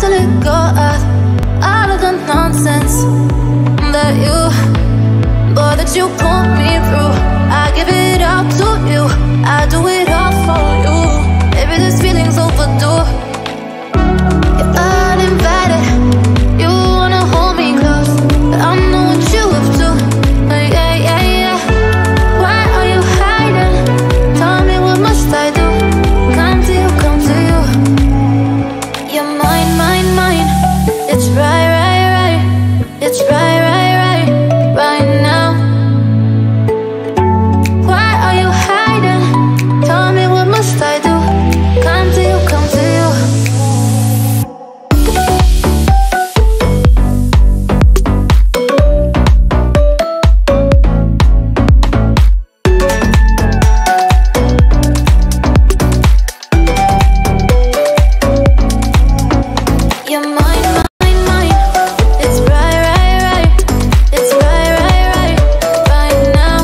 to let go of all of the nonsense that you, boy, that you put me through. I give it all to you. I do it all for you. Maybe this feeling's overdue. You're uninvited. You wanna hold me close, but I know what you up to. Yeah, yeah, yeah. Why are you hiding? Tell me what must I do? Come to you, come to you. You're mine, mine, mine. It's right, right, right. It's right, right, right. Right now. Why are you hiding? Tell me what must I do? Come to you, come to you. You're mine, mine, mine. It's right, right, right. It's right, right, right. Right now.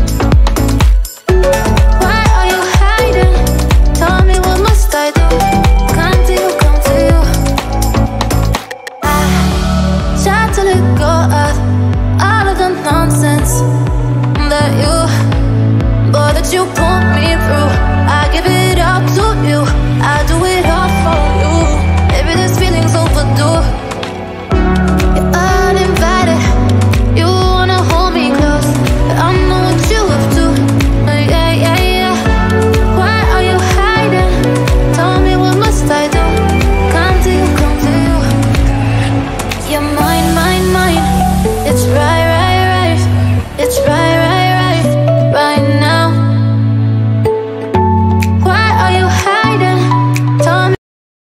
Why are you hiding? Tell me what must I do? Come to you, come to you. I try to let go of all of the nonsense that you, boy, that you put me through. I give it all to you. I do it all for you. Maybe this feeling's overdue. You're uninvited. You wanna hold me close, but I know what you up to. Yeah, yeah, yeah. Why are you hiding? Tell me what must I do? Come to you, come to you. You're mine, mine, mine. It's right, right, right. It's right, right, right. Right now. Why are you hiding? Tell me.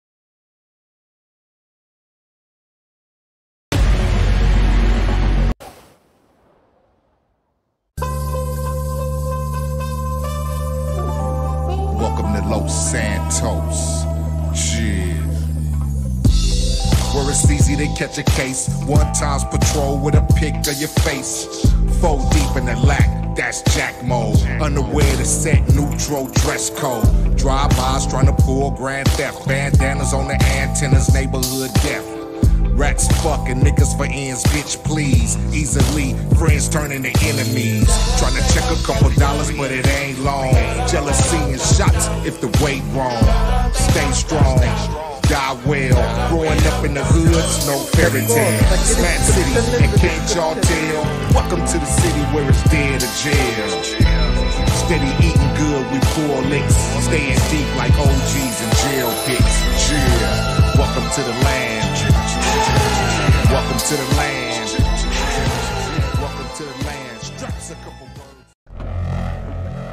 Welcome to Los Santos. Yeah. Where it's easy to catch a case. One times patrol with a pic of your face. Four deep in the lack, that's jack mode. Underwear to set neutral dress code. Drive-bys trying to pull grand theft. Bandanas on the antennas, neighborhood death. Rats fucking niggas for ends, bitch, please. Easily, friends turning to enemies. Trying to check a couple dollars, but it ain't long. Jealousy and shots if the weight wrong. Stay strong, die well. Growing up in the hoods, no fairy tale. Smack City, and can't y'all tell? Welcome to the city where it's dead or jail. Steady eating good, we pour licks. Staying deep like OGs and jail pits. Yeah. Welcome to the land. Welcome to the land. Welcome to the land. Straps a couple words.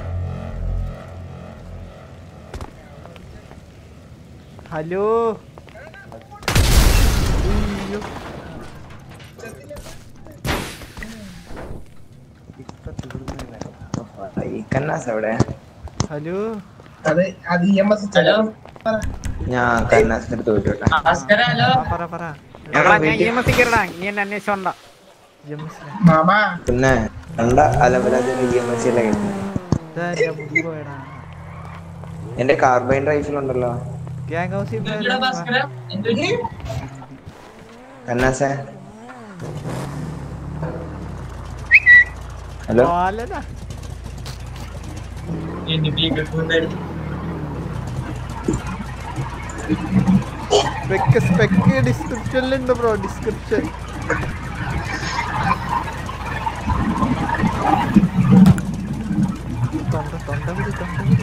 Hello ഉയ്യോ. ഈ കന്നാസ് എവിടെ hello അത് അത് E M S hello ഞാൻ കന്നാസിന്റെ അടുത്ത് പോയിട്ട് ആ, പറ പറ എടാ, ഞാൻ മാമാ പിന്നെ കണ്ട അലവലാതെ ഇ എം എസ് എല്ലാം കിട്ടും ഇതാ എന്റെ മുമ്പ് വേടാ എന്റെ കാർബൈൻ റൈഫിൽ ഉണ്ടല്ലോ ഗ്യാങ് ഹൗസിൽ കന്നാസെ ഹലോ പാലനാ സ്പെക്ക് സ്പെക്ക് ഡിസ്ക്രിപ്ഷനിലുണ്ട് ബ്രോ ഡിസ്ക്രിപ്ഷൻ തൊണ്ട തൊണ്ട വിടി തൊണ്ട വിടി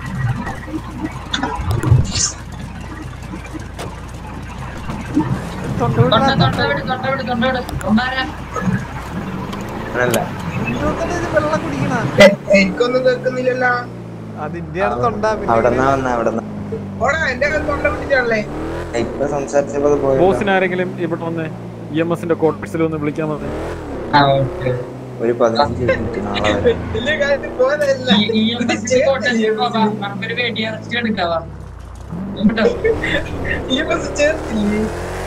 തൊണ്ട വിടാ, തൊണ്ട വിടി. അല്ല ഇതൊക്കെ ഇത് വെള്ളം കുടിക്കണ എ- എനിക്കൊന്നും കേൾക്കുന്നില്ലല്ലോ അതിന്റെയാണ് തൊണ്ട പിന്നെ അവിടെ നിന്നാ വന്ന അവിടെ ഓടാ എന്റെ കയ്യിൽ തൊണ്ട പിടിച്ചാണല്ലേ ഇപ്പൊ സംസാരിച്ചപ്പോ അത് പോയല്ലോ. ബോസിന് ആരെങ്കിലും ഇവിടെ വന്ന് ഇ എം എസിന്റെ കോട്ടക്സിൽ ഒന്ന് വിളിക്കാൻ പറഞ്ഞു ഒരു പതിനഞ്ച് മിനിറ്റ് നാളെ വരെ വലിയ കാര്യത്തിൽ പോയതല്ല ഇത് ചേർത്തില്ലേ? ഇ എം എസ് ചേർത്തില്ലേ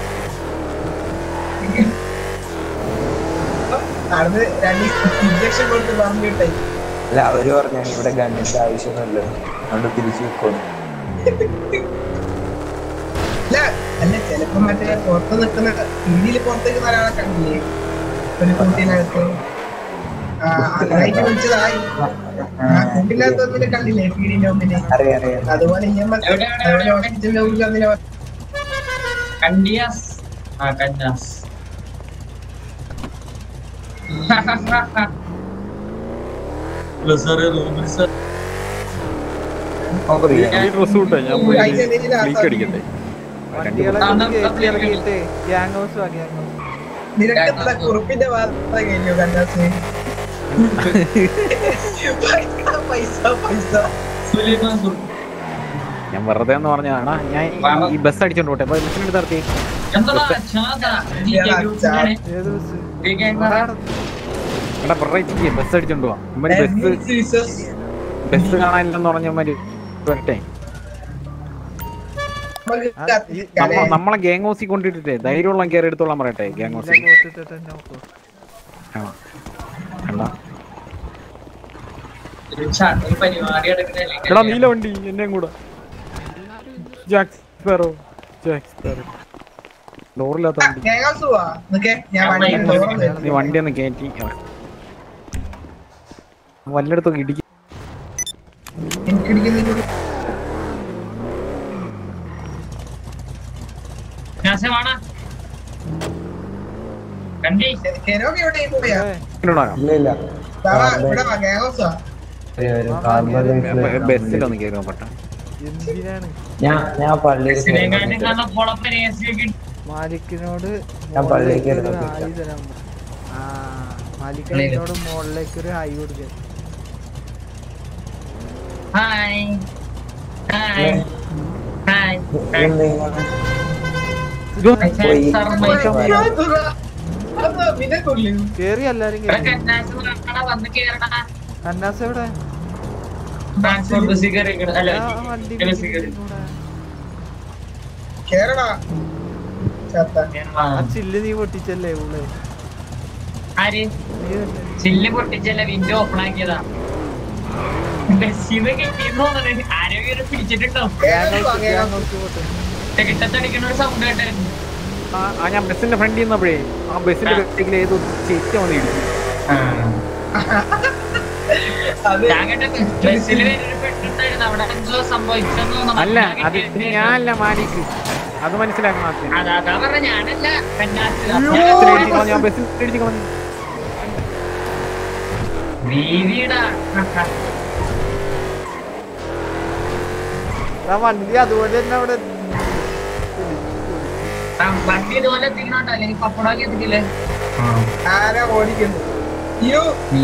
അത് രണ്ട് ഇഞ്ചക്ഷൻ കൊടുത്ത് പറഞ്ഞിട്ടേ അല്ല അവര് പറഞ്ഞ ഇവിടെ ഗണ്ണിന്റെ ആവശ്യമൊന്നുമില്ല അതുകൊണ്ട് തിരിച്ചു വെക്കുന്നു അല്ല അല്ല ചിലപ്പോ മറ്റേ പുറത്ത് നിൽക്കുന്ന രീതിയിൽ പുറത്ത് നിൽക്കുന്ന ഒരാളെ കണ്ടില്ലേ ഒരു കൂട്ടിനകത്ത് ആ അതായിട്ട് വിളിച്ചതായി ആ കൂട്ടിനകത്ത് ഒന്നിനെ കണ്ടില്ലേ പീഡിന്റെ മുമ്പില് അറിയാം അറിയാം അതുപോലെ ഇ എം എസ് എവിടെ, എവിടെ, എവിടെ? ഹോസ്പിറ്റലിന്റെ മുമ്പിൽ ഒന്നിനെ കണ്ടിയാസ് ആ കന്നാസ് സാറ് റൂമിൽ സാർ നമുക്ക് ഈ ചെയ്യാം ഡ്രസ് വിട്ടാ ഞാൻ പോയി അതിന്റെ ഇടയിൽ ആ ലീക്ക് അടിക്കട്ടെ വണ്ടികളെ ആ, ഒന്ന് ആ, കയറ്റി ആ, ഇറങ്ങിയിട്ട് ഗ്യാങ് ഹൗസ് ആ ഗ്യാങ് ഹൗസ് നിനക്ക് എത്ര കുറുപ്പിന്റെ വാർത്ത കഴിഞ്ഞു കന്നാസ് പൈസ പൈസ പൈസ സുലൈമാൻ സുർ ഞാൻ വെറുതെ എന്ന് പറഞ്ഞാണ് ഞാൻ ഈ- ഈ ബസ് അടിച്ചോണ്ട് പോട്ടെ അപ്പൊ ബസ്സിന് എടുത്ത് നിർത്തി എന്താ ചാതാ ഏത് ബസ് എടാ വെറൈറ്റിക്ക് ബസ് അടിച്ചോണ്ട് പോവാം ഇമ്മര് ബസ് ബസ് കാണാനില്ലെന്ന് പറഞ്ഞമാര് വരട്ടെ നമ്മ നമ്മളെ ഗ്യാങ് ഹൗസിൽ കൊണ്ടിട്ടിട്ടേ ധൈര്യമുള്ള കയറി എടുത്തോളാൻ പറയട്ടെ ഗ്യാങ് ഹൗസിൽ നോക്കൂ കണ്ടാ ഒരു പരിപാടി എടാ നീല വണ്ടി എന്നെയും കൂടെ ജാക്ക് സ്പാരോ ജാക്ക് സ്പാരോ ഡോറില്ലാത്ത വണ്ടി ഞാൻ വണ്ടി തുറന്ന് നീ വണ്ടി ഒന്ന് കയറ്റി വല്ലയിടത്തൊക്കെ ഇടിക്കും എനിക്കിടിക്കുന്നില്ല കണ്ടി കെരോഗ എവിടെ പോയാ ഇങ്ങോട്ടാകാം. ഇല്ല ഇല്ല ബാബാ ഇവിടെ വാ ഗ്യാങ് ഹൗസാ ഒരു ഒരു കാർബൺ ബസ്സിലൊന്ന് കയറി നോക്കട്ടെ എന്തിനാണ് ഞാൻ ഞാൻ പള്ളിയിൽ കയറി സിനിമ നോക്കിയിട്ട് കാരണം പൊളപ്പൻ എ സി ഒക്കെ മാലിക്കിനോട് ഞാൻ പള്ളിയിൽ കയറി മുകളിലേക്ക് ഒരു നോക്കിയില്ല. ഹായ് തരാൻ പറ. ആ മാലിക്കിനോട് മുകളിലേക്ക് ഒരു ഹായ് കൊടുക്കുക ഹായ് ഹായ് ഹായ് ഇതെന്താ ഇങ്ങനെ? പിന്നെ തുള്ളി കേറി എല്ലാരും കേറി വന്ന് കേറണ അന്നാസ് എവിടെ ട്രാൻസ്പോർട്ട് ബസ്സിൽ കയറി അല്ല ആ വണ്ടി ബസ്സിൽ കയറി കൂടെ. കേരള ചത്ത ആ ചില്ല് നീ പൊട്ടിച്ചല്ലേ ഉള്ളേ ആര് നീ തന്നെ. ചില്ല് പൊട്ടിച്ചല്ല വിൻഡോ ഓപ്പൺ ആക്കിയതാ ബസ്സിന്ന് കിട്ടിയെന്ന് തോന്നുന്നു ആരോഗ്യം പിടിച്ചിട്ടുണ്ടോ gang Kerala house gang house പോട്ടെ കിട്ടത്തടിക്കണ ഒരു സൗണ്ട് കേട്ടായിരുന്നു ആ ആ, ഞാൻ ബസ്സിന്റെ ഫ്രണ്ടിൽ നിന്നപ്പോഴേ ആ ബസ്സിന്റെ ബസ്സിൽ ഏതോ ചേച്ചി വന്ന് ഇടിച്ചു അത് ഞാൻ കേട്ടത് ബസ്സിൽ വരുന്നൊരു പെട്ടിട്ടുണ്ടായിരുന്നു അവിടെ എന്തോ സംഭവിച്ചെന്ന് തോന്നുന്നു. അല്ല ഞാൻ അത് കേട്ടിട്ട് ഞാനല്ല മാലിക്ക് അത് മനസ്സിലാക്കണം ആദ്യം അതാ അതാ പറഞ്ഞ ഞാനല്ല കന്നാസ് ബസ്സിൽ ഇടിച്ച് കളഞ്ഞു, ഞാൻ ബസ്സിൽ ഇടിച്ച് കളഞ്ഞു വീതിടാ ആ വണ്ടി അതുപോലെ തന്നെ അവിടെ വണ്ടി ഇതുപോലെ എത്തിക്കണോട്ടോ അല്ലെങ്കിൽ പപ്പടമൊക്കെ എത്തിക്കില്ലേ ആരാ ഓടിക്കുന്നു അയ്യോ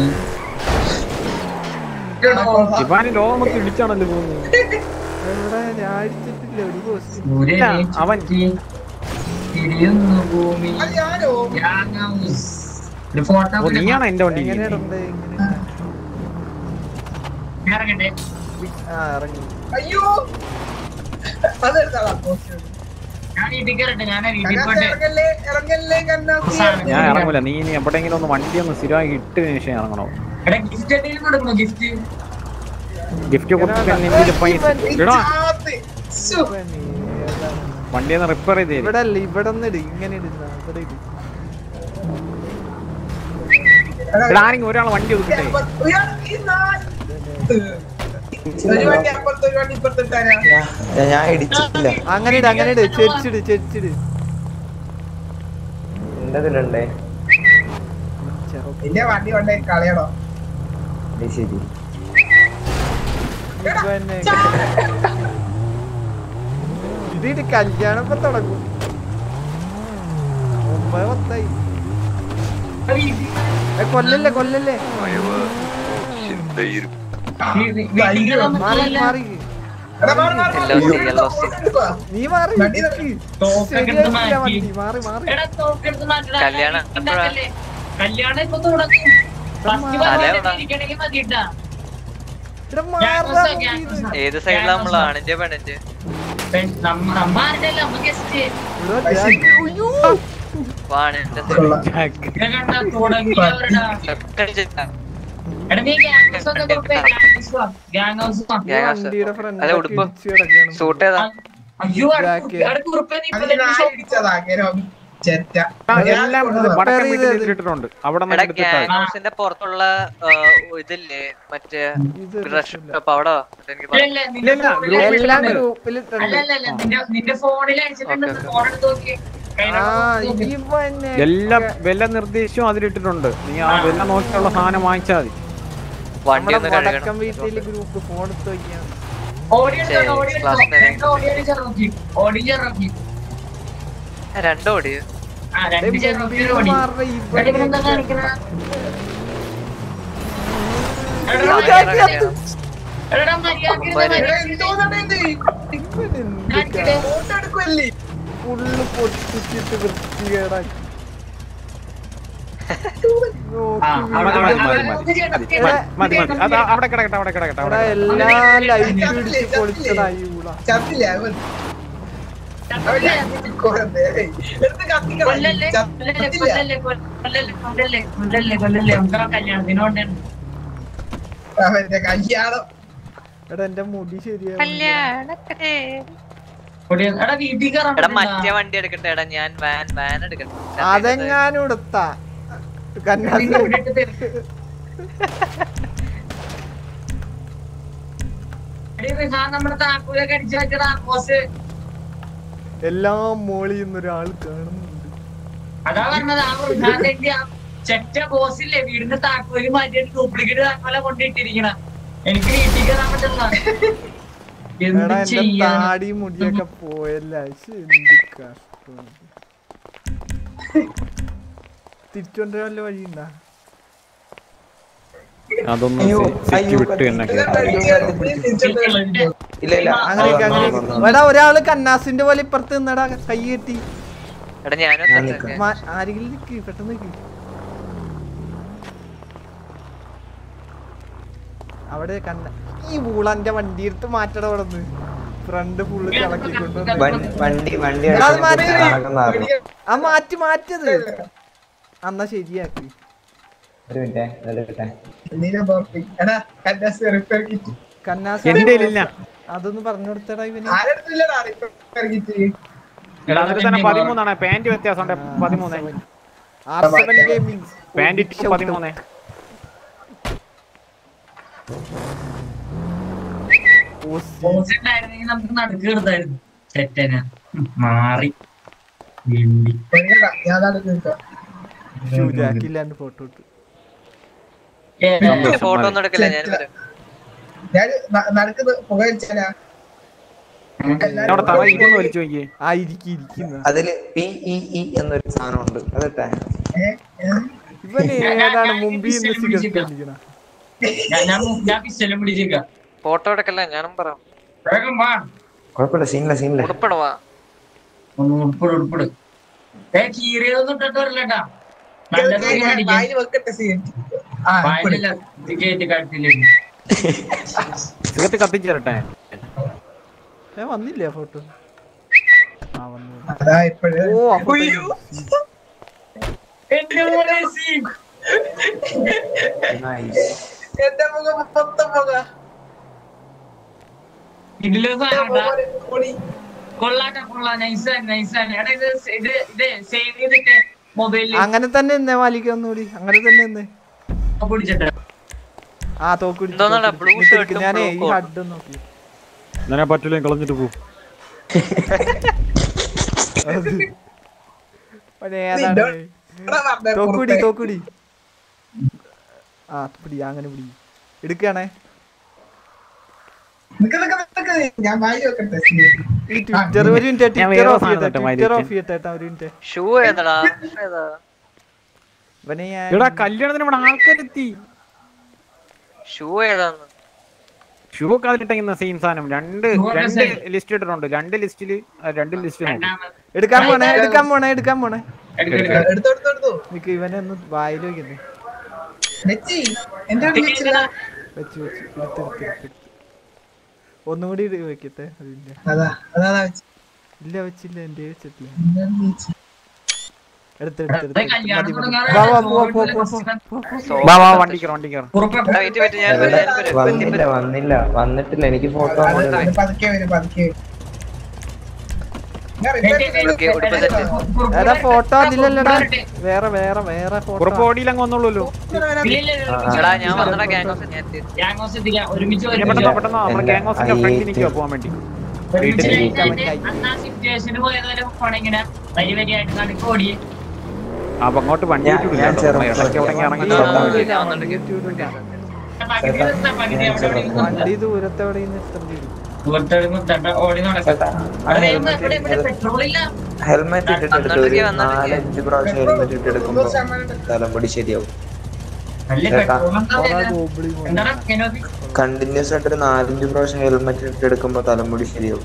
ഇവാന് ലോകം മൊത്തം ഇടിച്ചാണല്ലോ പോകുന്നത് എവിടെ ഞാൻ അടിച്ചിട്ടില്ല ഒരു പോസ്റ്റ് സൂര്യനെ അവൻ- ചുറ്റി തിരിയുന്നു ഭൂമി അത് ഞാനോ ഗ്യാങ് ഒരു ഫോട്ടോ ഓ നീയാണോ എന്റെ വണ്ടി എങ്ങനെ ഇടണ്ടേ ഇങ്ങനെ ഇറങ്ങട്ടെ ആ ഇറങ്ങി അയ്യോ അതെടുത്താളാ പോസ്റ്റ് ഞാൻ വീട്ടിൽ കയറട്ടെ ഞാൻ വീട്ടിൽ കന്നാസി പോട്ടെ ഇറങ്ങല്ലേ ഇറങ്ങല്ലേ കന്നാസി ഞാൻ ഇറങ്ങൂല നീ ഇനി എവിടെയെങ്കിലും ഒന്ന് വണ്ടി ഒന്ന് സ്ഥിരമായി ഇട്ടതിന് ശേഷം ഇറങ്ങണോ എടാ ഗിഫ്റ്റ് എന്തെങ്കിലും കൊടുക്കണോ ഗിഫ്റ്റ് ഗിഫ്റ്റ് കൊടുക്കാൻ എന്തിന്റെ പൈസ എടാ ചാത്ത്. ശ്ശോ. ഇപ്പൊ നീ ഏതാണ്? വണ്ടി ഒന്ന് റിപ്പയർ ചെയ്ത് തരും ഇവിടെ അല്ല ഇവിടെ ഒന്ന് ഇട് ഇങ്ങനെ ഇടുന്ന ഇവിടെ ഇട് എടാ, എടാ ആരെങ്കിലും ഒരാൾ വണ്ടി ഒതുക്കട്ടെ അപ്പുറത്ത് ഉയ്യാ, ഈ നായ്. ഒരു വണ്ടി അപ്പുറത്ത് ഒരു വണ്ടി ഇപ്പുറത്ത് ഇട്ടാരാ ഞാൻ ഞാൻ ഇടിച്ചിട്ടില്ല അങ്ങനെ ഇട് അങ്ങനെ ഇട് ചെരിച്ചിട് ചെരിച്ചിട് എന്റതിലുണ്ടേ ചെറുപ്പം നിന്റെ വണ്ടി കൊണ്ടേ കളയണോ അത് ശരി തന്നെ ഇതിട്ട് കല്യാണം ഇപ്പൊ തുടങ്ങും ഒമ്പത് പത്തായി ഏ, കൊല്ലല്ലേ കൊല്ലല്ലേ മാറി മാറി എടാ, മാറ്, മാറ്, മാറ്. എടുക്കുവാ. നീ മാറി വണ്ടി നിക്ക്. തോക്കൊക്കെ ശരിയായിട്ടില്ല മാറ്റി. വണ്ടി മാറി മാറി എടാ തോക്കെടുത്ത് മാറ്റടാ. കല്യാണം ഉണ്ടാക്കല്ലേ. കല്യാണം ഇപ്പൊ തുടങ്ങും ഫസ്റ്റ് തലയെവിടെ? ഇരിക്കണമെങ്കിൽ മതിട്ടാ ഇവിടെ ഗ്യാങ്സ് മാറാ ഗ്യാങ്സ് ഏത് സൈഡിലാ നമ്മൾ ആണിന്റെ പെണ്ണിന്റെ നമ്മ ആരുടെ നമ്മ ഗസ്റ്റ് ഇവിടെ ഞാൻ- ഉയ്യോ. ആണിന്റെ കൊള്ളാം. കണ്ട തുടങ്ങിയവരുടെ എടാ നീ ഗ്യാങ്സ് ഒക്കെ ഗ്യാങ്സ് ഗ്യാങ്സ് Gang house. വണ്ടിയുടെ front അല്ല, ഒക്കെ ഉടുപ്പ്. ഇടിച്ച് കിടക്കാണ്. സൂട്ട് ഏതാ അയ്യോ Jack. അവിടെ കുറുപ്പേ നീ ഇപ്പൊ അതിന് തന്നെ നായ ഇടിച്ചതാ കേരളം ചെറ്റ ആ, എല്ലാം ഇത് വടക്കൻ വീട്ടിൽ ചെയ്തത്. ഇട്ടിട്ടുണ്ട് അവിടെ എടാ നിന്ന് എടുത്തിട്ടാ ഗ്യാങ് ഹൗസിന്റെ പുറത്തുള്ള ആ, ഇതില്ലേ മറ്റേ ഇത് ഡ്രസ് ഷോപ്പ് അവിടെ വാ. എന്നിട്ട് എനിക്ക് ഇല്ല, പറയാം. ഇല്ല, നിന്റെ ഇല്ല, ഫോണിൽ ഗ്രൂപ്പിൽ എല്ലാം അയച്ചിട്ടുണ്ട്. ഗ്രൂപ്പിൽ അല്ല ഇട്ടുണ്ട് അല്ല അല്ല നിന്റെ നിന്റെ ഫോണിൽ അയച്ചിട്ടുണ്ട് ഓക്കേ, ഓക്കേ. ഫോൺ എടുത്ത് നോക്കി ആ അതിനകത്ത് നോക്ക്. ഇവനെ എല്ലാ വില നിർദ്ദേശവും അതിലിട്ടിട്ടുണ്ട് നീ ആ വില നോക്കിയുള്ള സാധനം വാങ്ങിച്ചാൽ മതി വണ്ടി ഒന്ന് നമ്മുടെ കഴുകണം വടക്കം വീട്ടില് ഗ്രൂപ്പ് ഫോൺ എടുത്ത് നോക്കിയാ ഓഡിയോ എടുത്തോ, ശരി, ഓഡിയോ എടുത്തോ. ക്ലാസ്സിലെ രണ്ട് ഓഡിയോ ചേർന്ന് നോക്കി ഓഡിയോ ചേർന്ന് നോക്കി രണ്ടോ ഓടിയോ ആ രണ്ട് ചേർന്ന് നോക്കി ഒരു ഓഡിയോ മാറുന്ന എന്നിട്ട് ഇവനെന്താ ഇവനെ കാണിക്കണേ? എടാ, ഇവൻ എടാ, ചാടിയത്. എടാ, മര്യാദയ്ക്ക് ഇരുന്ന് ഒമ്പത്. മര്യാദയ്ക്ക് എന്തോന്നാണ് ഇത്? ഇവൻ എന്ത് കാണിക്കട്ടെ. ഫോട്ടോ എടുക്കുവല്ലേ ഫുള്ള് പൊട്ടിച്ചിട്ട് വൃത്തികേടാക്കി ആ, അവിടെ മതി, അവിടെ മതി, ഒന്ന് ചെയ്യണം, മതി ചെയ്യണം. മതി മതി അത് അവിടെ കിടക്കട്ടെ അവിടെ കിടക്കട്ടെ എടാ അവിടെ എല്ലാ ലൈറ്റ് ചത്തില്ലേ, പിടിച്ച് ചത്തില്ലേ? പൊളിച്ചതായി ഇവിടെ ചത്തില്ല അവൻ അവൻ ചത്തിട്ട് കുറെ നേരായി. എടുത്ത് കത്തിക്കണം. കൊല്ലല്ലേ, കൊല്ലല്ലേ, ചത്തില്ല. കൊല്ലല്ലേ, കൊല്ലല്ലേ, കൊല്ലല്ലേ, കൊല്ലല്ലേ, കൊല്ലല്ലേ. ഉണ്ടോ കല്യാണത്തിന് കൊണ്ടുവരണം. അവന്റെ കല്യാണം എടാ എന്റെ മുടി ശരിയാ കൊടി- എടാ വീട്ടിൽ കയറാൻ എടാ പറ്റില്ല. മറ്റേ വണ്ടി എടുക്കട്ടെ എടാ ഞാൻ വാൻ വാൻ എടുക്കട്ടെ അതെങ്ങാനും എടുത്താ നിന്നെ കന്നാസി ഇവിടെ ഇട്ട് തരും. എടീ റിഹാൻ നമ്മുടെ താക്കൂലൊക്കെ അടിച്ചു വെച്ചടാ ബോസ് എല്ലാം മോളിൽ ഒരാൾ കാണുന്നുണ്ട് അതാ പറഞ്ഞത് ആ റിഹാന്റെ ആ ചെറ്റ ബോസില്ലേ വീടിന്റെ താക്കോല് മാറ്റിയിട്ട് ഡ്യൂപ്ലിക്കേറ്റ് താക്കോല കൊണ്ടിട്ടിരിക്കണ എനിക്ക് വീട്ടിൽ കയറാൻ പറ്റില്ല എടാ എന്ത് എന്റെ ചെയ്യാൻ താടി മുടിയൊക്കെ പോയല്ല ശ്ശെ, എന്ത് കഷ്ടം തിരിച്ചോണ്ടേ വല്ല വഴിയുണ്ടാ അതൊന്നും അയ്യോ, സിറ്റി അയ്യോ, വിട്ട് തന്നെ ഇതെന്താ കേട്ടോ ഇടിച്ചത്? ഇല്ല ഇല്ല അങ്ങനെയൊക്കെ അങ്ങനെ എടാ ഒരാള് കന്നാസിന്റെ പോലെ ഇപ്പുറത്ത് നിന്നടാ കൈ കെട്ടി എടാ ഞാനും ഞാൻ തന്നെ നിക്കാം. മാ- ആരെങ്കിലും നിക്ക് പെട്ടെന്ന് നിക്ക് അവിടെ കന്ന ഈ പൂളന്റെ വണ്ടി എടുത്ത് മാറ്റട അവിടെ നിന്ന് ഫ്രണ്ട് ഫുള്ള് കളക്കിക്കൊണ്ട് വണ്ടി വണ്ടി വണ്ടി എടാ, അത് മാറ്റി. നടക്കുന്ന കാരണം. ആ മാറ്റി മാറ്റത് എന്നാ ശരിയാക്കി ഒരു മിനിറ്റ് ഒരു മിനിറ്റ് നീല ബോർട്ടി. എടാ, കന്നാസ് റിപ്പയർ കിറ്റ്. കന്നാസ് എന്റെ ഇല്ല അതൊന്ന് പറഞ്ഞു കൊടുത്തടാ ഇവന് ആരെടുത്തില്ലടാ റിപ്പയർ കിറ്റ്? എടാ അതിൽ തന്നെ പതിമൂന്നാണ് പാന്റ് വ്യത്യാസമുണ്ട് പതിമൂന്ന് ആർ സെവൻ ഗെയിമിംഗ് പാന്റ് ഇട്ട് പതിമൂന്ന് ബോസ് ഉണ്ടായിരുന്നെങ്കിൽ നമുക്ക് നടുക്ക് കിടത്തായിരുന്നു ചെറ്റന ഉം, മാറി വേണ്ടി പെണ്ണടാ, ഞാൻ അതാണ് ചോദിച്ചത്. ഷൂജാക്കില്ലാണ്ട് ഫോട്ടോ ഇട്ടു ഫോട്ടോ ഒന്നും എടുക്കില്ല ഞാൻ വരാം ഞാൻ ന- നടുക്ക് പുകവലിച്ചാലാ അവിടെ തറ ഇരുന്ന് വലിച്ചു നോക്കിയേ ആ ഇരിക്കി ഇരിക്കുന്ന അതില് പി ഇ ഇ എന്നൊരു സാധനമുണ്ട് അതിട്ടെ ഇവൻ ഏതാണ് മുമ്പിൽ നിന്ന് ഞാൻ സിഗരറ്റ് വലിക്കണ ഞാൻ ഞാൻ മു- ഞാൻ പിസ്റ്റലും പിടിച്ചേക്കാം ഫോട്ടോ എടുക്കല്ല ഞാനും പറയാം വേഗം വാ കുഴപ്പമില്ല സീനില്ല സീനില്ല ഉടുപ്പിടുവാ ഒന്ന് ഉൾപ്പെട് ഉൾപ്പെട് ഏ കീറിയതൊന്നും ഇട്ടിട്ട് വരില്ലട്ടാ നല്ല തുണി മേടിക്കാം. വായിൽ വെക്കട്ടെ സീൻ ആ ഇപ്പടി. വായിലല്ല, ഇത് കേറ്റി കാട്ടില്ലേ സിഗരറ്റ് കത്തിച്ചു തരട്ടെ ഏ വന്നില്ലേ ഫോട്ടോ ആ വന്നു അതാ ഇപ്പഴ് ഓ അപ്പൊ ഉയ്യോ. എന്റെ മോനെ സീൻ നൈസ് എന്റെ മുഖം മൊത്തം മുഖ ഇതില് സാധനം പൊടി കൊള്ളാട്ടാ കൊള്ളാ നൈസാണ് നൈസാണ് എടാ ഇത് സ- ഇത് ഇത് സേവ് ചെയ്തിട്ട് മൊബൈലിൽ അങ്ങനെ തന്നെ നിന്നേ മാലിക്ക ഒന്നുകൂടി അങ്ങനെ തന്നെ നിന്നേ പിടിച്ചിട്ട് ആ തോക്ക് പിടിച്ച്, എന്തോന്നാടാ, തോക്ക് blue പിടിച്ച്. shirt ഉം ഞാനേ blue ഈ coat. ഹഡ് നോക്കി ഞാൻ പറ്റില്ല കളഞ്ഞിട്ട് പോകും അത് അവൻ ഏതാണ് തോക്കുടി തോക്കുടി ആ പിടി അങ്ങനെ പിടി എടുക്കുകയാണേ നിക്ക് നിക്ക് നിക്ക് ഞാൻ വായിൽ വെക്കട്ടെ scene. ഈ ട്വിറ്റർ ഒരു മിനിറ്റ് ഞാൻ ട്വിറ്റർ വേറെ ഓഫ് ചെയ്യട്ടെ സാധനം ട്വിറ്റർ ഇട്ട് ഓഫ് ചെയ്യട്ടെ ഏട്ടാ, ഒരു മിനിറ്റ് ഷൂ ഏതാടാ ഏതാ ഇവനെ ഞാൻ എടാ കല്യാണത്തിന് ഇവിടെ ആൾക്കാരെത്തി ഷൂ ഏതാന്ന് ഷൂ ഒക്കെ അതിലിട്ടിരിക്കുന്ന സെയിം സാധനം രണ്ട് Shoe ഒക്കെ രണ്ട് same. ലിസ്റ്റ് ഇട്ടിട്ടുണ്ട് രണ്ട് ലിസ്റ്റില് രണ്ട് ലിസ്റ്റ് നോക്കി രണ്ടാമത് എടുക്കാൻ പോണേ എടുക്കാൻ പോണേ എടുക്കാൻ പോണേ എടുക്ക് എടുക്ക്. എടുത്തോ എടുത്തോ എടുത്തോ നിക്ക് ഇവനെ ഒന്ന് വായിൽ വെക്കുന്നേ നെച്ചി എന്റെ അവിടെ നെച്ചില്ല വെച്ച് വെച്ച് എടുത്ത് എടുത്ത് എടുത്ത് എടുത്ത്. ഒന്നും കൂടി ഇട് വെക്കട്ടെ ഒരു മിനിറ്റ് അതാ അതാ അതാ വെച്ച് ഇല്ല വെച്ചില്ല എന്റെ വെച്ചിട്ടില്ല എന്റെ അവിടെ നെച്ചി. എടുത്ത് എടുത്ത് എടുത്ത് ദേ കല്യാണം മതി, മതി. തുടങ്ങാറായി. വാ, വാ, പോ, പോ, പോ, പോ. വാ വാ വണ്ടി കയറും വണ്ടി കയറും കുറുപ്പ് എടാ, വെയിറ്റ് വെയിറ്റ് ഞാൻ വരാം, ഞാൻ വരാം. വന്നില്ല വന്നില്ല വന്നിട്ടില്ല എനിക്ക് ഫോട്ടോ അത് പതുക്കെ വരും പതുക്കെ വരും ഞാൻ repair ചെയ്ത് ഓക്കേ, ഉടുപ്പ് set. എടാ ഫോട്ടോ അതിലല്ലടാ വേറെ വേറെ വേറെ കുറുപ്പ് ഫോട്ടോ ഓടിയിൽ അങ്ങ് വന്നോളൂല്ലോ എടാ ഞാൻ വന്നടാ ഗ്യാങ് ഞാൻ എത്തി. ഗ്യാങ്സ് എത്തിക്കാം ഒരുമിച്ച് ഇനി ഒരുമിച്ച് പെട്ടെന്ന് പെട്ടെന്ന് നമ്മുടെ എന്റെ ഗ്യാങ് ഹൗസിന്റെ ഐ ഫ്രണ്ടിൽ ഐ നിൽക്കുക ടി. പോകാൻ വേണ്ടി ഒരുമിച്ച് വീട്ടിൽ കഴിഞ്ഞിട്ട് അന്ന് ആ സിറ്റുവേഷന് പോയതുപോലെ പണിങ്ങനെ വരി വരിയായിട്ട് നടുക്ക് ഓടി അപ്പൊ അങ്ങോട്ട് വണ്ടി ഞാൻ- വിട്ടില്ല ഞാൻ കേട്ടോ. ചെറുപ്പം ഇടയ്ക്ക് എവിടെയെങ്കിലും ഇറങ്ങി ആ, നോക്കാൻ വേണ്ടി. ഞാൻ വന്നിട്ട് പകുതി നിർത്താം, പകുതി അവിടെ ഇവിടെ ഇരുന്ന് വണ്ടി ദൂരത്തെ എവിടെ നിർത്തേണ്ടി വരും സുഹൃത്തുക്കള് നിർത്തണ്ട, ഓടി നടക്കാം ചേട്ടാ ആ അവിടെ ഹെൽമെറ്റ് ഇവിടെ ഇവിടെ പെട്രോൾ ഇല്ല ഹെൽമെറ്റ് ഇട്ടിട്ട് ഒരു അന്നോട്ടേക്ക് വന്നാലും നാലഞ്ച് പ്രാവശ്യം ഹെൽമെറ്റ് ഇട്ടെടുക്കുമ്പോ തലമുടി ശരിയാവും നല്ല ചേട്ടാ. പെട്രോൾ കൊറേ ഗോബിളി പോയി. എന്താണ് കെനോബി കണ്ടിന്യൂസ് ആയിട്ട് ഒരു നാലഞ്ച് പ്രാവശ്യം ഹെൽമെറ്റ് ഇട്ടെടുക്കുമ്പോ തലമുടി ശരിയാവും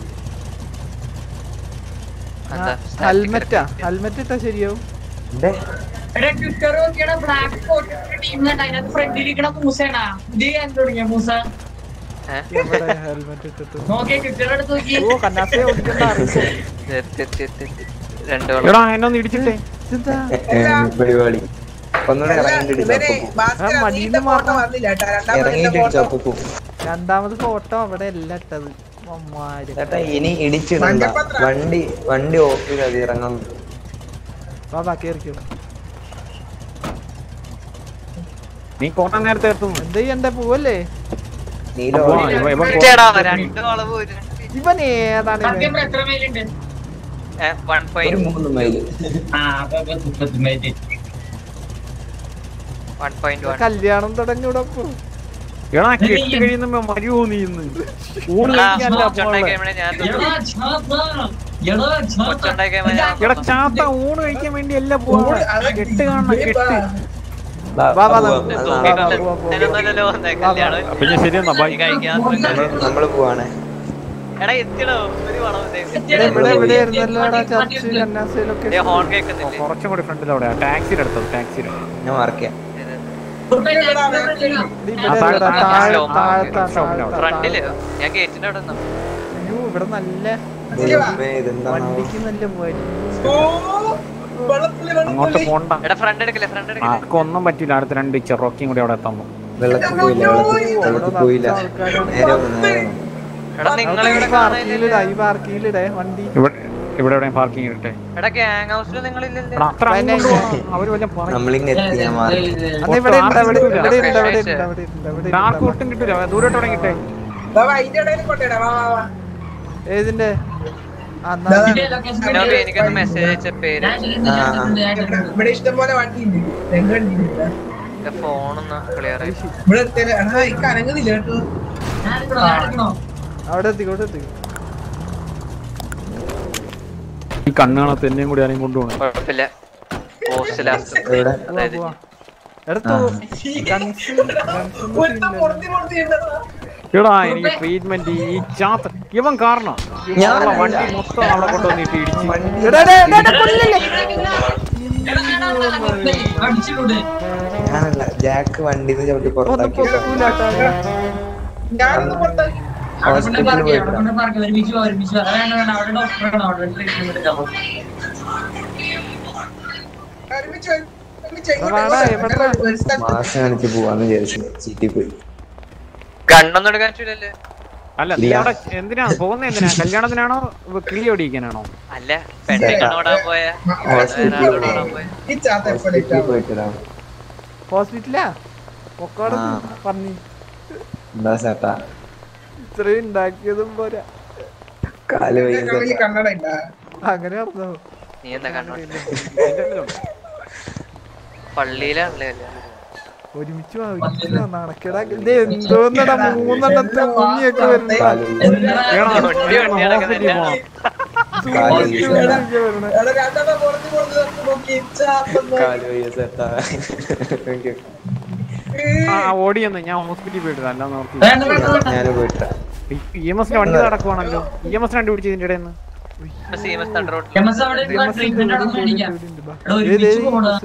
എന്താ ഹെൽമെറ്റാ ഹെൽമെറ്റ് ഇട്ടാ ശരിയാവും എന്റെ എടാ ട്വിറ്റർ നോക്കിയാണ് ബ്ലാക്ക് കോട്ട് ടീം അതിനകത്ത് ഫ്രണ്ടിലിരിക്കണ മൂസയാണാ പുതിയ ഗ്യാങ് തുടങ്ങിയ മൂസ എവിടെ ഹെൽമെറ്റ് ഇട്ടിട്ട് നോക്കിയ ട്വിറ്റർ എടുത്ത് നോക്കി ഓ കന്നാസെ ഓടിക്കണ്ട അറിയില്ല. എത്തി, എത്തി, എത്തി, എത്തി. രണ്ട് വെള്ളം എടാ എന്നെ ഒന്ന് ഇടിച്ചിട്ടേ ഇതെന്താ? പരിപാടി ഒന്നുകൂടെ ഇറങ്ങിയിട്ട് ഇവനെ ഇടിച്ചു ഭാസ്കർ ആ, നീന്റെ മടിയിന്ന് ഫോട്ടോ വന്നില്ല കേട്ടാ രണ്ടാമത്തെ ഇറങ്ങിയിട്ട് ഫോട്ടോ ഇടിച്ചു രണ്ടാമത് ഫോട്ടോ അവിടെ അല്ല ഇട്ടത് അമ്മാര് ചേട്ടാ ഇനി ഇടിച്ചിടണ്ട മഞ്ഞപ്പത്ര. വണ്ടി വണ്ടി ഓഫ് ചെയ്ത് ഇറങ്ങാൻ വാ വാ കേറിക്കോ നീ കൊറേ നേരത്തെ എത്തുന്നു എന്ത് ചെയ്യണ്ടേ പോവല്ലേ നീല അപ്പൊ ഓടി. ഇവ- ഇവൻ ചേടാ, രണ്ട് വളവ് ഒരു ഇവൻ ഏതാണ് ഇവൻ? സത്യം എത്ര മൈലുണ്ട് വൺ ഒരു പോയിന്റ് മൂന്ന് മൈല് ആ അപ്പൊ അപ്പൊ മുപ്പത്തി മൈല് വൺ പോയിന്റ് വൺ കല്യാണം തുടങ്ങിയോടൊപ്പോ എടാ കെട്ട് കഴിയുന്ന മരുവോ നീ ഇന്ന് ഊണ് കഴിക്കാനല്ല പോണെ. ഞാൻ എടാ ചാത്ത എടാ ചാത്ത ഒച്ചുണ്ടാക്കിയ എടാ ചാത്ത ഊണ് കഴിക്കാൻ വേണ്ടി അല്ല പോവാ കെട്ട് കാണണം കെട്ട് വാ, വാ, വാ, പോവാം. നമുക്ക് ആ, വാ, നാളെ വാ, വാ, വാ. ഞാനൊന്നല്ലല്ലോ വന്നേ കല്യാണം അപ്പൊ ഞാൻ ശരി എന്നാ ബൈ കഴിക്കാൻ നമ്മള് പോവാണേ എടാ എത്തിടോ ഒരു വളവ് ദേ. ഇവിടെ ഇവിടെ ഇവിടെ ആയിരുന്നല്ലോടാ ചർച്ച് കന്നാസയിലൊക്കെ ദേ ഹോൺ കേൾക്കുന്നില്ലേ കുറച്ചും കൂടി ഫ്രണ്ടിൽ അവിടെ ടാക്സിയുടെ അടുത്തത് ടാക്സിയുടെ ഞാൻ മാർക്ക് ചെയ്യാം ഇവിടെ ആ, താഴെ, ഇവിടെ താഴെ, താഴെ സ്റ്റോപ്പ് താഴെ സ്റ്റോപ്പിന്റെ അവിടെ. ഫ്രണ്ടില് ഞാൻ ഗേറ്റിന്റെ അവിടെ നിന്നു അയ്യോ ഇവിടെ നല്ല ദൈവമേ, ഇതെന്താണാവോ? വണ്ടിക്ക് നല്ല വരി ഓ വെള്ളത്തില് അങ്ങോട്ട് വെള്ളത്തില് പോണ്ട എടാ ഫ്രണ്ട് എടുക്കല്ലേ ഫ്രണ്ട് എടുക്കല്ലേ ആർക്കൊന്നും പറ്റില്ല അടുത്ത രണ്ട് ചെറോക്കിയും കൂടി അവിടെ എത്തുന്നു വെള്ളത്തിൽ പോയില്ല വെള്ളത്തിൽ വെള്ളത്തിൽ പോയില്ല നേരെ വന്നു നേരെ വന്നു എടാ നിങ്ങളിവിടെ പാർക്കിങ്ങിലിടാ ഈ പാർക്കിങ്ങിലിടേ വണ്ടി ഇവിടെ ഇവിടെ എവിടെയും പാർക്കിംഗ് ഇട്ടെ എടാ ഗ്യാങ് ഹൗസിൽ നിങ്ങളില്ലല്ലേ എടാ അത്ര അങ്ങോട്ട് പോ. അവര് വല്ല പറയും നമ്മളിങ്ങ് എത്തി ഞാൻ മാറി അന്ന് ഇവിടെ ഉണ്ട് അവിടെ ഒട്ടും ഇവിടെ ഉണ്ട് അവിടെ ആർക്കും ഉണ്ട് അവിടെ ഉണ്ട് അവിടെ ഉണ്ട് ആർക്കും ഒട്ടും കിട്ടൂല ദൂരോട്ട് തുടങ്ങിട്ടെ വാ, വാ, ഇതിന്റെ ഇടയിൽ കൊണ്ടുവരാം വാ വാ വാ ഏതിന്റെ ആ, എന്നാ ദാ, ഇതിന്റെ location നോബി എനിക്കൊന്ന് മെസ്സേജ് അയച്ച പേര് ഞാൻ ചെല്ലുന്നു, ഞാൻ ചെല്ലുന്നു, ഞാൻ ചെല്ലുന്നു. ഇവിടെ ഇഷ്ടം പോലെ വണ്ടി ഉണ്ട് രണ്ട് വണ്ടി ഉണ്ട് ഫോണൊന്ന് ക്ലിയർ ആയി ഇവിടെ എത്തിയാല് എടാ എനിക്ക് അനങ്ങുന്നില്ല കേട്ടോ ഞാൻ എടുക്കണോ, ഞാൻ എടുക്കണോ? അവിടെ എത്തിക്കോ അവിടെ എത്തിക്കോ ഈ കണ്ണ് കാണാത്ത എന്നെയും കൂടി ആരെയും കൊണ്ടുപോകണം കുഴപ്പമില്ല പോസ്റ്റ് ലാസ്റ്റ് എവിടെ പോവാ അതായത് പോവാ എടുത്തു ഗൺസ് ഗൺസ് ഒരുത്തൻ പൊറുതി പൊറുതി ഉണ്ടെടാ. എടാ എനിക്ക് ട്രീറ്റ്മെന്റ് ഈ ചാത്ത ഇവൻ കാരണം ഇവനുള്ള വണ്ടി മൊത്തം അവിടെ കൊണ്ടുവന്നിട്ട് ഇടിച്ച് എടാ എടാ, എടാ, എടാ, കൊല്ലില്ലേ? എടാ, എടാ, എടാ, എടാ, അടിച്ചിട്ടുണ്ട്. ഞാനല്ല ജാക്ക് വണ്ടിന്ന് ചവിട്ടി ഒന്ന് പുറത്താക്കി പൊക്കൂലാട്ടാ ഞാനൊന്ന് പുറത്താക്കി അവിടെ കൊണ്ട് ഹോസ്പിറ്റലിൽ പാർക്ക് ചെയ്യാം, അവിടെ പോയിട്ടാ കൊണ്ട് പാർക്ക് ചെയ്യാം. ഒരുമിച്ച് പോവാം, ഒരുമിച്ച് പോവാം. വേണ്ട, വേണ്ട, അവിടെ ഡോക്ടർ വേണം, അവിടെ ട്രീറ്റ്മെന്റ് എടുക്കാം. ഒരുമിച്ച് വരും. ഒരുമിച്ച് വാടാ, ഇങ്ങോട്ട് എവിടെടാ? ഒരു സ്ഥലത്ത് മാസം കാണിച്ച് പോവാന്ന് വിചാരിച്ചു ചീറ്റി പോയി കണ്ണൊന്നും എടുക്കാൻ പറ്റൂലല്ലേ അല്ല നീ ഇല്ല. അവിടെ എന്തിനാ പോകുന്ന എന്തിനാ കല്യാണത്തിനാണോ കിളി ഓടിക്കാനാണോ അല്ല പെണ്ണെ കണ്ണോടാൻ പോയ ഹോസ്പിറ്റലിൽ വേറെ പോയി ആളോടാൻ പോയ ഈ ചാത്ത എപ്പോഴും ഹോസ്പിറ്റലിൽ പോയിട്ടാ ഹോസ്പിറ്റലാ പൊക്കോടെ ആ. പറഞ്ഞു എന്താ ചേട്ടാ ഇത്രയും ഉണ്ടാക്കിയതും പോരാ കാല് വയ്യ കണ്ണിൽ ചേട്ടാ. കണ്ണട ഇല്ല അങ്ങനെ പറഞ്ഞോ നീ എന്താ കണ്ണോട് പള്ളിയിലാണല്ലേ കല്യാണം ഒരുമിച്ച് വാ, ഒരുമിച്ച് വാ, നടക്കടാ ഇത് എന്തോന്നടാ മൂന്നെണ്ണത്ത് ഊങ്ങിയൊക്കെ വരുന്ന കാല് വയ്യ. ഏടാ, വണ്ടി വണ്ടി നടക്കുന്നില്ല കാല് വയ്യ ചേട്ടാ. എടാ, രണ്ടെണ്ണം പുറത്ത് പുറത്ത് നിർത്തി നോക്കി ചാത്തെന്ന്. കാല് വയ്യ ചേട്ടാ Thank you. ആ ഓടിയെന്ന് ഞാൻ ഹോസ്പിറ്റലിൽ പോയിട്ട് അല്ല നോക്കി വേണ്ട, വേണ്ട, വേണ്ട. ഞാന് പോയിട്ടാ ഇ എം എസിന്റെ വണ്ടി നടക്കുവാണല്ലോ ഇ എം എസ് കണ്ടുപിടിച്ച് ഇതിന്റെ ഇടയിൽ നിന്ന് സീമസ് തണ്ട് റോട്ടിൽ എം എസ് അവിടെ ഇരുന്ന് ട്രീറ്റ്മെന്റ് അവിടെ മേടിക്കാം. എടാ, ഒരുമിച്ച് പോകണം.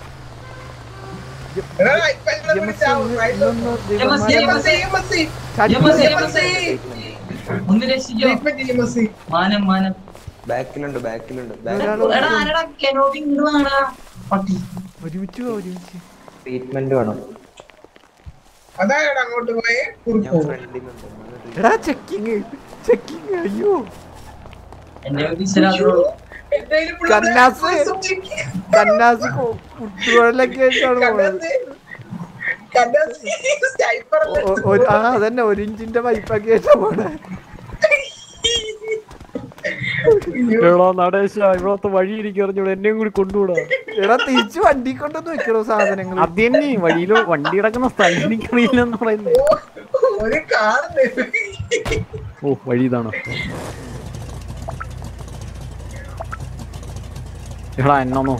എടാ, ഇപ്പൊ എന്നെ വിളിച്ചാവും. MSC, EMSC, EMSC. MSC, EMSC. ഒന്ന് രക്ഷിക്കോ Treatment EMSC. മാനം മാനം ബാക്കിലുണ്ട് ബാക്കിലുണ്ട് എടാ ആരടാ കെനോബി ഇങ്ങോട്ട് വാടാ പട്ടി ഒരുമിച്ച് വാ, ഒരുമിച്ച് ട്രീറ്റ്മെന്റ് വേണം അതായത് അങ്ങോട്ട് പോയേ ഞാൻ കുറുക്കോ ഫ്രണ്ടിൽ നിന്നുണ്ട് എടാ ചെക്കിങ് ചെക്കിങ് അയ്യോ എന്റെ വിശ്വരാത്രുള്ളൂ എന്റെ കയ്യില് full കന്നാസ്. black boys ഉണ്ട്. കന്നാസ് കുട്ടികളിലൊക്കെ ആയിട്ടാണ് പോണത് കന്നാസ്, കന്നാസ് sniper അല്ലേ? ഒ- ഒരു ആ അതന്നെ ഒരു ഇഞ്ചിന്റെ പൈപ്പൊക്കെ ആയിട്ടാ പോണേ എടാ നടേശ ഇവിടത്തെ വഴി എനിക്ക് അറിഞ്ഞൂടെ എന്നെയും കൂടി കൊണ്ടുവിടാ എടാ തിരിച്ച് വണ്ടി കൊണ്ടൊന്ന് വെക്കണോ സാധനങ്ങൾ അത് തന്നെ വഴിയില് വണ്ടി കിടക്കുന്ന സ്ഥലം എനിക്കറിയില്ലെന്ന് പറയുന്നത് ഒരു കാണുന്നു ഓ വഴി ഇതാണ് എടാ എന്നൊന്നോ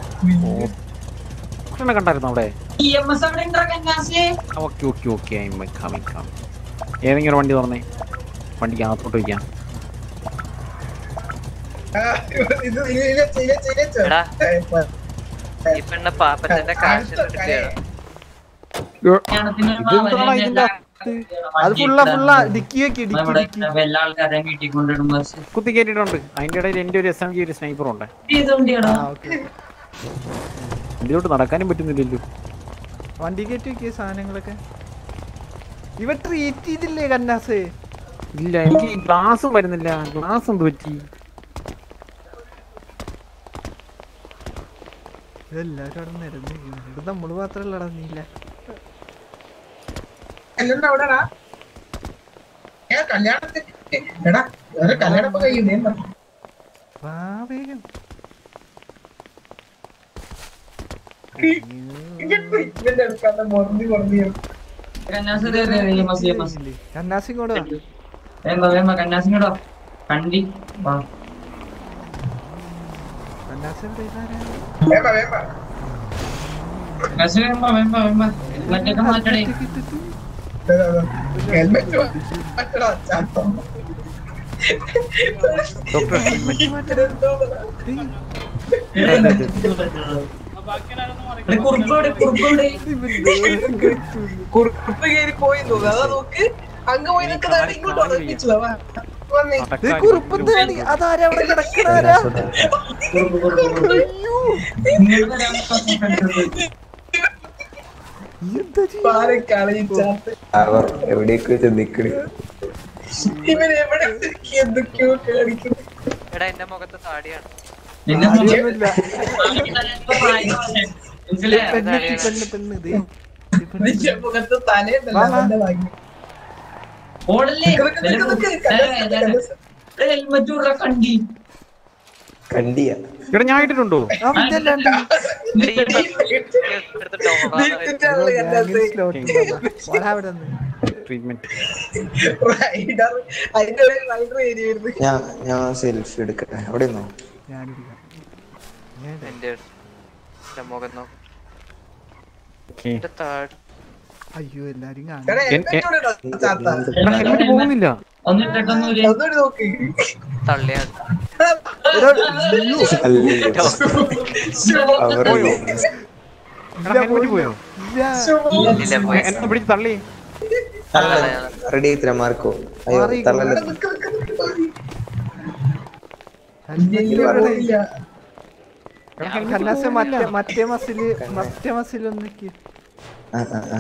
ഓ കണ്ടായിരുന്നു അവിടെ ഇ എം എസ് അവിടെ ഉണ്ടോ കന്നാസേ okay okay okay coming coming ഏതെങ്കിലും ഒരു വണ്ടി തുറന്നേ വണ്ടിക്ക് അകത്തോട്ട് വയ്ക്കാം ആ, ഇത് ഇല്ല, ചെയ്യ, ചെയ്യ, ചെയ്യ. എടാ. ഏ, പ- ഈ പെണ്ണ പാപ്പത്തിന്റെ കാശ് കിട്ടിയാണ് ഇതെന്താടാ ഇതിന്റെ അകത്ത്? അത് ഫുള്ള ഫുള്ള ഡിക്കി വെക്കി ഡിക്കി നമ്മുടെ ഡിക്കി എല്ലാ ആൾക്കാരെ വീട്ടിൽ കൊണ്ടിടുമ്പോ കുത്തി കയറ്റിട്ടുണ്ട് അതിന്റെ ഇടയിൽ എന്റെ ഒരു എസ് എം ജി ഒരു സ്നൈപ്പർ ഉണ്ട് ഇതുകൊണ്ടിയാണോ ആ ഓക്കെ ഇതിലോട്ട് നടക്കാനും പറ്റുന്നില്ലല്ലോ വണ്ടി കയറ്റി വെക്കിയ സാധനങ്ങളൊക്കെ ഇവ ട്രീറ്റ് ചെയ്തില്ലേ കന്നാസ് ഇല്ല എനിക്ക് ഗ്ലാസും വരുന്നില്ല ഗ്ലാസ് എന്ത് പറ്റി ഇതെല്ലാരും അവിടെ നിരന്ന് ഇവിടെ നമ്മള് മാത്രല്ല നടന്നില്ല കല്യാണം എവിടെടാ? ഏ, കല്യാണത്തിന് എടാ വേറെ കല്യാണം ഇപ്പൊ കഴിയുന്നേ വാ വേഗം ട്രീറ്റ്മെന്റ് എടുക്കാത്ത മൊറഞ്ഞു കുറഞ്ഞു കന്നാസ് ദേ, ദേ, ദേ, EMS, EMS. കന്നാസ് ഇങ്ങോട്ട് വാ. വേമ്പ വേമ്പ കന്നാസിങ്ങടോ കണ്ടി വാ കന്നാസ് എവിടെ ഇതാരാ? വേമ്പ വേമ്പ കന്നാസ് വേമ്പ വേമ്പ വേമ്പ മറ്റൊക്കെ മാറ്റണേ ഹെൽമെറ്റ് മാറ്റടാ ചാത്തം ഡോക്ടർ കുറുപ്പോടെ കുറുപ്പോടെ കുറുപ്പ് കയറി പോയി തോന്നുന്നു അതാ നോക്ക് അങ്ങ് പോയി നിൽക്കുന്നതാണ് ഇങ്ങോട്ട് ഉറപ്പിച്ചതാ വാ. വന്നേ ദേ കുറുപ്പ് തേടി അതാരാ അവിടെ കിടക്കണാരാ അയ്യോ എന്താ ചെയ്യ- പാരെ കളയിച്ചാത്ത് അവർ എവിടേക്ക് ചിന്തിക്കണ് ഇവൻ എവിടെ എന്തൊക്കെയോ കാണിക്കുന്നു എടാ എന്റെ മുഖത്ത് താടിയാണ് നിന്നെ കാര്യമൊന്നുമില്ല. മനസ്സിലായോ പെണ്ണ് എത്തി, പെണ്ണ് പെണ്ണ് ദേ. ദേ പെണ്ണ്. നിന്റെ മുഖത്ത് തലയുണ്ടല്ലോ വാ, വാ. അവന്റെ ഭാഗ്യം ഓടല്ലേ നിക്ക് നിക്ക് നിക്ക് നിക്ക് കല്യാണം കല്യാണം ഹെൽമെറ്റ് ഉള്ള കണ്ടി കണ്ടിയ ഇവിടെ ഞാൻ ഇട്ടിട്ടുണ്ടോ ആ ഇതല്ലാണ്ട് എടീ, ഈ എടുത്ത് ഡോറാ വീട്ടിന്റെ ആള് കല്യാണത്തിന് പോടാ അവിടെ നിന്ന് ട്രീറ്റ്മെന്റ് റൈഡർ അതിന്റെ ഒരു റൈഡർ ഏരിയ വരുന്നു ഞാൻ ഞാൻ സെൽഫി എടുക്കട്ടെ അവിടെ നിന്നോ ഞാനിരിക്കാം ഞാൻ എന്റെ എന്റെ മുഖം നോക്ക് ഓക്കെ എന്റെ താടി അയ്യോ എല്ലാരും കാണും എടാ എൻ- ഹെൽമെറ്റ് ഇടടാ, ചാത്ത ഹെൽമെറ്റ് പോകുന്നില്ല ഒന്നിട്ടൊന്നുമില്ല ഒന്നുകൂടി നോക്ക് തള്ളിയാണ് എടാ, അയ്യോ. അല്ലല്ലോ അവർ ഹെൽമെറ്റ് പോയോ ഇല്ല. ഇല്ല പോയി എന്നെ പിടിച്ച് തള്ളി റെഡി ആയിട്ടില്ല മാർക്കോ അയ്യോ മാറി. തള്ളല് നിക്ക് നിക്ക് നിക്ക് നോക്ക്. ഹെൽമെറ്റ് ഇല്ല, എവിടെ? ഇല്ല. കന്നാസെ മറ്റേ മറ്റേ മസില് മറ്റേ മസിൽ ഒന്നിക്ക് ആ ആ ആ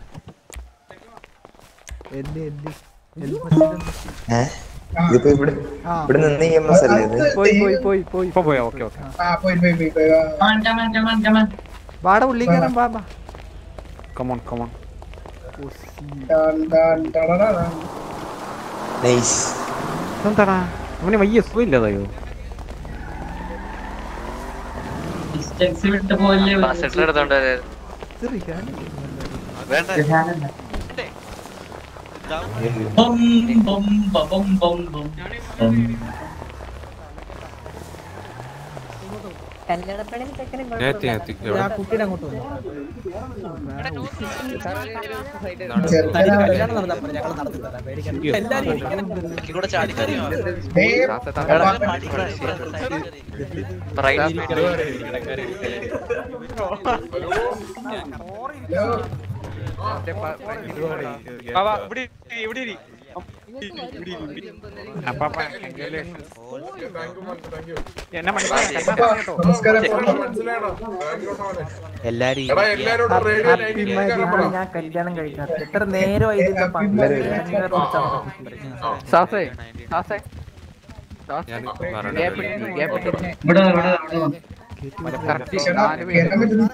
എല്ലി എല്ലി എല്ലി മസിലൊന്നിക്ക് ഏ ഇതിപ്പോ ഇവിടെ ആ ഇവിടെ നിന്ന് ഇ എം എസ് അല്ലേ ഇത് പോയി പോയി പോയി പോയി ഇപ്പൊ പോയോ ഓക്കെ ഓക്കെ ആ പോയി പോയി പോയി പോയി വാ. കമാൻ കമാൻ കമാൻ വാട ഉള്ളി കയറാൻ ബാ ബാ കമോൺ കമോൺ ഡാൻ, ഡാൻ, ഡടടാ. നൈസ് എന്താടാ അവന് വയ്യ സുഖമില്ലാതായോ ഡിസ്റ്റൻസ് വിട്ട് പോലെ പാസറ്റർ എടുത്തോണ്ട് വരാ. വേണ്ട ബം ബം ബം ബം ബം ബം കല്യാണപ്പണി ചെക്കനെ കുട്ടിയുടെ അങ്ങോട്ട് വന്നു ചെറുക്കനാ കല്യാണം നടന്നപ്പോൾ ഞങ്ങൾ നടത്തി തരാം പേടിക്കണ്ട എല്ലാരും ഇരിക്കണം. ഏയ്, അപ്പാപ്പ എന്നെ മനസ്സിലായി നമസ്കാരം എല്ലാരും ഹാപ്പി മാരീഡ് ഞാൻ കല്യാണം കഴിക്കാത്ത എത്ര നേരമായി ഇതിന്റെ പങ്ക് സാസേ സാസേ ഞാൻ ഇവിടെ ഇവിടെ ഇവിടെ കേട്ടാൻ പറ്റുന്നു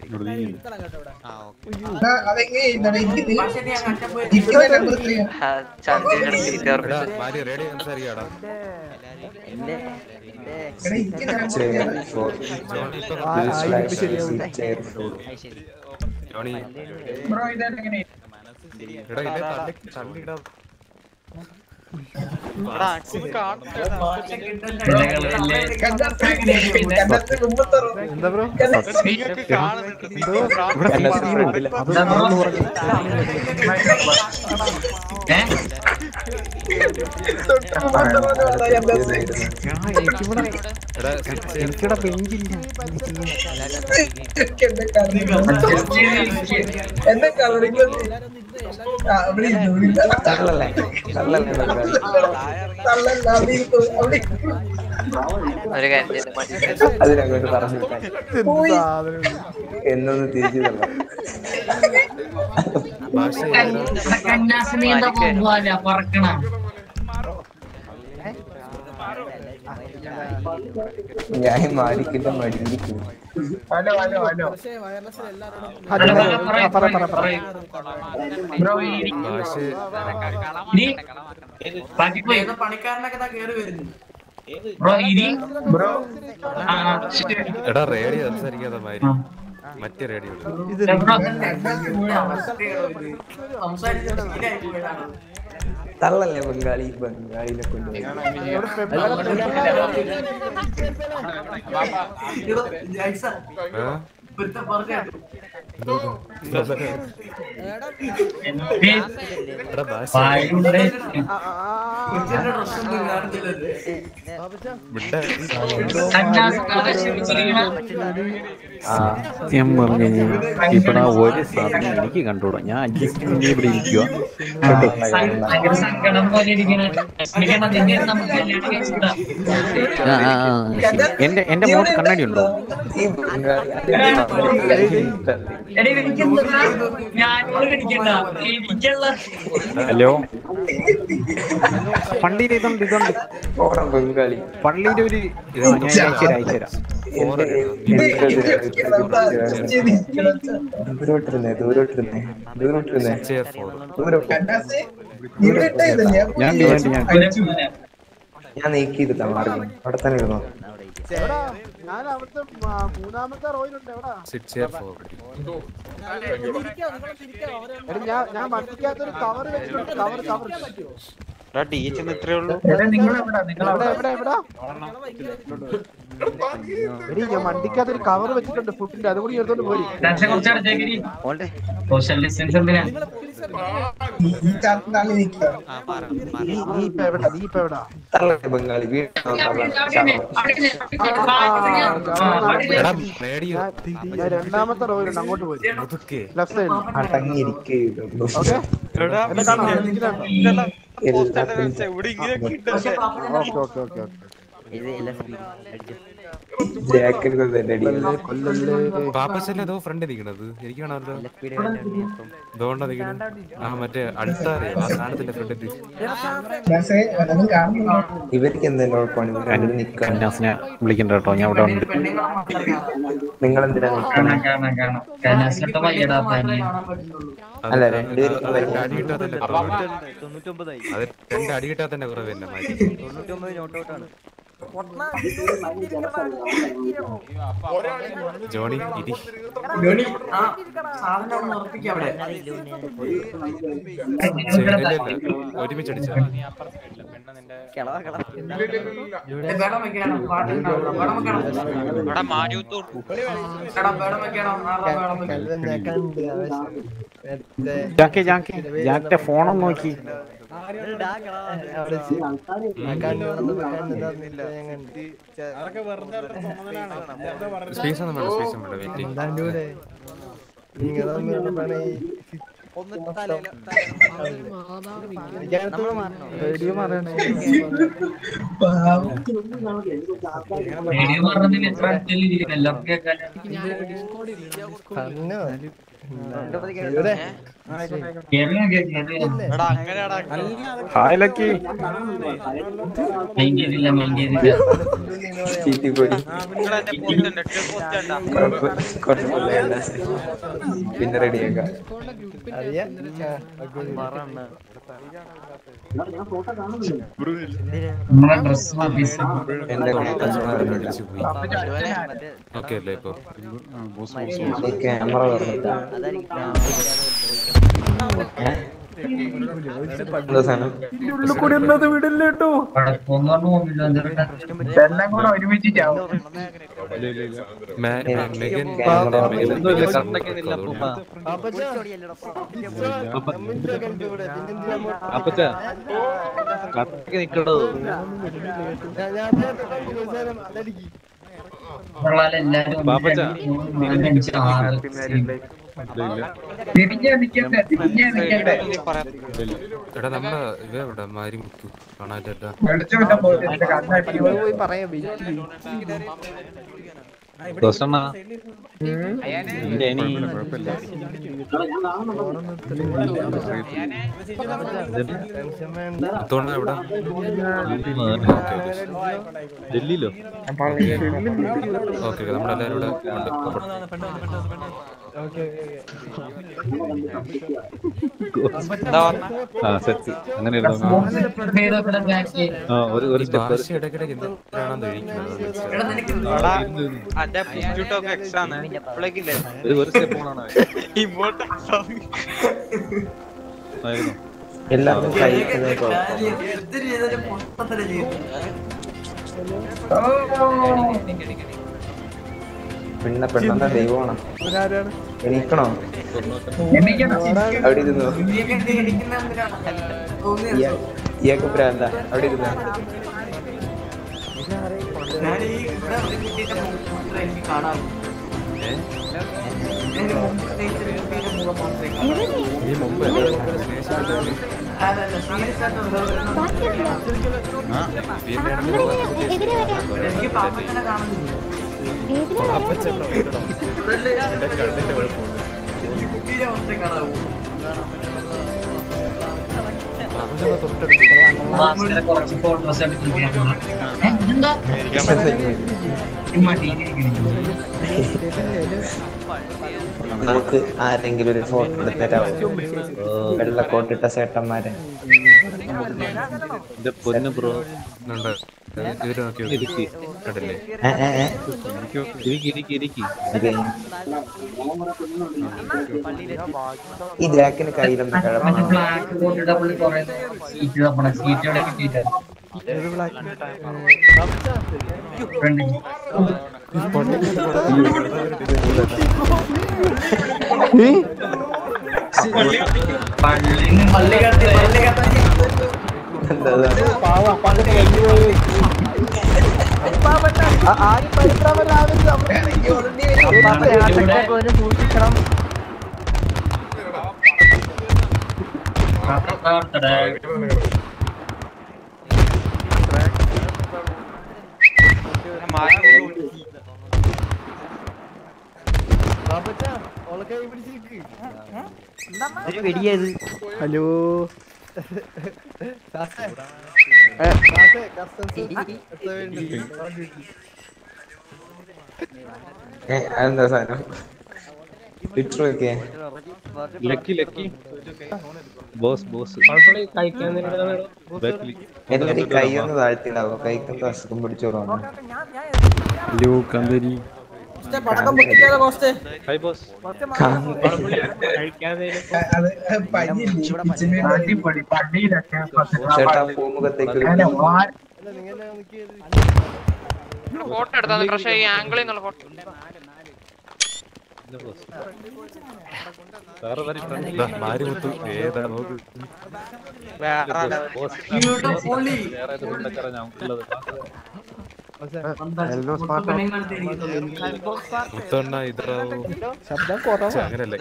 ആ, അതെങ്ങനെ എന്താണ് എനിക്ക് ഇരിക്കുന്ന നമ്പർ എത്രയാ ചന്ദ്രയുടെ സീറ്റ് എടാ, മാരി റേഡിയോ സംസാരിക്കാടാ എടാ ഇരിക്കുന്ന നമ്പർ എത്രയാ ജോണി ഇപ്പൊ ജോണി ബ്രോ ഇതാണ് എങ്ങനെ എടാ ഇല്ലേ തള്ളി തള്ളിയിടാ കണ്ടാത്ത കണ്ടാത്ത മുമ്പത്തെ റോ എന്താ ബ്രോ തൊട്ട് മുമ്പത്തെ റോ വന്നാ കണ്ടാത്ത എടാ സിക്സ് എനിക്കിടെ ബെഞ്ചില്ല എന്റെ കളറിങ് എന്റെ കളറിങ് ആ അവിടെ ഇരുന്നു, ഇവിടെ ഇരുന്നു. തള്ളല്ലേ തള്ളല്ലേ ബംഗാളി തള്ളല്ല, അവിടെ ഇരുന്നു, അവിടെ ഇരുന്നു. ഒരു കാര്യം ചെയ്ത് മതി അതിനങ്ങോട്ട് പറഞ്ഞു വിട്ടാൽ പോയി. എന്നൊന്ന് തിരിച്ചു തരണം ഭാഷ കന്യാസ് നീന്ത പോകുമ്പോല്ല പറക്കണ ഞാൻ മാരിക്കിന്റെ മടിയിരിക്കും ഹലോ ഹലോ ഹലോ പക്ഷേ വയർലെസ്സിൽ എല്ലാവരോടും ഹലോ ആ, പറ പറ പറ ബ്രോ ഈ ഭാഷ ഇനി ബാക്കി പോയി പണിക്കാരനൊക്കെ ദാ കേറി വരുന്നു ബ്രോ ഇനി ബ്രോ ആ ശരി എടാ റേഡിയോ സംസാരിക്കാതെ മാരി മറ്റേ റേഡിയോ ഇത് ബ്രോ സംസാരിച്ചിട്ട് ശീലമായി പോയതാണ് തള്ളല്ലേ ബംഗാളി ബംഗാളിനെ കൊണ്ടുപോയി ഇത് ജൈസ ആ? ഇപ്പോഴത്തെ പറഞ്ഞു എടാ ഭാഷ വായുടെ കൊച്ചിന്റെ ഡ്രസ് ഒന്നും കാണുന്നില്ലത് വിട്ടെ കന്യാസ് കാലം ക്ഷമിച്ചിരിക്കണം സത്യം പറഞ്ഞു കഴിഞ്ഞാൽ ഇവിടെ ഒരു സാധനം എനിക്ക് കണ്ടുകൂടാ ഞാൻ അഡ്ജസ്റ്റ് ചെയ്ത് ഇവിടെ ഇരിക്കുക ഭയങ്കര സങ്കടം പോലെ ഇരിക്കണം ക്ഷമിക്കണം നിന്നെ നമുക്ക് കല്യാണം കഴിച്ചിട്ടാ ആ, ആ, ആ, ശരി. എന്റെ എന്റെ മുഖത്ത് കണ്ണാടി ഉണ്ടോ ഈ ബംഗാളി എടീ എനിക്കെന്താ ഞാനോട് കടിക്കണ്ട എനിക്കുള്ള ഹലോ പള്ളിയിൽ ഇതുണ്ട് ഇതുണ്ട് ഓണം ബംഗാളി പള്ളിയിൽ ഒരു ആ, ഞാൻ അയച്ചുതരാം അയച്ചുതരാം എന്റെ ദൂരോട്ടിരുന്നേ ദൂരോട്ടിരുന്നേ ദൂരോട്ടിരുന്നേ ദൂരോട്ട് കണ്ടാസ് ഇവിടെ ഇട്ട ഇതല്ലേ ഞാൻ ഡിമാൻഡ് ഞാൻ ഞാൻ നീക്കിയിരുത്താം മാർഗം അവിടെ തന്നെ ഇരുന്നോ ഞാൻ അവിടുത്തെ മൂന്നാമത്തെ റോയിലുണ്ട് എവിടാ സിക്സ് ഫോർ എടാ ഞാൻ ഞാൻ വണ്ടിക്കകത്തൊരു കവർ വെച്ചിട്ടുണ്ട് കവർ കവർ എടാ നിങ്ങൾ എവിടാ നിങ്ങൾ എവിടെ എവിടെ എവിടാ എടി ഞാൻ വണ്ടിക്കകത്തൊരു കവർ വെച്ചിട്ടുണ്ട് ഫുഡിന്റെ അതും കൂടി എടുത്തോണ്ട് പോയി ടെൻഷൻ കുറച്ച് അടച്ചേക്കിനി സോഷ്യൽ ഡിസ്റ്റൻസ് എന്തിനാ ഈ ചാർട്ടിന്റെ ആള് നിൽക്കുക നീ നീ ഇപ്പൊ എവിടാ നീ ഇപ്പൊ എവിടാ തള്ളല്ലേ ബംഗാളി വീട്ടിൽ എടാ റേഡിയോ ഞാൻ ഞാൻ രണ്ടാമത്തെ റോയിലുണ്ട് അങ്ങോട്ട് പോയി മുതുക്കെ ലെഫ്റ്റ് സൈഡിൽ അടങ്ങിയിരിക്കുന്നു ഓക്കെ എന്നെ കാണാം ഇരിക്കുന്നുണ്ടോ? Okay okay okay okay jacket കൊന്നെ അടിയിൽ കൊല്ലല്ലേ പാപ്പച്ചല്ലേ അതോ ഫ്രണ്ട് നിൽക്കണത് എനിക്ക് കാണാമല്ലോ ഇതുകൊണ്ടാ നിൽക്കണത് ആ മറ്റേ അടുത്തറിയോ ആ സാധനത്തിന്റെ ഫ്രണ്ടിൽ പക്ഷേ അതൊന്നും കാണുന്നില്ല ഇവർക്ക് എന്തെങ്കിലും കുഴപ്പമാണ് ഇവർ രണ്ടും നിൽക്കാൻ കന്യാസിനെ വിളിക്കണ്ട കേട്ടോ ഞാൻ ഇവിടെ ഉണ്ട് നിങ്ങൾ എന്തിനാ കാണാം കാണാം കാണാം കന്യാസിന്റെ പയ്യടാ തന്നെ അല്ല രണ്ടുപേരും അത് രണ്ട് അടി കിട്ടാൻ തന്നെ കുറവ് അത് രണ്ട് അടി കിട്ടാൻ തന്നെ കുറവ് തന്നെ മാറ്റി ജോണി ഇരി ധോണി ആ സാധനം ഒന്ന് ഉറപ്പിക്കാം അവിടെ ചെയ്യലില്ല ഒരുമിച്ചടിച്ചാ ഏ, വേണം വെക്കണം പാട്ടുണ്ടാവില്ല വേണം വെക്കണം എടാ വേണം വെക്കണം ആറാ വേണം വെക്കണം ജാക്കി ജാക്കി ജാക്കിന്റെ ഫോണൊന്ന് നോക്കി സ്പേസ് ഒന്നും വേണ്ട സ്പേസ് ഒന്നും വേണ്ട വെയിറ്റ് റേഡിയോ മാറണേ റേഡിയോ പറഞ്ഞതിൽ എത്ര അടുത്തല്ലേ ഇരിക്കുന്നത് എല്ലാവർക്കും കേൾക്കാൻ ഹായ് ലക്കി ചീറ്റിപ്പോയി കുറച്ച് പിള്ളേരുണ്ട്. പിന്നെ റെഡിയാക്കാം അറിയാം നമ്മളെ ഡ്രസ് എന്റെ ഓക്കെ അല്ലേ ഇപ്പൊ ക്യാമറ പറഞ്ഞിട്ട് എന്താ സാധനം ഉള്ളിൽ കൂടി എന്നത് വിടില്ല കേട്ടോ എല്ലാം കൂടെ ഒരുമിച്ച് ചാവും മേ- മേ- മെഗൻ ക്യാമറ മെഗൻ ഒന്നുമില്ല, തിരിഞ്ഞാ നിക്കണ്ട തിരിഞ്ഞാ നിക്കണ്ട എടാ നമ്മളെ ഇവ എവിടെ മാരി മുത്തു കാണാനില്ല വെളിച്ചം വിട്ടാ പോയിട്ട് കണ്ണാട്ടി പോയി പറയാം വെയിറ്റ് ടെൻഷൻ വേണ്ട മുത്തോണ്ണ എവിടെ ഡൽഹിയിലോ ഓക്കെ നമ്മളെല്ലാരും ഇവിടെ ഉണ്ട് ഓക്കെ ആ സെറ്റ് അങ്ങനെ ഇടണം. ആ ഒരു ഒരു ഈ സ്റ്റെപ്പ് ഭാഷ ഇടയ്ക്കിടയ്ക്ക് എന്തിനാണെന്ന് കഴിക്കുന്നത് ഒരു ഒരു സ്റ്റെപ്പ് പോകണം ആയിരുന്നു എല്ലാവർക്കും കഴിക്കുന്നത് പിന്നെ പെണ്ണെന്താ ദൈവമാണ് ഇവരാരാണ് എണീക്കണോ എണീക്കണം അവിടെ ഇരുന്നു ഇയാ- ഇയാൾക്ക് പ്രാന്ത അവിടെ ഇരുന്നു ഈ മുമ്പ് കുറച്ച് ഫോട്ടോസ് എടുത്തിരിക്കുകയാണ് നമുക്ക് ആരെങ്കിലും ഒരു ഫോട്ടോ എടുത്തരാവോ വെള്ളക്കോട്ടിട്ട ചേട്ടന്മാരെ എന്റെ പൊന്നു ബ്രോ ഉണ്ട്. ഇവര് നോക്കി ഇരിക്കി കണ്ടില്ലേ ഏ, ഏ, ഏ. ഇരിക്കി ഇരിക്കി ഇരിക്കി ഇത് ഈ ജാക്കിന് കയ്യിലൊന്നും മറ്റേ കിഴപ്പാണ് ബ്ലാക്ക് കോട്ടിയുടെ പുള്ളി കുറെ സീറ്റ് തപ്പണ സീറ്റ് അവിടെ കിട്ടിയിട്ടാണ് ഫ്രണ്ടിൽ പള്ളിന്ന് പള്ളി കത്തി പള്ളി കത്തി എന്താ ഇത്? ഹലോ ഏ, അതെന്താ സാധനം ലിറ്റർ ഒക്കെ ലക്കി ലക്കി ബോസ് ബോസ് ബാക്കിൽ എന്നിട്ട് ഈ കൈ ഒന്ന് താഴ്ത്തിയിടാവോ കൈക്കെന്താ അസുഖം പിടിച്ചോളാം ലൂക്ക് അന്തരി ഹൈ ബോസ് അത് പയ്യില്ലേ പിച്ചിന് അടിപൊളി പള്ളിയിലൊക്കെ ചേട്ടാ പൂമുഖത്തേക്ക് ഒരു അല്ല, വാ- ഫോട്ടോ എടുത്താൽ പക്ഷേ ഈ ആംഗിളിൽ നിന്നുള്ള ഫോട്ടോ സാറ് വരെ ഫ്രണ്ട് ഇതാ, മാരി മുത്തു ഏതാ നോക്ക് ബോസ് വേറെ ഏത് കൊണ്ടക്കാരാ ഞങ്ങൾക്കുള്ളത് മുത്തോണ്ണ ഇതാവൂ ശബ്ദം കുറവാ അങ്ങനല്ല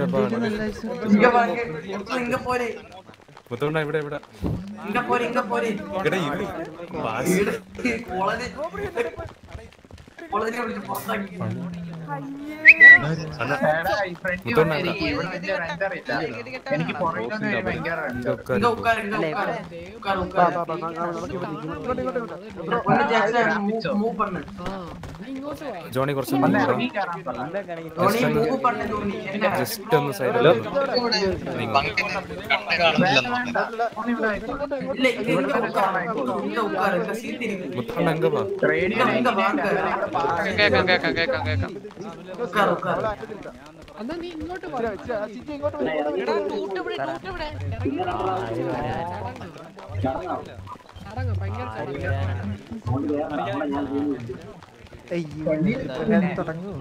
മുത്തോണ്ണ ഇവിടെ ഇവിടെ ഇവിടെ ഇത് ഭാഷ അണ്ണാ എടാ, ഈ ഫ്രണ്ട് മുത്തോണ്ണ വന്നേ, എനിക്ക് ഇവിടെ വലിയ rent അറിയില്ല. എനിക്ക് പുറകിൽ നിന്ന് ഒരു ഭയങ്കര rent. ഇതൊക്കെ ഒന്ന് ജാക്സൺ move- move பண்ணு. ജോണി കുറച്ച് ഒന്ന് മുന്നോട്ട് ഇറങ്ങി കയറാൻ പറ. Just ഒന്ന് move பண்ணு ജോണി. എന്നാ? ജസ്റ്റ് ഒന്ന് സൈഡിൽ വേണ്ട, വേണ്ട. ഒന്ന് ഇവിടെ ആയിക്കോ. ഇല്ല, ഇത് ഇങ്ങ ഉட்காரு. ഇങ്ങ ഉட்காரு. இந்த seat இருக்கு. മുത്തോണ്ണ എങ്ക വാ റേഡിയോ ഇങ്ങ വാங்க. കേക്കാം കേക്കാം കേക്കാം കേക്കാം ഉட்காரு, ഉட்காரு. തുടങ്ങൂ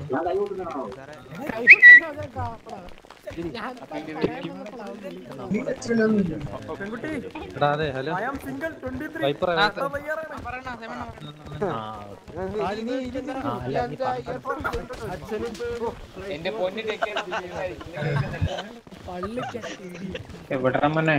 നീ സെക്ഷനിലൊന്നുമില്ല. എവിടെ മോനെ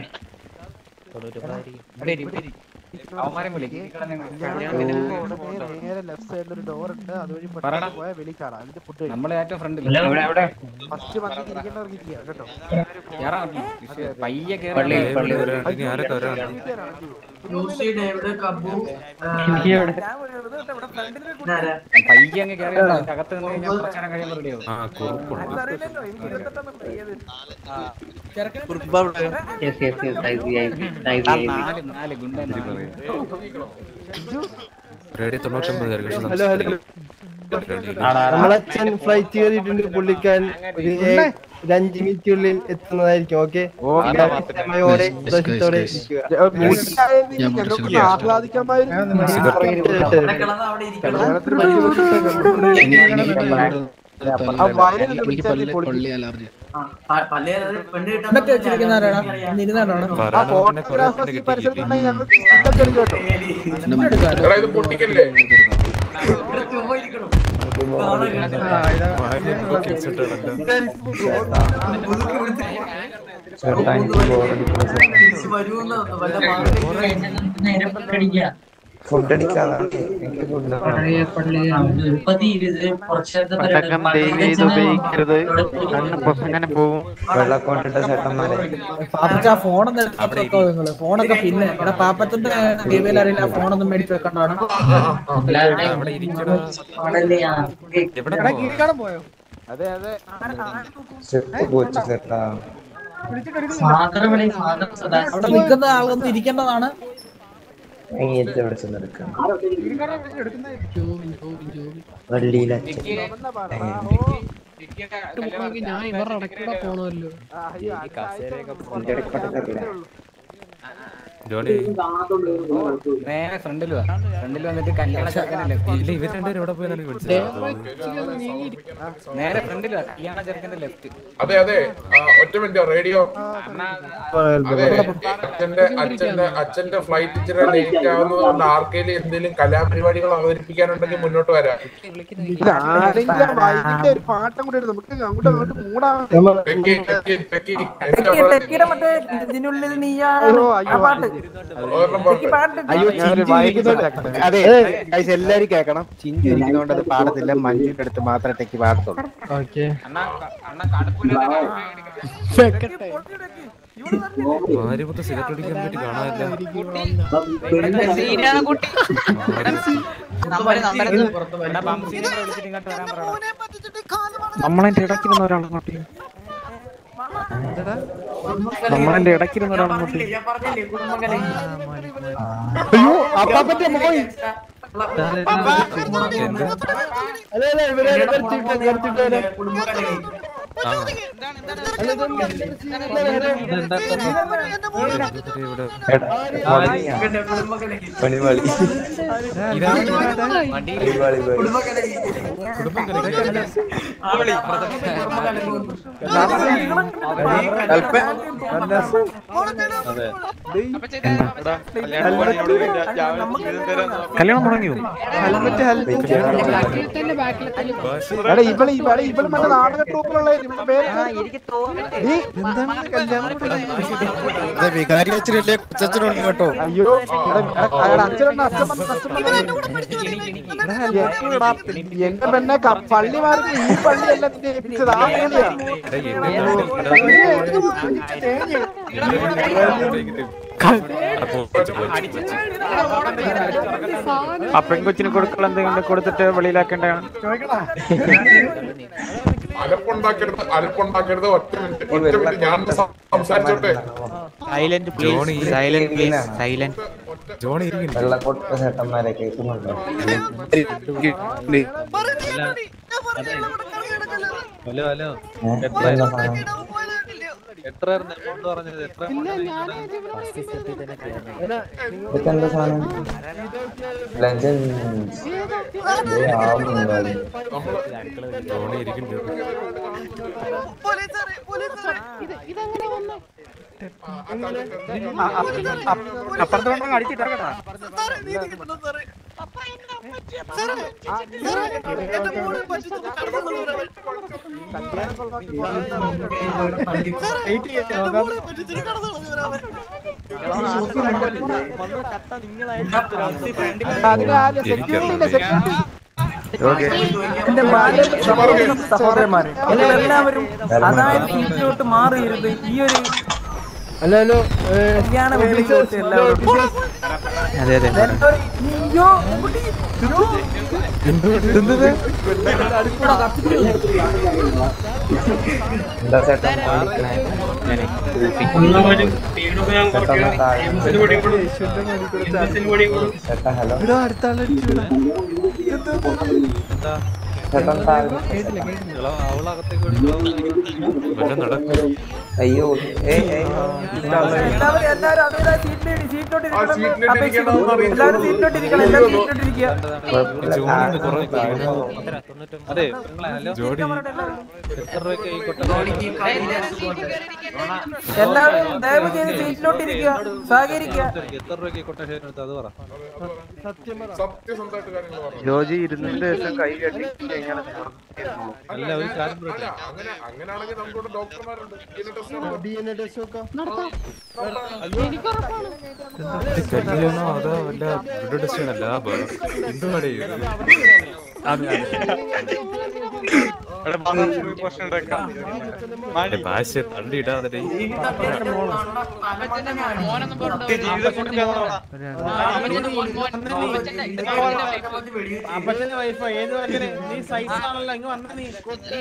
നേരെ ലെഫ്റ്റ് സൈഡിൽ ഒരു ഡോർ ഉണ്ട് അതുവഴി പെട്ടെന്ന് പോയാൽ വെളി കാണാം അതിന്റെ ഫുഡ് നമ്മളെ ഏറ്റവും ഫ്രണ്ടിൽ എവിടെ എവിടെ ഫസ്റ്റ് വന്നിട്ട് ഇരിക്കേണ്ടവർക്ക് ഇരിക്കുക കേട്ടോ പയ്യെ പള്ളി പള്ളി ഇനി ആരൊക്കെ വരാണ് ലൂസി, ഡേവിഡ്, കബു, ആ, എവിടെ ഇതാരാ? പയ്യെ അങ്ങ് കയറി അകത്ത് നിന്ന് കഴിഞ്ഞാൽ കുറച്ച് നേരം കഴിയുമ്പോൾ റെഡിയാവും ആ കുറുപ്പുണ്ട് yes yes yes I C I C I C I C നാല് നാല് ഗുണ്ടൻ റേഡിയോ തൊണ്ണൂറ്റൊമ്പത് പേര് പക്ഷെ ഹലോ ഹലോ റേഡിയോ നമ്മളച്ഛൻ ഫ്ലൈറ്റ് കയറിയിട്ടുണ്ട് പുള്ളിക്കാൻ ഒരു ഏ- ഒരു അഞ്ച് മിനിറ്റിനുള്ളിൽ എത്തുന്നതായിരിക്കും ഓക്കെ ക്ഷമയോടെ സന്തോഷത്തോടെ ഇരിക്കുക കിടന്ന് അവിടെ ഇരിക്കണം. ആ വയലിൽ വിളിച്ചാൽ പൊളി ആ, പ- പള്ളി അത് പെണ്ണ് കിട്ടാൻ ആ ഫോട്ടോഗ്രാഫേഴ്സ് ഈ പരിസരത്തുണ്ടെങ്കിൽ ഞങ്ങൾ ഇതൊക്കെ എടുക്കും കേട്ടോ എടാ ഇത് പൊട്ടിക്കല്ലേ ഇവിടെ ചുമ്മാ ഇരിക്കണം. പുതുക്കി വിളിച്ച് ചേട്ടാ എനിക്ക് ബോറടിക്കുന്നു തിരിച്ച് വരുമെന്ന് വല്ല മാർഗ്ഗം നേരെ പക്കടിക്കുക ഫുഡ് അടിക്കാതാണ് എനിക്ക് ഫുഡ് വെള്ളക്കോട്ടിട്ട ചേട്ടന്മാരെ ഫോണൊക്കെ പിന്നെ ഇവിടെ പാപ്പത്തിന്റെ ഗെയിമിൽ അറിയില്ല ഫോണൊന്നും മേടിച്ചു വെക്കണ്ടാണ് അവിടെ ഇരിക്കണ എവിടെ പോയോ അതെ അതെ സ്റ്റെപ്പ് പോച്ചു ചേട്ടാ ഫാദർ വിളി ഫാദർ സദാ അവിടെ നിൽക്കുന്ന ആളൊന്നും ഇരിക്കേണ്ടതാണ് എങ്ങനത്തെ എവിടെ ചെന്നെടുക്കാം വള്ളിയിലച്ഛൻ ഞാൻ ഇവരുടെ ഇടയ്ക്കൂടെ പോണമല്ലോ എന്റെ ഇടയ്ക്കൊട്ടത്തില്ല ജോണി നേരെ ഫ്രണ്ടിൽ വാ ഫ്രണ്ടിൽ വന്നിട്ട് കല്യാണ ചെറുക്കനല്ലേ ഇല്ല ഇവർ രണ്ടുപേരും എവിടെ പോയി എനിക്ക് മനസ്സിലാവും നേരെ ഫ്രണ്ടിൽ വാ കല്യാണ ചെറുക്കന്റെ ലെഫ്റ്റ് അതെ അതെ ആ, ഒറ്റ മിനിറ്റ് റേഡിയോ അതെ അച്ഛന്റെ അച്ഛന്റെ അച്ഛന്റെ ഫ്ലൈറ്റ് ഇച്ചിരി ലേറ്റ് ആവുന്നത് കൊണ്ട് ആർക്കെങ്കിലും എന്തെങ്കിലും കലാപരിപാടികൾ അവതരിപ്പിക്കാനുണ്ടെങ്കിൽ മുന്നോട്ട് വരാം ആരെങ്കിലും വൈകിട്ട് ഒരു പാട്ടം കൂടെ ഇട്ട് നമുക്ക് അങ്ങോട്ട് അങ്ങോട്ട് മൂടാം ടെക്കി ടെക്കി ടെക്കി എന്താ മറ്റേ ഇതിനുള്ളിൽ നീയാ അയ്യോ, അയ്യോ. ആ പാട്ട് ഒരെണ്ണം പാടട്ടെ. അയ്യോ അതെ guys, എല്ലാരും കേക്കണം ചിഞ്ചു ഇരിക്കുന്നോണ്ട് അത് പാടത്തില്ല മഞ്ജുവിന്റെ അടുത്ത് മാത്രമേ ടെക്കി പാടത്തുള്ളൂ ഓക്കെ ഭാര്യമൊക്കെ സിഗരറ്റ് അടിക്കാൻ പറ്റി കാണാനില്ല വിളിച്ചിട്ട് ഇങ്ങോട്ട് വരാൻ പറയണം നമ്മളതിന്റെ ഇടയ്ക്കിരുന്ന ഒരാളങ്ങോട്ട് നമ്മളതിന്റെ ഇടയ്ക്കിരുന്ന ഒരാളങ്ങോട്ട് ഞാൻ പറഞ്ഞില്ലേ കുടുംബങ്ങളെ അയ്യോ അപ്പാപ്പന്റെ പോയി അതെ അതെ ഇവരെ നിർത്തിയിട്ട് നിർത്തിയിട്ട് കുടുംബങ്ങളെ ആ ഇവിടെ കുടുംബങ്ങളെ പണിവാളി പണിവാളി പോയി കുടുംബങ്ങളെ കല്യാണം തുടങ്ങിയോ ഹെൽമെറ്റ് ഹെൽമെറ്റ് എടാ ഇവള് ഇവള് ഇവള് മറ്റേ നാടക ട്രൂപ്പിലുള്ള ഇവളുടെ പേര് നീ വികാരി അച്ഛനല്ലേ കൊച്ചച്ഛനുണ്ട് കേട്ടോ അയ്യോ എടാ, എടാ, എടാ, അച്ഛനുണ്ട് അച്ഛൻ വന്ന് അച്ഛൻ വന്ന് എടാ, എന്റെ പെണ്ണെ ക- പള്ളി മാറി ഈ പള്ളിയല്ല നിന്നെ ഏൽപ്പിച്ചത് ആ പള്ളിയാ ആ പെൺകൊച്ചിന് കൊടുക്കൽ എന്തെങ്കിലും കൊടുത്തിട്ട് വെളിയിലാക്കേണ്ടതാണ് അലപ്പുണ്ടാക്കരുത് അലപ്പുണ്ടാക്കരുത് ഒറ്റ മിനിറ്റ് ഒറ്റ മിനിറ്റ് ഞാൻ സംസാരിച്ചോട്ടെ silent Johnny silent please silent Johnny ഇരിക്കുന്നു വെള്ളക്കൊട്ട ചേട്ടന്മാരെ കേൾക്കുന്നുണ്ടോ ഹലോ ഹലോ ഏ? എന്താ സാധനം? എത്രയായിരുന്നു എമൗണ്ട് പറഞ്ഞത് എത്ര ഇതൊക്കെ എന്താ സാധനം ലെജൻസ് ആവുന്നുണ്ടായിരുന്നു ജോണി ഇരിക്കുന്നു അപ്പുറത്ത് കൊണ്ടങ്ങ് അടിച്ചിട്ടാ അതിന് ആരും സെക്യൂരിറ്റി ഇല്ല സെക്യൂരിറ്റി എന്റെ ഭാര്യ സഹോദരന്മാരെ എല്ലാവരും അതായത് സീറ്റിലോട്ട് മാറിയിരുത് ഈ ഒരു ഹലോ ഹലോ കല്യാണ വീട്ടിലോട്ട് എല്ലാവരും അതെ അതെ എല്ലാവരും അയ്യോ, എവിടെ? അയ്യോ. എന്താ ചേട്ടൻ ചേട്ടാ ഹലോ ചേട്ടൻ താഴെ അയ്യോ ഏ എല്ലാവരും എല്ലാവരും അതേതാ സീറ്റിൽ സീറ്റിലോട്ട് ഇരിക്കണം അപേക്ഷിക്കുന്നു എല്ലാവരും സീറ്റിലോട്ട് ഇരിക്കണം എല്ലാവരും സീറ്റിലോട്ട് ഇരിക്കുക അതെ നിങ്ങളെ ഹലോ ജോഡി എത്ര രൂപയ്ക്ക് ഈ കൊട്ട എല്ലാവരും ദയവ് ചെയ്ത് സീറ്റിലോട്ട് ഇരിക്കുക സഹകരിക്കുക എത്ര രൂപയ്ക്ക് ഈ കൊട്ടേഷൻ എടുത്ത് അത് പറ സത്യസന്ധമായിട്ട് കാര്യങ്ങൾ പറഞ്ഞു ജോജി ഇരുന്നതിന്റെ ശേഷം കൈ കെട്ടി ഇങ്ങനെ അല്ല ഒരു കാര്യം അല്ല പറയട്ടെ അങ്ങനെ അങ്ങനെയാണെങ്കിൽ നമുക്കിവിടെ ഡോക്ടർമാരുണ്ട് DNA test നടത്താം. ഡി എൻ എ ടെസ്റ്റ് നോക്കാം കല്യാണോ അതോ വല്ല ബ്ലഡ് ടെസ്റ്റ് അല്ല എന്തുവാടേ ഇത് ഭാഷ തള്ളിയിടാതെ അപ്പച്ചന്റെ വൈഫ് ഏത് വരക്കനെ നീ സൈസ് ആണല്ലോ ഇങ്ങ് വന്നാ നീ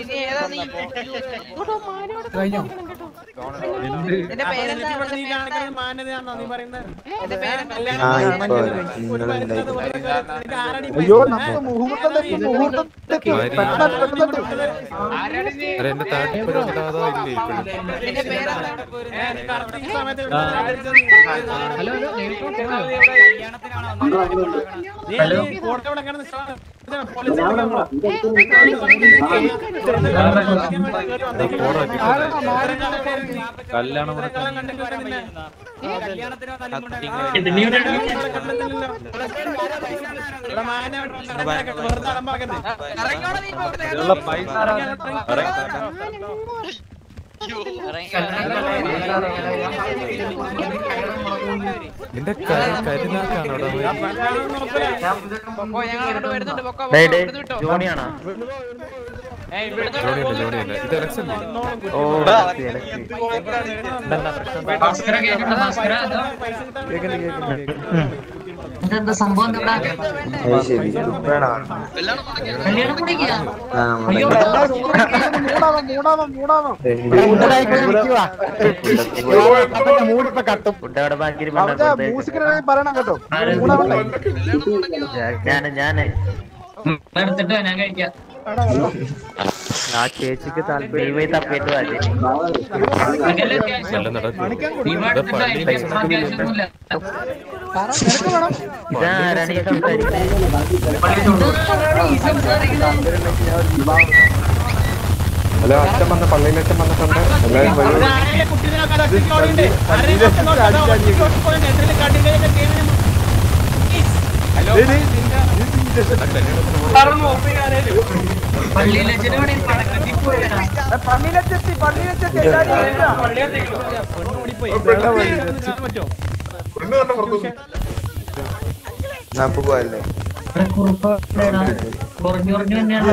കഴിഞ്ഞോ എന്റെ പേരെന്താ നീ കാണിക്കുന്നത് മാന്യതയാണോ നീ പറയുന്നത് ആ ഇപ്പൊ നിങ്ങളുണ്ടായി അയ്യോ നമുക്ക് മുഹൂർത്തം തെറ്റി മുഹൂർത്തം തെറ്റി പെട്ടെന്ന് പെട്ടെന്ന് അല്ല എന്റെ താട്ടിപ്പുരം അതോ ഇല്ലേ കല്യാണം ഇതിലുള്ള പൈസ നിന്റെ കരി കരിനാക്കാണോ ഡേ ഡേ ജോണിയാണോ ജോണിയല്ല ജോണിയല്ല ഇത് ഇലക്ഷൻ ഓ ഇലക്ഷൻ, ഇലക്ഷൻ. ഭാസ്കര കേൾക്കണ്ട ഭാസ്കര അതോ ഇതെന്താ സംഭവം എന്താ ഇവിടെ? അത് ശരി ഇപ്പഴാ കല്യാണം കുടിക്കുക ആ അയ്യോ മൂടാവം മൂടാവം മൂടാവം മൂടിപ്പോ കട്ടും ഫുഡ് അവിടെ ബാക്കി അവന്റെ മ്യൂസിക്കിനെ പറയണം കേട്ടോ മൂടാവണ്ടേ ഞാന് ഞാന് എടുത്തിട്ട് ഞാൻ കഴിക്കാം ആ ചേച്ചിക്ക് താല്പര്യം ഇവയെ തപ്പിയിട്ട് വാ ചേച്ചി അതല്ലേ അത്യാവശ്യം നല്ല നടക്കും ഇവ എടുത്തിട്ട് എനിക്ക് extra അത്യാവശ്യമൊന്നുമില്ല ഇതാരാണ് ഈ സംസാരിക്കുന്നത് ഹലോ അച്ഛൻ വന്ന പള്ളിയിൽ അച്ഛൻ വന്നിട്ടുണ്ട് എല്ലാവരും വരൂ പള്ളിയിലച്ഛനോട് പടക്കത്തിൽ പോയാ പള്ളിയിലെത്തി പള്ളിയിലെത്തി എല്ലാരും നാപ്പ് പോയല്ലേ കുറഞ്ഞു കുറഞ്ഞു തന്നെയാണ്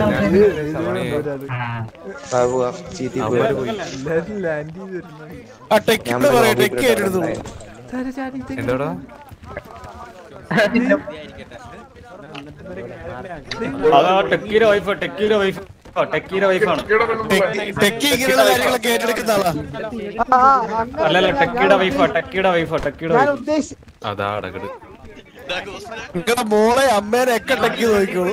ബാബു ചീറ്റി അവര് പോയി ആ ടെക്ക് ഞാൻ പറയാം lobby ടെക്ക് ഏറ്റെടുത്തു എന്താടാ അതാ ടെക്കിയുടെ വൈഫ് ടെക്കിയുടെ വൈഫ് ടെക്കിയുടെ വൈഫാണ് ടെക്കി ഇങ്ങനെയുള്ള കാര്യങ്ങളൊക്കെ ഏറ്റെടുക്കുന്ന ആളാ അല്ലല്ല ടെക്കിയുടെ വൈഫാ ടെക്കിയുടെ വൈഫാ ടെക്കിയുടെ ഞാൻ വൈഫ് ഉദ്ദേശിച്ച അതാ അടകട് നിങ്ങളുടെ മോളെ അമ്മേനെ ഒക്കെ ടെക്കി നോക്കിക്കോളൂ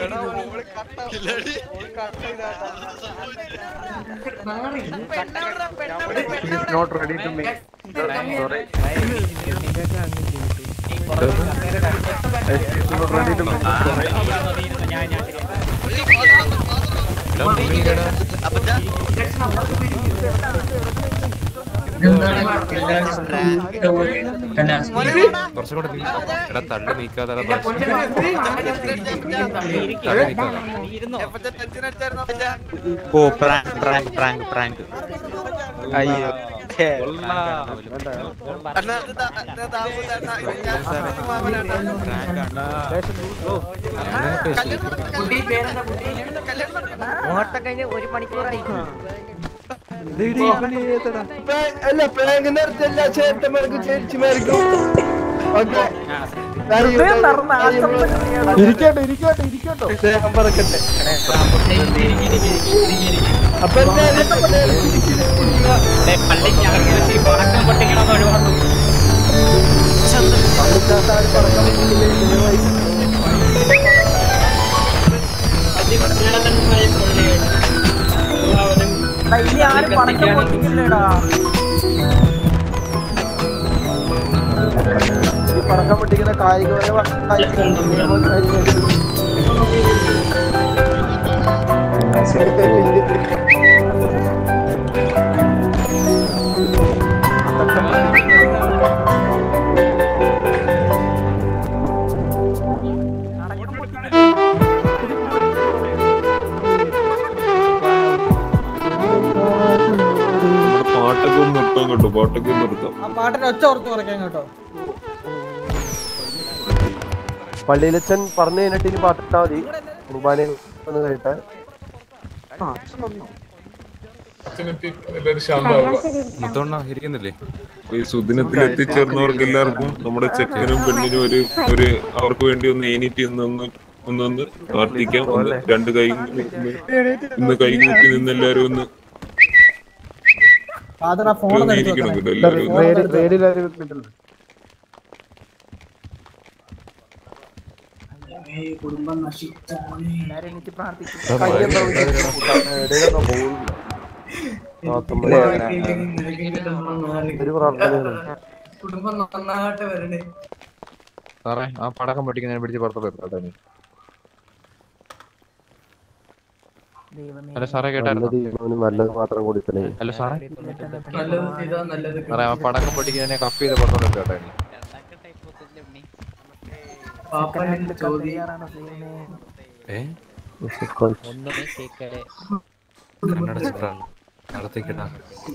not ready to make ready to കുറച്ചും കൂടെ നീ- എടാ തള്ളി നീക്കാതെ തള്ളി നീക്കാതെ ഓ പ്രാങ്ക് പ്രാങ്ക് പ്രാങ്ക് പ്രാങ്ക് അയ്യോ മുഹൂർത്തം കഴിഞ്ഞ് ഒരു മണിക്കൂറായി അല്ല പ്രാങ്ക് നിർത്തല്ല ചേട്ടന്മാർക്കും ചേച്ചിമാർക്കും ഓക്കെ ഹൃദയം നിറഞ്ഞ ആശംസകൾ ഇരിക്കട്ടെ ഇരിക്കട്ടെ ഇരിക്കട്ടോ സ്നേഹം പറക്കട്ടെ അപ്പൊ എന്തായാലും പടക്കം പൊട്ടിക്കണമെന്ന് ഒരുപാട് എടാ, ഇനി ആരും പടക്കം പൊട്ടിക്കില്ലേടാ ഈ പടക്കം പൊട്ടിക്കുന്ന കായികപരമായ പാട്ടൊക്കെ ഒന്ന് നിർത്താൻ കേട്ടോ പാട്ടൊക്കെ ഒന്ന് നിർത്താം ആ പാട്ടിന് ഒച്ച ഓർത്ത് കുറയ്ക്കാൻ കേട്ടോ പള്ളിയിലച്ഛൻ പറഞ്ഞു കഴിഞ്ഞിട്ട് ഇനി പാട്ടിട്ടാ മതി കുർബാന ഒന്ന് കേട്ടാ മുത്തോണ്ണ ഇരിക്കുന്നില്ലേ ഈ സുദിനത്തിൽ എത്തിച്ചേർന്നവർക്ക് എല്ലാവർക്കും നമ്മുടെ ചെക്കനും പെണ്ണിനും ഒരു ഒരു അവർക്ക് വേണ്ടി ഒന്ന് എണീറ്റ് നിന്ന് ഒന്നൊന്ന് പ്രാർത്ഥിക്കാം ഒന്ന് രണ്ട് കൈ ഇന്ന് കൈകൂപ്പി നിന്ന് എല്ലാവരും ഒന്ന് ഫാദർ ആ ഫോൺ ഒന്ന് ഇരിക്കണം കേട്ടോ എല്ലാവരും ഒന്ന്. റേഡിയോയിലൊരു കിട്ടുന്നു കുടുംബം നശിച്ച എല്ലാരും എനിക്ക് പ്രാർത്ഥിക്കും ഒരു പ്രാർത്ഥനയാണ് കുടുംബം നന്നായിട്ട് വരണേ സാറേ ആ പടക്കം പൊട്ടിക്കുന്നതിനെ പിടിച്ച് പുറത്തോട്ട് കേട്ടോ അല്ല സാറേ കേട്ടായിരുന്നു നല്ലത് ചെയ്യുന്നവന് നല്ലത് മാത്രം കൊടുക്കണേ അല്ല സാറേ നല്ലത് ചെയ്താ നല്ലത് സാറേ ആ പടക്കം പൊട്ടിക്കുന്നതിനെ കഫ് ചെയ്ത് പുറത്തോട്ട് കേട്ടോ പാപ്പന്റെ ചോദ്യം ഏ ഒന്നുമേ കേക്കടെ കണ്ണടച്ച് പ്രാ- പ്രാർത്ഥിക്കടാ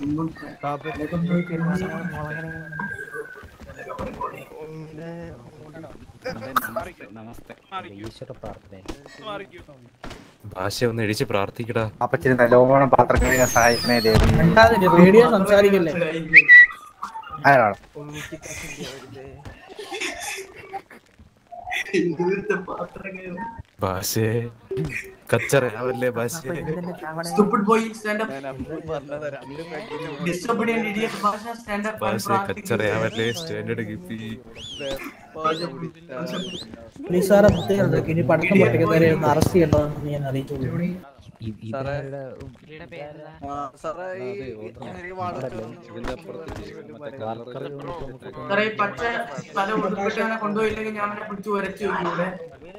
നമസ്തേ ഈശ്വര പ്രാർത്ഥന ഭാഷ ഒന്ന് ഇടിച്ച് പ്രാർത്ഥിക്കടാ അപ്പച്ചിന് നല്ലോണം പാത്രം കഴിയാൻ സഹായിക്കണേ ദൈവം റേഡിയോ സംസാരിക്കല്ലേ ആരാണ് ഭാഷേ കച്ചറയാവല്ലേ ഭാഷേ Stupid boy, stand up. Disobedient idiot, ഭാഷ, stand up and ഭാഷ പ്രാർത്ഥിക്കുക. കച്ചറയാവല്ലേ സ്റ്റാൻഡേർഡ് കിപ്പി നിസാര പ്രത്യേകത ഇനി പടക്കം പൊട്ടിക്കുന്നവരെ ഒന്ന് അറസ്റ്റ് ചെയ്യണമെന്ന് ഞാൻ അറിയിച്ചു സാറേ, ഈ പച്ച തല ഉടുപ്പിട്ടവനെ കൊണ്ടുപോയില്ലെങ്കിൽ ഞാൻ അവനെ പിടിച്ച് ഉരച്ചു വെക്കും ഇവിടെ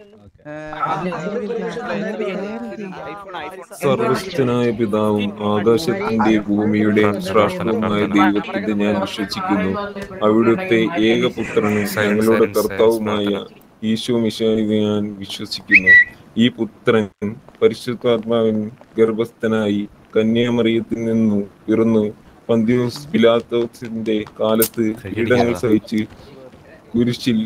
സർവശക്തനായ പിതാവും ആകാശത്തിന്റെയും ഭൂമിയുടെയും ശ്രാഷ്ടമായ ദൈവത്തിന്റെ ഞാൻ വിശ്വസിക്കുന്നു അവിടുത്തെ ഏകപുത്രനും ഞങ്ങളുടെ കർത്താവുമായ ഈശോ മിശാനിത് ഞാൻ വിശ്വസിക്കുന്നു ഈ പുത്രൻ പരിശുദ്ധാത്മാവിൻ ഗർഭസ്ഥനായി കന്യാമറിയത്തിൽ നിന്നു പിറന്നു പന്തിയോസ് പിലാത്തോസിന്റെ കാലത്ത് പീഡനങ്ങൾ സഹിച്ച് കുരിശിൽ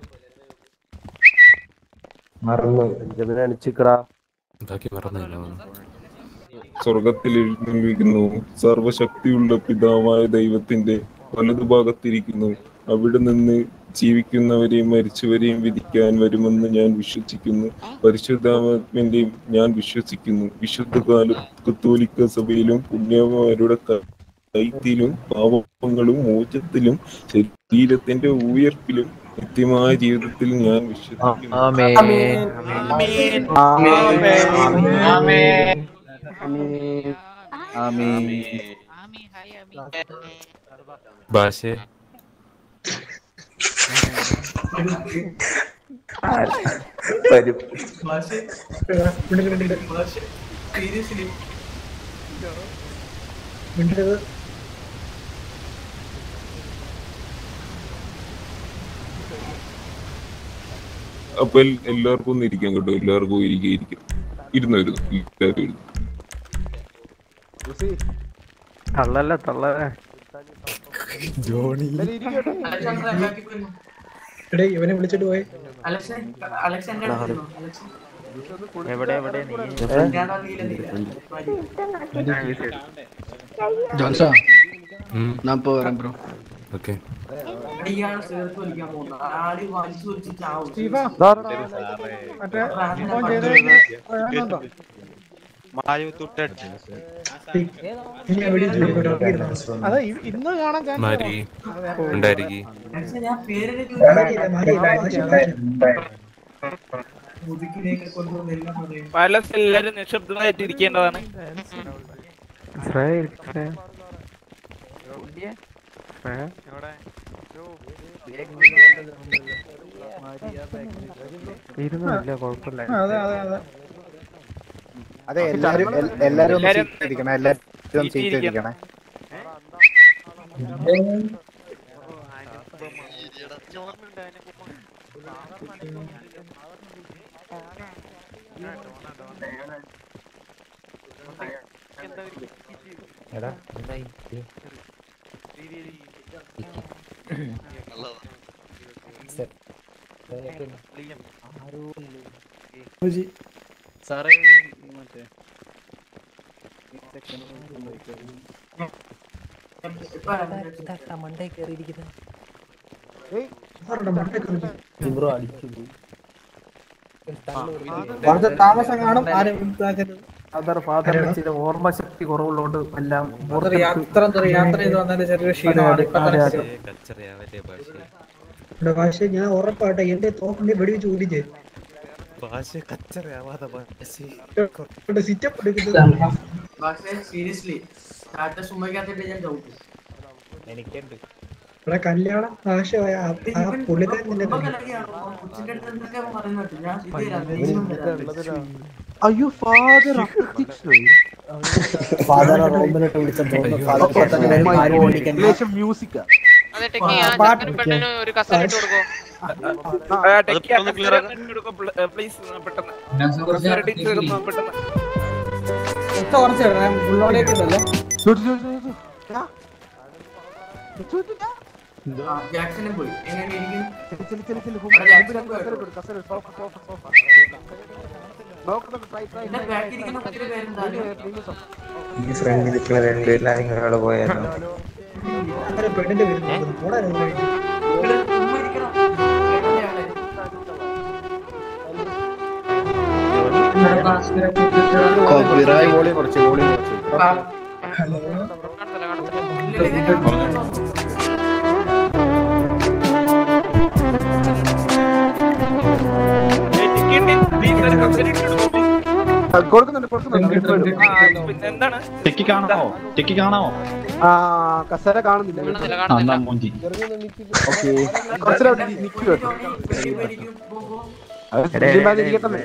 മറന്നു ബെഞ്ചമിനെ അണിച്ചിക്കടാ ബാക്കി മറന്നില്ല സ്വർഗത്തിൽ എഴുന്നള്ളിക്കുന്നു സർവശക്തിയുള്ള പിതാവായ ദൈവത്തിന്റെ വലതുഭാഗത്തിരിക്കുന്നു അവിടെ നിന്ന് ജീവിക്കുന്നവരെയും മരിച്ചവരെയും വിധിക്കാൻ വരുമെന്ന് ഞാൻ വിശ്വസിക്കുന്നു പരിശുദ്ധാത്മാവിന്റെയും ഞാൻ വിശ്വസിക്കുന്നു വിശുദ്ധ കാല കത്തോലിക്ക സഭയിലും പുണ്യവന്മാരുടെ കൈത്തിലും പാപങ്ങളും മോചത്തിലും ശരീരത്തിന്റെ ഉയർപ്പിലും നിത്യമായ ജീവിതത്തിൽ ഞാൻ വിശ്വസിക്കുന്നു ഭാഷ അപ്പൊ എൽ- എല്ലാവർക്കും ഒന്ന് ഇരിക്കാം കേട്ടോ എല്ലാവർക്കും ഇരിക്കുക ഇരിക്കാം ഇരുന്നു ഇരുന്നു എല്ലാവരും ഇരുന്നു തള്ളല്ല തള്ള ജോണി എടേ ഇവനെ വിളിച്ചിട്ട് പോയി അലക്സ് അലക്സ് എന്റെ അടുത്ത് അലക്സ് എവിടെ എവിടെ നീ ജോൺസാ ഞാൻ ഇപ്പൊ വരാം ബ്രോ ഓക്കെ ഇയാളെ ചേർത്ത് വലിക്കാൻ പോകുന്നു ആടി വലിച്ചു വലിച്ച് ചാവും മറ്റേ ഇപ്പം ചെയ്ത് പ്രയോജനമുണ്ടോ? അത് ഇ- ഇന്ന് കാണാൻ ചാൻസ് മാരി ഉണ്ടായിരിക്കും അലക്സ് ഞാൻ പേരൊക്കെ മുതുക്കിലേക്ക് കൊണ്ടുവന്ന് എല്ലാം പറയും പല എല്ലാരും നിശബ്ദമായിട്ട് ഇരിക്കേണ്ടതാണ് ഇരുന്നില്ല കുഴപ്പമില്ല അതെ അതെ അതെ അതെ എല്ലാരും എൽ- എല്ലാരും ഒന്ന് seat ഇരിക്കണേ എല്ലാരും സീറ്റ് ഇരിക്കണേ എടാ എന്തായി സാറേ മറ്റേ മണ്ടേ കയറിയിരിക്കുന്നത് ബ്രോ അടിച്ചു കുറച്ച് താമസം കാണും ആരും ഫാദർ ഫാദർ ചില ഓർമ്മശക്തി കുറവുള്ളതുകൊണ്ട് എല്ലാം ഫാദർ യാത്ര എന്താ പറയാ, യാത്ര ചെയ്ത് വന്നതിന്റെ ചെറിയൊരു ക്ഷീണമാണ്. ഇപ്പൊ അതെ, തന്നെ അതെ. കച്ചറയാവല്ലേ ഭാഷ ഇവിടെ ഭാഷ ഞാൻ ഉറപ്പാട്ടെ എന്റെ തോക്കിന്റെ വെടിവെച്ച് ഊരിച്ച് ഭാഷ കച്ചറയാവാതെ ഭാഷ സിറ്റപ്പ് എടുക്കുന്നത് പക്ഷേ സീരിയസ്ലി സ്റ്റാറ്റസ് ഉമ്മയ്ക്കകത്തിട്ട് ഞാൻ ചവിട്ടും എനിക്കുണ്ട് ഇവിടെ കല്യാണം ആവശ്യമായ ആ- ആ പുള്ളിക്കാരൻ നിന്നെ ഉമ്മ കലക്കിയാണോ? കൊച്ചിന്റെ അടുത്ത് എന്തൊക്കെ പറയുന്നുണ്ട് ഞാൻ ഇത് തരാം, നെയ്യും തരാം. അയ്യോ ഫാദർ ഫാദർ റൂമിലോട്ട് വിളിച്ചപ്പോ ഫാദർ പെട്ടെന്ന് വരും, ആരും വിളിക്കണ്ട. മ്യൂസിക് അതെ ടെക്കി ആ ചെക്കനും പെണ്ണിനും ഒരു കസേര ഇട്ട് കൊടുക്കോ പ്ലീസ് പെട്ടെന്ന് ഞാൻ കുറച്ച് കസേര ഇട്ട് തരുന്നു, പെട്ടെന്ന് ഇപ്പൊ കുറച്ച് ഞാൻ ഉള്ളോടേക്ക് ഇതല്ലേ ആ, ജാക്സനും പോയി എങ്ങനെ ഇരിക്കും എന്റെ ബാക്കിൽ ഇരിക്കുന്ന കുട്ടിയുടെ പേരെന്താ ഈ ഫ്രണ്ടിൽ നിൽക്കുന്ന രണ്ടുപേരും ആരെങ്കിലും അവിടെ പോയായിരുന്നു അങ്ങനെ പെണ്ണിന്റെ പേര് നോക്കുന്നത്. പോടാ ഇതിലേക്ക്. കോപ്പിറൈറ്റ് വോളിയം കുറച്ച് വോളിയം കുറച്ച് കൊടുക്കുന്നുണ്ട് കൊടുക്കുന്നുണ്ട് ഇപ്പൊ ഇടും. പിന്നെ എന്താണ് ടെക്കി കാണാമോ ടെക്കി കാണാമോ ആ കസേര കാണുന്നില്ല ആ, എന്നാ മൂഞ്ചി ഓക്കെ കുറച്ചുകൂടെ നിൽക്കുക കേട്ടോ അത് ഇതിന്മേൽ ഇരിക്കട്ടെ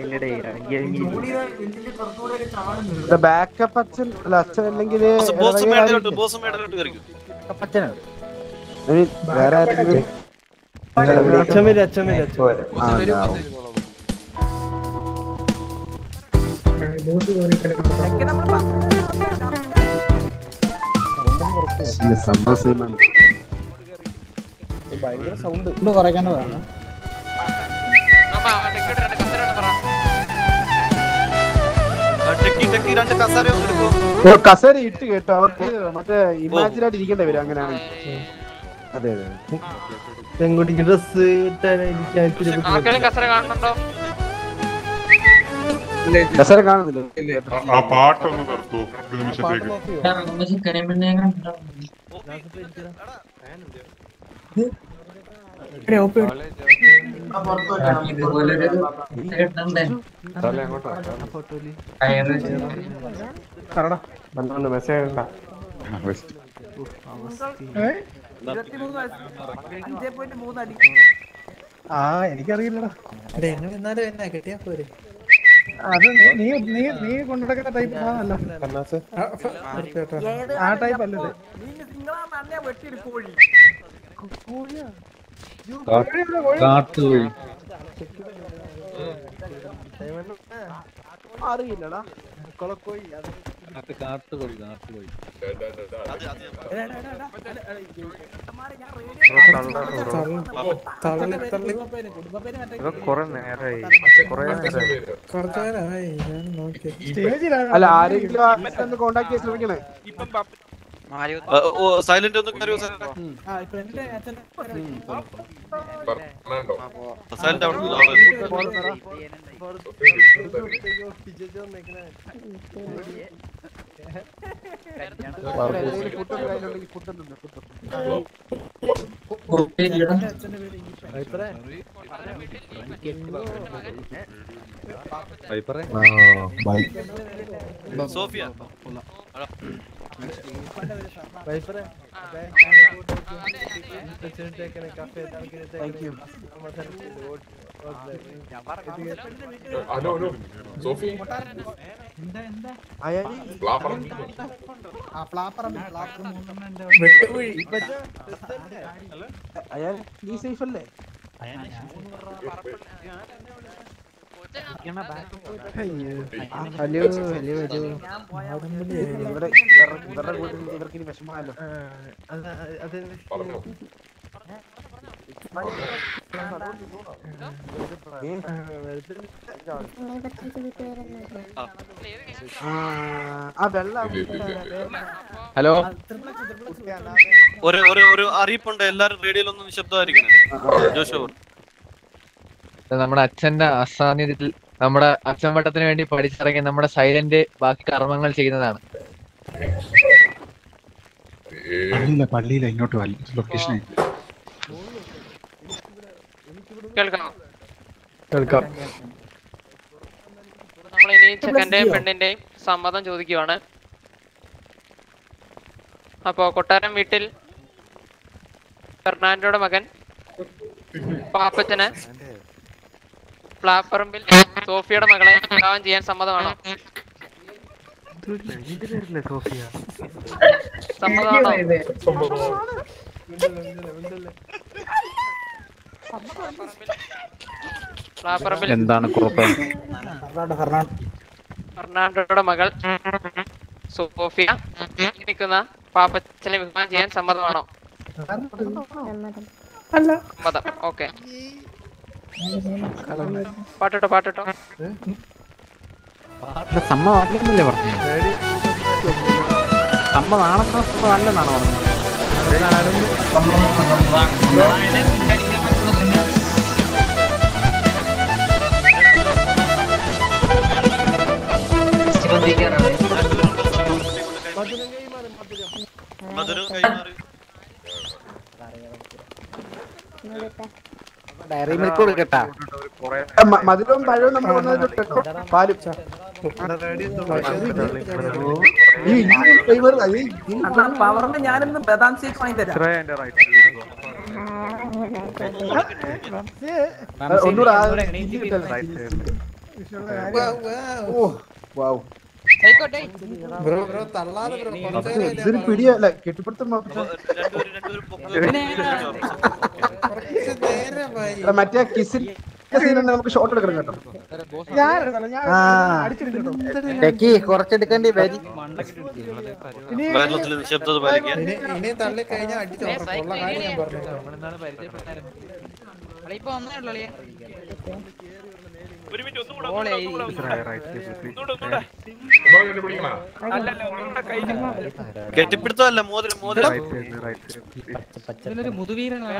ബാക്കപ്പ് അച്ഛൻ അല്ല അച്ഛൻ അല്ലെങ്കിൽ ബോസ് മേടലോട്ട് ബോസ് മേടലോട്ട് കയറിക്കും വേറെ ആരെങ്കിലും അച്ഛൻ വരും അച്ഛൻ വരും അച്ഛൻ വരും. ആ, ഉണ്ടാവും. ഇല്ല, സംഭവം same ആണ്. ഭയങ്കര സൗണ്ട് ഒന്ന് കുറയ്ക്കേണ്ടതാണ് ഓ, കസേര ഇട്ട് കേട്ടോ അവർക്ക് മറ്റേ ഇമാജിനായിട്ട് ഇരിക്കേണ്ടി വരും അങ്ങനെയാണെങ്കിൽ അതെ അതെ പെൺകുട്ടിക്ക് ഡ്രസ് ഇട്ടാനിരിക്കാൻ ഇത്തിരി ആർക്കെങ്കിലും ബുദ്ധിമുട്ട്. കസര കാണുന്നുണ്ടോ കസേര കാണുന്നില്ല ആ പാട്ടൊന്ന് നിർത്തൂ ഒരു നിമിഷത്തേക്ക് ചിക്കനെ പിന്നെ ഇതുപോലൊരു കിട്ടണ്ടേ കയറ് മെസ്സേജ് ഇടണ്ട. ഇരുപത്തിമൂന്ന് വയസ്സ് അഞ്ചേ പോയിന്റ് മൂന്ന് അടി ആ എനിക്കറിയില്ലടാ എന്നാലും എന്നാ കിട്ടിയാ പോരെ അത് നീ നീ നീ കൊണ്ടുനടക്കുന്ന ടൈപ്പ് ആണല്ല ആ ടൈപ്പ് അല്ലത് നിങ്ങളാ നന്നെ വെട്ടിയിട്ട് കോഴി കാട്ടുകോഴി അറിയില്ലടാ കൊളക്കോയി അത് കാട്ടുകോഴി കാട്ടുകോഴി കൊറേ നേരായി കൊറേ നേരായി കുറച്ചു നേരമായി ഞാൻ നോക്കി അല്ല ആരെങ്കിലും ഒന്ന് കോണ്ടാക്ട് ചെയ്യാൻ ശ്രമിക്കണേ സൈലന്റ് ഒന്ന് കയറിയോ ആ ഇപ്പൊ എന്റെ അച്ഛൻ സൈലന്റ് അവിടെ സോഫിയ വൈഫറെ Thank you. Hello hello Sophie അയാൾ നീ സേഫ് അല്ലേ ഹലോ ഹലോ ഹലോ ഇവരെ ഇവരുടെ ഇവരുടെ കൂട്ടത്തിൽ ഇവർക്ക് ഇനി വിഷമമായല്ലോ അത് അത് ആ വെള്ളം ഹലോ ഒരു ഒരു ഒരു അറിയിപ്പുണ്ട് എല്ലാരും റേഡിയോയിലൊന്നും നിശബ്ദമായിരിക്കണം ജോഷോ ഇത് നമ്മുടെ അച്ഛന്റെ അസാന്നിധ്യത്തിൽ നമ്മുടെ അച്ഛൻ വട്ടത്തിന് വേണ്ടി പഠിച്ചിറങ്ങിയ നമ്മുടെ സൈലന്റ് ബാക്കി കർമ്മങ്ങൾ ചെയ്യുന്നതാണ് പള്ളിയില്ല പള്ളിയില്ല ഇങ്ങോട്ട് ലൊക്കേഷൻ കേൾക്കാം കേൾക്കാം നമ്മൾ ഇനി ചെക്കന്റെയും പെണ്ണിന്റെയും സമ്മതം ചോദിക്കുവാണ് അപ്പോ കൊട്ടാരം വീട്ടിൽ ഫെർണാൻഡോയുടെ മകൻ പാപ്പച്ചന് പ്ലാപ്പറമ്പിൽ സോഫിയുടെ മകളെ വിവാഹം ചെയ്യാൻ സമ്മതമാണോ സോഫിയ സമ്മതമാണോ പ്ലാപ്പറമ്പിൽ എന്താണ് കുഴപ്പം ഫെർണാൻഡോയുടെ മകൾ സോഫിയ നിൽക്കുന്ന പാപ്പച്ചനെ വിവാഹം ചെയ്യാൻ സമ്മതമാണോ സമ്മതം ഓക്കെ പാട്ടിട്ടോ പാട്ടിട്ടോ സമ്മതമല്ലേ പറഞ്ഞു സമ്മതാണെന്നോ സമ്മതമല്ലെന്നാണോ പറഞ്ഞത് മധുരം കൈമാറി ഡയറി മിൽക്ക് കൊടുക്കട്ടാ മധുരവും പഴവും നമ്മൾ കൊണ്ടുവന്നിട്ട് കേട്ടോ പാലും ഈ ഇഞ്ചി ഫ്ലേവർ അത് ഈ അണ്ണാ പവറിന് ഞാനിന്ന് ബദാം ഷേക്ക് വാങ്ങി തരാം ഇത്രേ എന്റെ റൈറ്റ് ഒന്നുകൂടെ ആ ഇഞ്ചി കിട്ടല്ലേ? ഓ വാവ് ബ്രോ ബ്രോ തള്ളാതെ ബ്രോ കുറച്ചു ഇതൊരു പിടിയല്ല കെട്ടിപ്പിടുത്തം മാത്രം ഒരു പൊക്ക- എടാ, മറ്റേ കിസിൽ സീനുണ്ട് നമുക്ക് ഷോട്ട് എടുക്കണം കേട്ടോ ടെക്കി കുറച്ചെടുക്കേണ്ടി വരി കേരളത്തിൽ നിശബ്ദത പാലിക്കാൻ ഇനി തള്ളി കഴിഞ്ഞാൽ അടിച്ചു ഉള്ള കാര്യം ഞാൻ പറഞ്ഞു ഇപ്പൊ ഒന്നേ ഉള്ളൂ അളിയാ. ഒരു മിനിറ്റ് ഒന്നുകൂടെ ഓളെ ഈ- ഒന്നുകൂടെ ഒന്നുകൂടെ ഒന്നുകൂടെ അല്ലല്ല ഒന്നുകൂടെ കഴിഞ്ഞു കെട്ടിപ്പിടുത്തമല്ല മോതിരം മോതിരം ഇതിനൊരു മുതുവീരനാണ്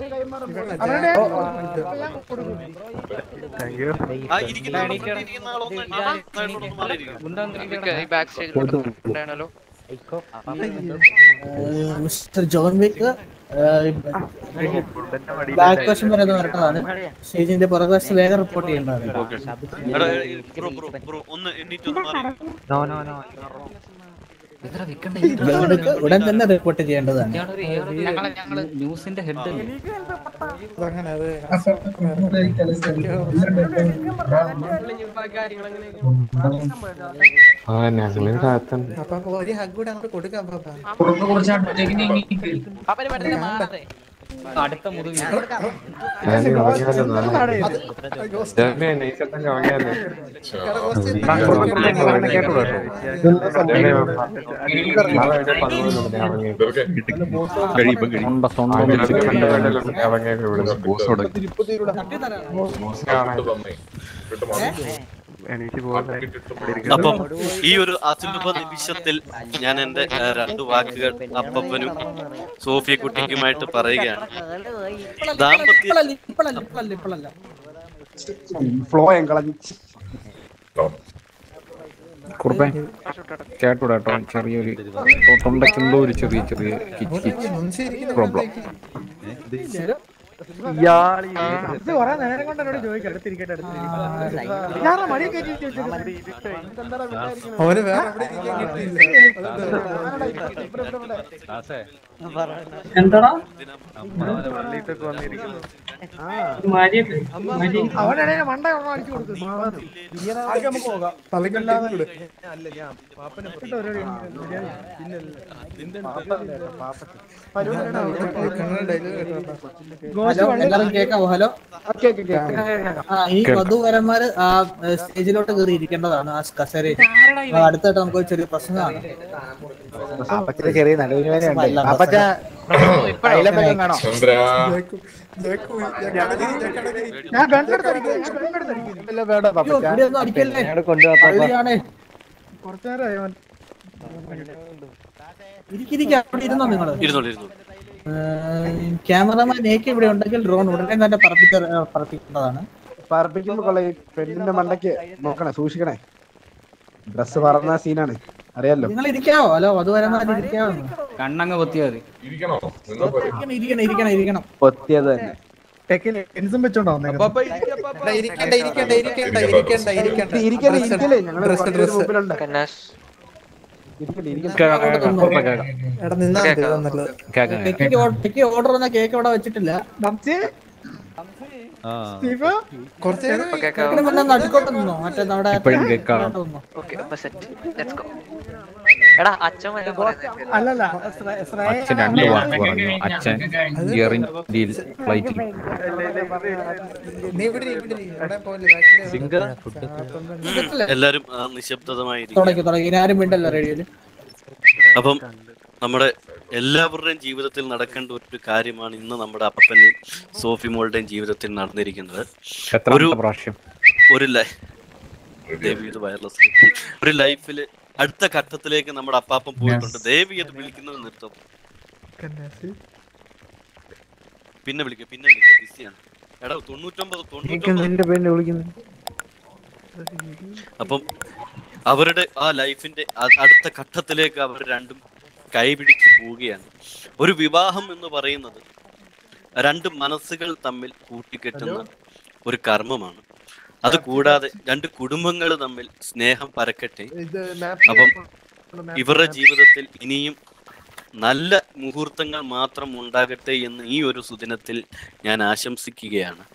ആ ഇരിക്കുന്ന ആള് front ൽ ഇരിക്കുന്ന ആളൊന്ന് സൈഡിലോട്ട് മാറിയിരിക്കണം. ഈ ബാക്ക് സ്റ്റേജിൽ ഉണ്ടാണല്ലോ മിസ്റ്റർ ജോൺ വിക്ക് ബാക്ക് വശം വരെ ഒന്ന് വരേണ്ടതാണ് സ്റ്റേജിന്റെ പുറകുവശത്ത് വേഗം റിപ്പോർട്ട് ചെയ്യേണ്ടതാണ് എടാ, ഏ, ബ്രോ ബ്രോ ബ്രോ ഒന്ന് എണ്ണീറ്റ് ഒന്ന് മാറി ജോണിക്ക് ഉടൻ തന്നെ റിപ്പോർട്ട് ചെയ്യേണ്ടതാണ് ഞങ്ങള് ഞങ്ങള് ന്യൂസിന്റെ ഹെഡ് അങ്ങനെ അത് ആ ഞങ്ങളും കാത്തുണ്ട് അപ്പൊ ഒരു ഹഗ് കൂടെ അങ്ങോട്ട് കൊടുക്കാം പാപ്പ പുറത്ത് കുറച്ച് അടുത്തേക്ക് നീങ്ങി അടുത്ത മുതുവീരൻ ഞാൻ ഉറങ്ങിയാലോ ജാമ്യ നൈസത്തന്നെ ഉറങ്ങിയാലോ അപ്പം ഈ ഒരു അസുലഭ നിമിഷത്തിൽ ഞാൻ എന്റെ ഏ, രണ്ട് വാക്കുകൾ അപ്പപ്പനും സോഫിയ കുട്ടിക്കുമായിട്ട് പറയുകയാണ് ദാമ്പത്യ ഇപ്പോഴല്ല ഇപ്പോഴല്ല ഇപ്പോഴല്ല ഇപ്പോഴല്ല ഫ്ലോ ഞാൻ കളഞ്ഞു കുറുപ്പേ കേട്ടൂടാ കേട്ടോ ചെറിയൊരു തൊണ്ടയ്ക്ക് എന്തോ ഒരു ചെറിയ ചെറിയ കിച്ച് കിച്ച് പ്രോബ്ലം ഇയാള് ഇത് കൊറേ നേരം കൊണ്ട് എന്നോട് ചോദിക്കാം അടുത്തിരിക്കട്ടെ അടുത്തിരിക്കട്ടെ ഞാൻ മടി കയറ്റി അവന് വേറെ എവിടെ ഇരിക്കാൻ എന്താടാ അവനെ മണ്ട ഒരെണ്ണം അടിച്ചു കൊടുത്തു ആദ്യം നമുക്ക് പോകാം തലക്കല്ലാതെ വിട് അല്ല ഞാൻ പാപ്പനെ പെട്ട ഒരു ഹലോ എല്ലാവരും കേൾക്കാവോ ഹലോ ആ ഈ വധുവരന്മാര് ആ ഏഹ്, സ്റ്റേജിലോട്ട് കയറി ഇരിക്കേണ്ടതാണ് ആ കസേരയിൽ ആ, അടുത്തായിട്ട് നമുക്ക് ഒരു ചെറിയ പ്രശ്നമാണ് അപ്പച്ചന് ചെറിയ നടുവിന് വേദന ഉണ്ട് അല്ല, അപ്പച്ച കയ്യിലെപ്പറ്റം വേണോ ഞാൻ ഗണ്ണെടുത്തടിക്കും ഞാൻ ഗണ്ണെടുത്തടിക്കും ഇല്ല വേണ്ട അയ്യോ, ഇവിടെ ഒന്നും അടിക്കല്ലേ കൊണ്ടുപോകാം പള്ളിയാണേ കുറച്ചു നേരമായി അവൻ ഇരിക്കിരിക്കുക അവിടെ ഇരുന്നോ നിങ്ങള് ഇരുന്നോളൂ ഇരുന്നോളൂ ക്യാമറമാൻ നേക്ക് ഇവിടെ ഉണ്ടെങ്കിൽ ഡ്രോൺ ഉടനെ തന്നെ പറപ്പിച്ച പറപ്പിക്കേണ്ടതാണ് പറപ്പിക്കുമ്പോ കൊള്ള ഈ പെണ്ണിന്റെ മണ്ടയ്ക്ക് നോക്കണേ സൂക്ഷിക്കണേ ഡ്രസ് പറന്ന സീനാണ് അറിയാലോ നിങ്ങൾ ഇരിക്കാവോ ഹലോ വധുവരന്മാർ ഇരിക്കാവോ കണ്ണങ്ങ് പൊത്തിയാ മതി ഇരിക്കണം ഇരിക്കണം ഇരിക്കണം ഇരിക്കണം പൊത്തിയത് തന്നെ ടെക്കിൽ ലെൻസും വെച്ചോണ്ടാ വന്നേക്കുന്നത് ഇരിക്കണ്ട ഇരിക്കണ്ട ഇരിക്കണ്ട ഇരിക്കണ്ട ഇരിക്കണ്ട ഇരിക്കല്ലേ ഇരിക്കല്ലേ ഞങ്ങള് ഡ്രസ് കുറച്ച് ഡ്രസ് മുമ്പിലുണ്ട് കന്നാസ് ഇരിക്കല്ലേ ഇരിക്കല്ലേ എടാ നിന്നാ മതി അതാ നല്ലത് ടെക്കിക്ക് ഓ- ടെക്കി ഓർഡർ വന്ന കേക്ക് അവിടെ വെച്ചിട്ടില്ല കുറച്ച് നേരം ടെക്കിന് മുന്നേ നടുക്കോട്ട് നിന്നോ മറ്റേ നമ്മുടെ ഇപ്പഴും കേൾക്കാം. നടുക്കോട്ട് നിന്നോ. ഓക്കെ അപ്പൊ സെറ്റ് ലെറ്റ്സ് ഗോ എടാ അച്ഛൻ വല്ലതും പറയുന്നത് അല്ലല്ല ശ്ര- ശ്രേയ- അച്ഛൻ രണ്ട് വാക്ക് പറഞ്ഞു അച്ഛൻ എയർ ഇന്ത്യയിൽ ഫ്ലൈറ്റിൽ നീ ഇവിടെ ഇരി, ഇവിടെ ഇരി. അവിടെ പോലെ ബാക്കില് എല്ലാരും ആ, നിശബ്ദതമായിരിക്കും തുടങ്ങി തുടങ്ങി ഇനി ആരും മിണ്ടല്ല റേഡിയോയില് അപ്പം നമ്മുടെ എല്ലാവരുടെയും ജീവിതത്തിൽ നടക്കേണ്ട ഒരു കാര്യമാണ് ഇന്ന് നമ്മുടെ അപ്പന്റെയും സോഫി മോളുടെയും ജീവിതത്തിൽ നടന്നിരിക്കുന്നത് ഒരു എത്രാമത്തെ പ്രാവശ്യം ഒരു ലൈ- ദേവി ഇത് വയർലെസ് ഒരു ലൈഫില് അടുത്ത ഘട്ടത്തിലേക്ക് നമ്മുടെ അപ്പാപ്പൻ പോയിട്ടുണ്ട് ദേവി അത് വിളിക്കുന്നത് നിർത്തും പിന്നെ വിളിക്കുക പിന്നെ വിളിക്കുക ബിസിയാണ് എടാ തൊണ്ണൂറ്റൊമ്പത് തൊണ്ണൂറ്റൊമ്പത് നിന്റെ പേരിൽ വിളിക്കുന്നു അപ്പം അവരുടെ ആ ലൈഫിന്റെ അ- അടുത്ത ഘട്ടത്തിലേക്ക് അവർ രണ്ടും കൈപിടിച്ച് പോവുകയാണ് ഒരു വിവാഹം എന്ന് പറയുന്നത് രണ്ട് മനസ്സുകൾ തമ്മിൽ കൂട്ടിക്കെട്ടുന്ന ഒരു കർമ്മമാണ് അത് കൂടാതെ രണ്ട് കുടുംബങ്ങൾ തമ്മിൽ സ്നേഹം പരക്കട്ടെ അപ്പം ഇവരുടെ ജീവിതത്തിൽ ഇനിയും നല്ല മുഹൂർത്തങ്ങൾ മാത്രം ഉണ്ടാകട്ടെ എന്ന് ഈ ഒരു സുദിനത്തിൽ ഞാൻ ആശംസിക്കുകയാണ്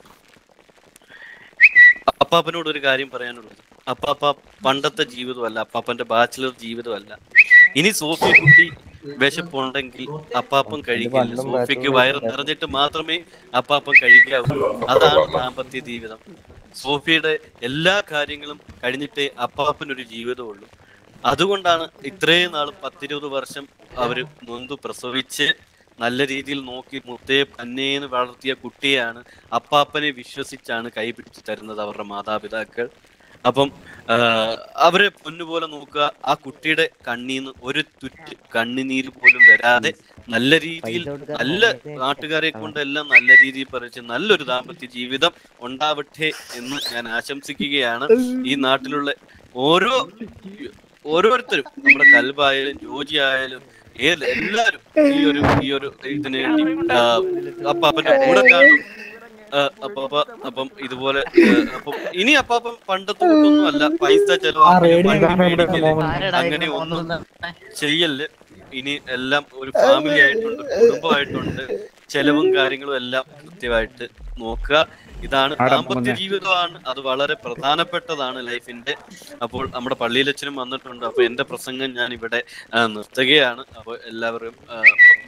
അപ്പാപ്പനോട് ഒരു കാര്യം പറയാനുള്ളത് അപ്പാപ്പ പണ്ടത്തെ ജീവിതമല്ല അപ്പാപ്പന്റെ ബാച്ചിലർ ജീവിതമല്ല ഇനി സോഫിയ കുട്ടി വിശപ്പുണ്ടെങ്കിൽ അപ്പാപ്പം കഴിക്കില്ല സോഫിക്ക് വയറ് നിറഞ്ഞിട്ട് മാത്രമേ അപ്പാപ്പം കഴിക്കാവൂ അതാണ് ദാമ്പത്യ ജീവിതം സോഫിയുടെ എല്ലാ കാര്യങ്ങളും കഴിഞ്ഞിട്ടേ അപ്പാപ്പനൊരു ജീവിതമുള്ളൂ അതുകൊണ്ടാണ് ഇത്രയും നാൾ പത്തിരുപത് വർഷം അവര് നൊന്തു പ്രസവിച്ച് നല്ല രീതിയിൽ നോക്കി മുത്തയെ പന്നേന്ന് വളർത്തിയ കുട്ടിയാണ് അപ്പാപ്പനെ വിശ്വസിച്ചാണ് കൈപിടിച്ച് തരുന്നത് അവരുടെ മാതാപിതാക്കൾ അപ്പം ആ, അവരെ പൊന്നുപോലെ നോക്കുക ആ കുട്ടിയുടെ കണ്ണീന്ന് ഒരു തുറ്റ് കണ്ണുനീര് പോലും വരാതെ നല്ല രീതിയിൽ നല്ല നാട്ടുകാരെ കൊണ്ടെല്ലാം നല്ല രീതിയിൽ പറിച്ച് നല്ലൊരു ദാമ്പത്യ ജീവിതം ഉണ്ടാവട്ടെ എന്ന് ഞാൻ ആശംസിക്കുകയാണ് ഈ നാട്ടിലുള്ള ഓരോ ഓരോരുത്തരും നമ്മുടെ കൽബായാലും ജോജി ആയാലും ഏത് എല്ലാരും ഈ ഒരു ഈ ഒരു ഇതിന് വേണ്ടി ആ, അപ്പാപ്പന്റെ കൂടെ കാണും ആ, അപ്പാപ്പ അപ്പം ഇതുപോലെ ആ, അപ്പം ഇനി അപ്പാപ്പൻ പണ്ടത്തെ കൂട്ടൊന്നും അല്ല പൈസ ചെലവാക്കല് വണ്ടി മേടിക്കല് അങ്ങനെ ഒന്നും ചെയ്യല് ഇനി എല്ലാം ഒരു ഫാമിലി ആയിട്ടുണ്ട് കുടുംബമായിട്ടുണ്ട് ചെലവും കാര്യങ്ങളും എല്ലാം കൃത്യമായിട്ട് നോക്കുക ഇതാണ് ദാമ്പത്യ ജീവിതമാണ് അത് വളരെ പ്രധാനപ്പെട്ടതാണ് ലൈഫിന്റെ അപ്പോൾ നമ്മുടെ പള്ളിയിലച്ഛനും വന്നിട്ടുണ്ട് അപ്പൊ എന്റെ പ്രസംഗം ഞാൻ ഇവിടെ ആ, നിർത്തുകയാണ് അപ്പോൾ എല്ലാവരും ആ,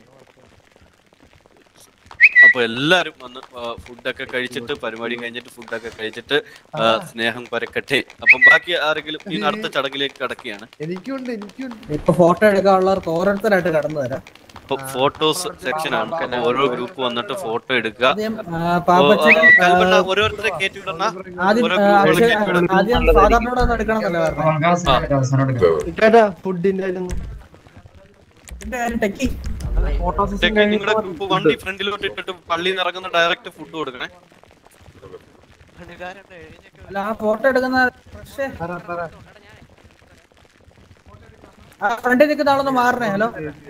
അപ്പൊ എല്ലാരും വന്ന് ആ, ഫുഡൊക്കെ കഴിച്ചിട്ട് പരിപാടി കഴിഞ്ഞിട്ട് ഫുഡൊക്കെ കഴിച്ചിട്ട് ആ, സ്നേഹം പരക്കട്ടെ അപ്പം ബാക്കി ആരെങ്കിലും ഇനി അടുത്ത ചടങ്ങിലേക്ക് കടക്കുകയാണ് എനിക്കുണ്ട് എനിക്കുണ്ട് ഇപ്പൊ ഫോട്ടോ എടുക്കാനുള്ളവർക്ക് ഓരോരുത്തരായിട്ട് കടന്നു വരാം ഇപ്പൊ ഫോട്ടോസ് സെക്ഷൻ ആണ് അപ്പൊ ഓരോ ഗ്രൂപ്പ് വന്നിട്ട് ഫോട്ടോ എടുക്കുക ആദ്യം ആ, ഓ, പാപ്പച്ചനും, ആ, കൽപ്പന ആ, ഓരോരുത്തരെ കയറ്റി വിടണ ആദ്യം ഓരോ ആ, ഗ്രൂപ്പുകൾ അക്ഷയ്- കയറ്റി വിടണം ആദ്യം ഫാദറിനോട് ഒന്ന് എടുക്കണമെന്നല്ലേ പറഞ്ഞത് കേട്ടാ ഫുഡിന്റെ ആയിരുന്നു ഇതിന്റെ കാര്യം ടെക്കി ഇതൊക്കെ നിങ്ങളുടെ ഗ്രൂപ്പ് വണ്ടി ഫ്രണ്ടിലോട്ട് ഇട്ടിട്ട് പള്ളിയിൽ നിന്ന് ഇറങ്ങുന്ന ഡയറക്റ്റ് ഫുഡ് കൊടുക്കണേ അല്ല ആ ഫോട്ടോ എടുക്കുന്ന പക്ഷേ ആ ഫ്രണ്ടിൽ നിൽക്കുന്ന ആളൊന്ന് മാറണേ ഹലോ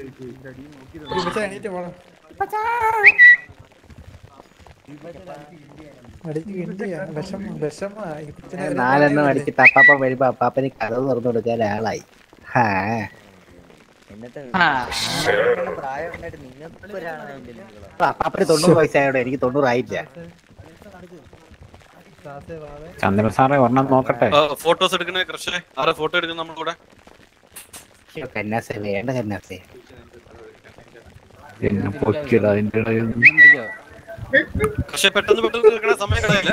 നാലെണ്ണം അടിച്ചിട്ട് അപ്പാപ്പ വരുമ്പോ അപ്പാപ്പന് കഥവ് തുറന്നു കൊടുക്കാൻ ആളായി ഹാ അപ്പാപ്പന് തൊണ്ണൂറ് വയസ്സായോടെ എനിക്ക് തൊണ്ണൂറായില്ല ചന്ദ്രൻ സാറേ ഒരെണ്ണം നോക്കട്ടെ ഫോട്ടോസ് എടുക്കണേ കൃഷി ആരെ ഫോട്ടോ എടുക്കുന്ന നമ്മുടെ കൂടെ കന്നാസെ വേണ്ട കന്നാസെ എന്നെ പൊക്കിട അതിന്റെ ഇടയിൽ കൃഷി പെട്ടെന്ന് പെട്ടെന്ന് എടുക്കണ സമയം കളയല്ലേ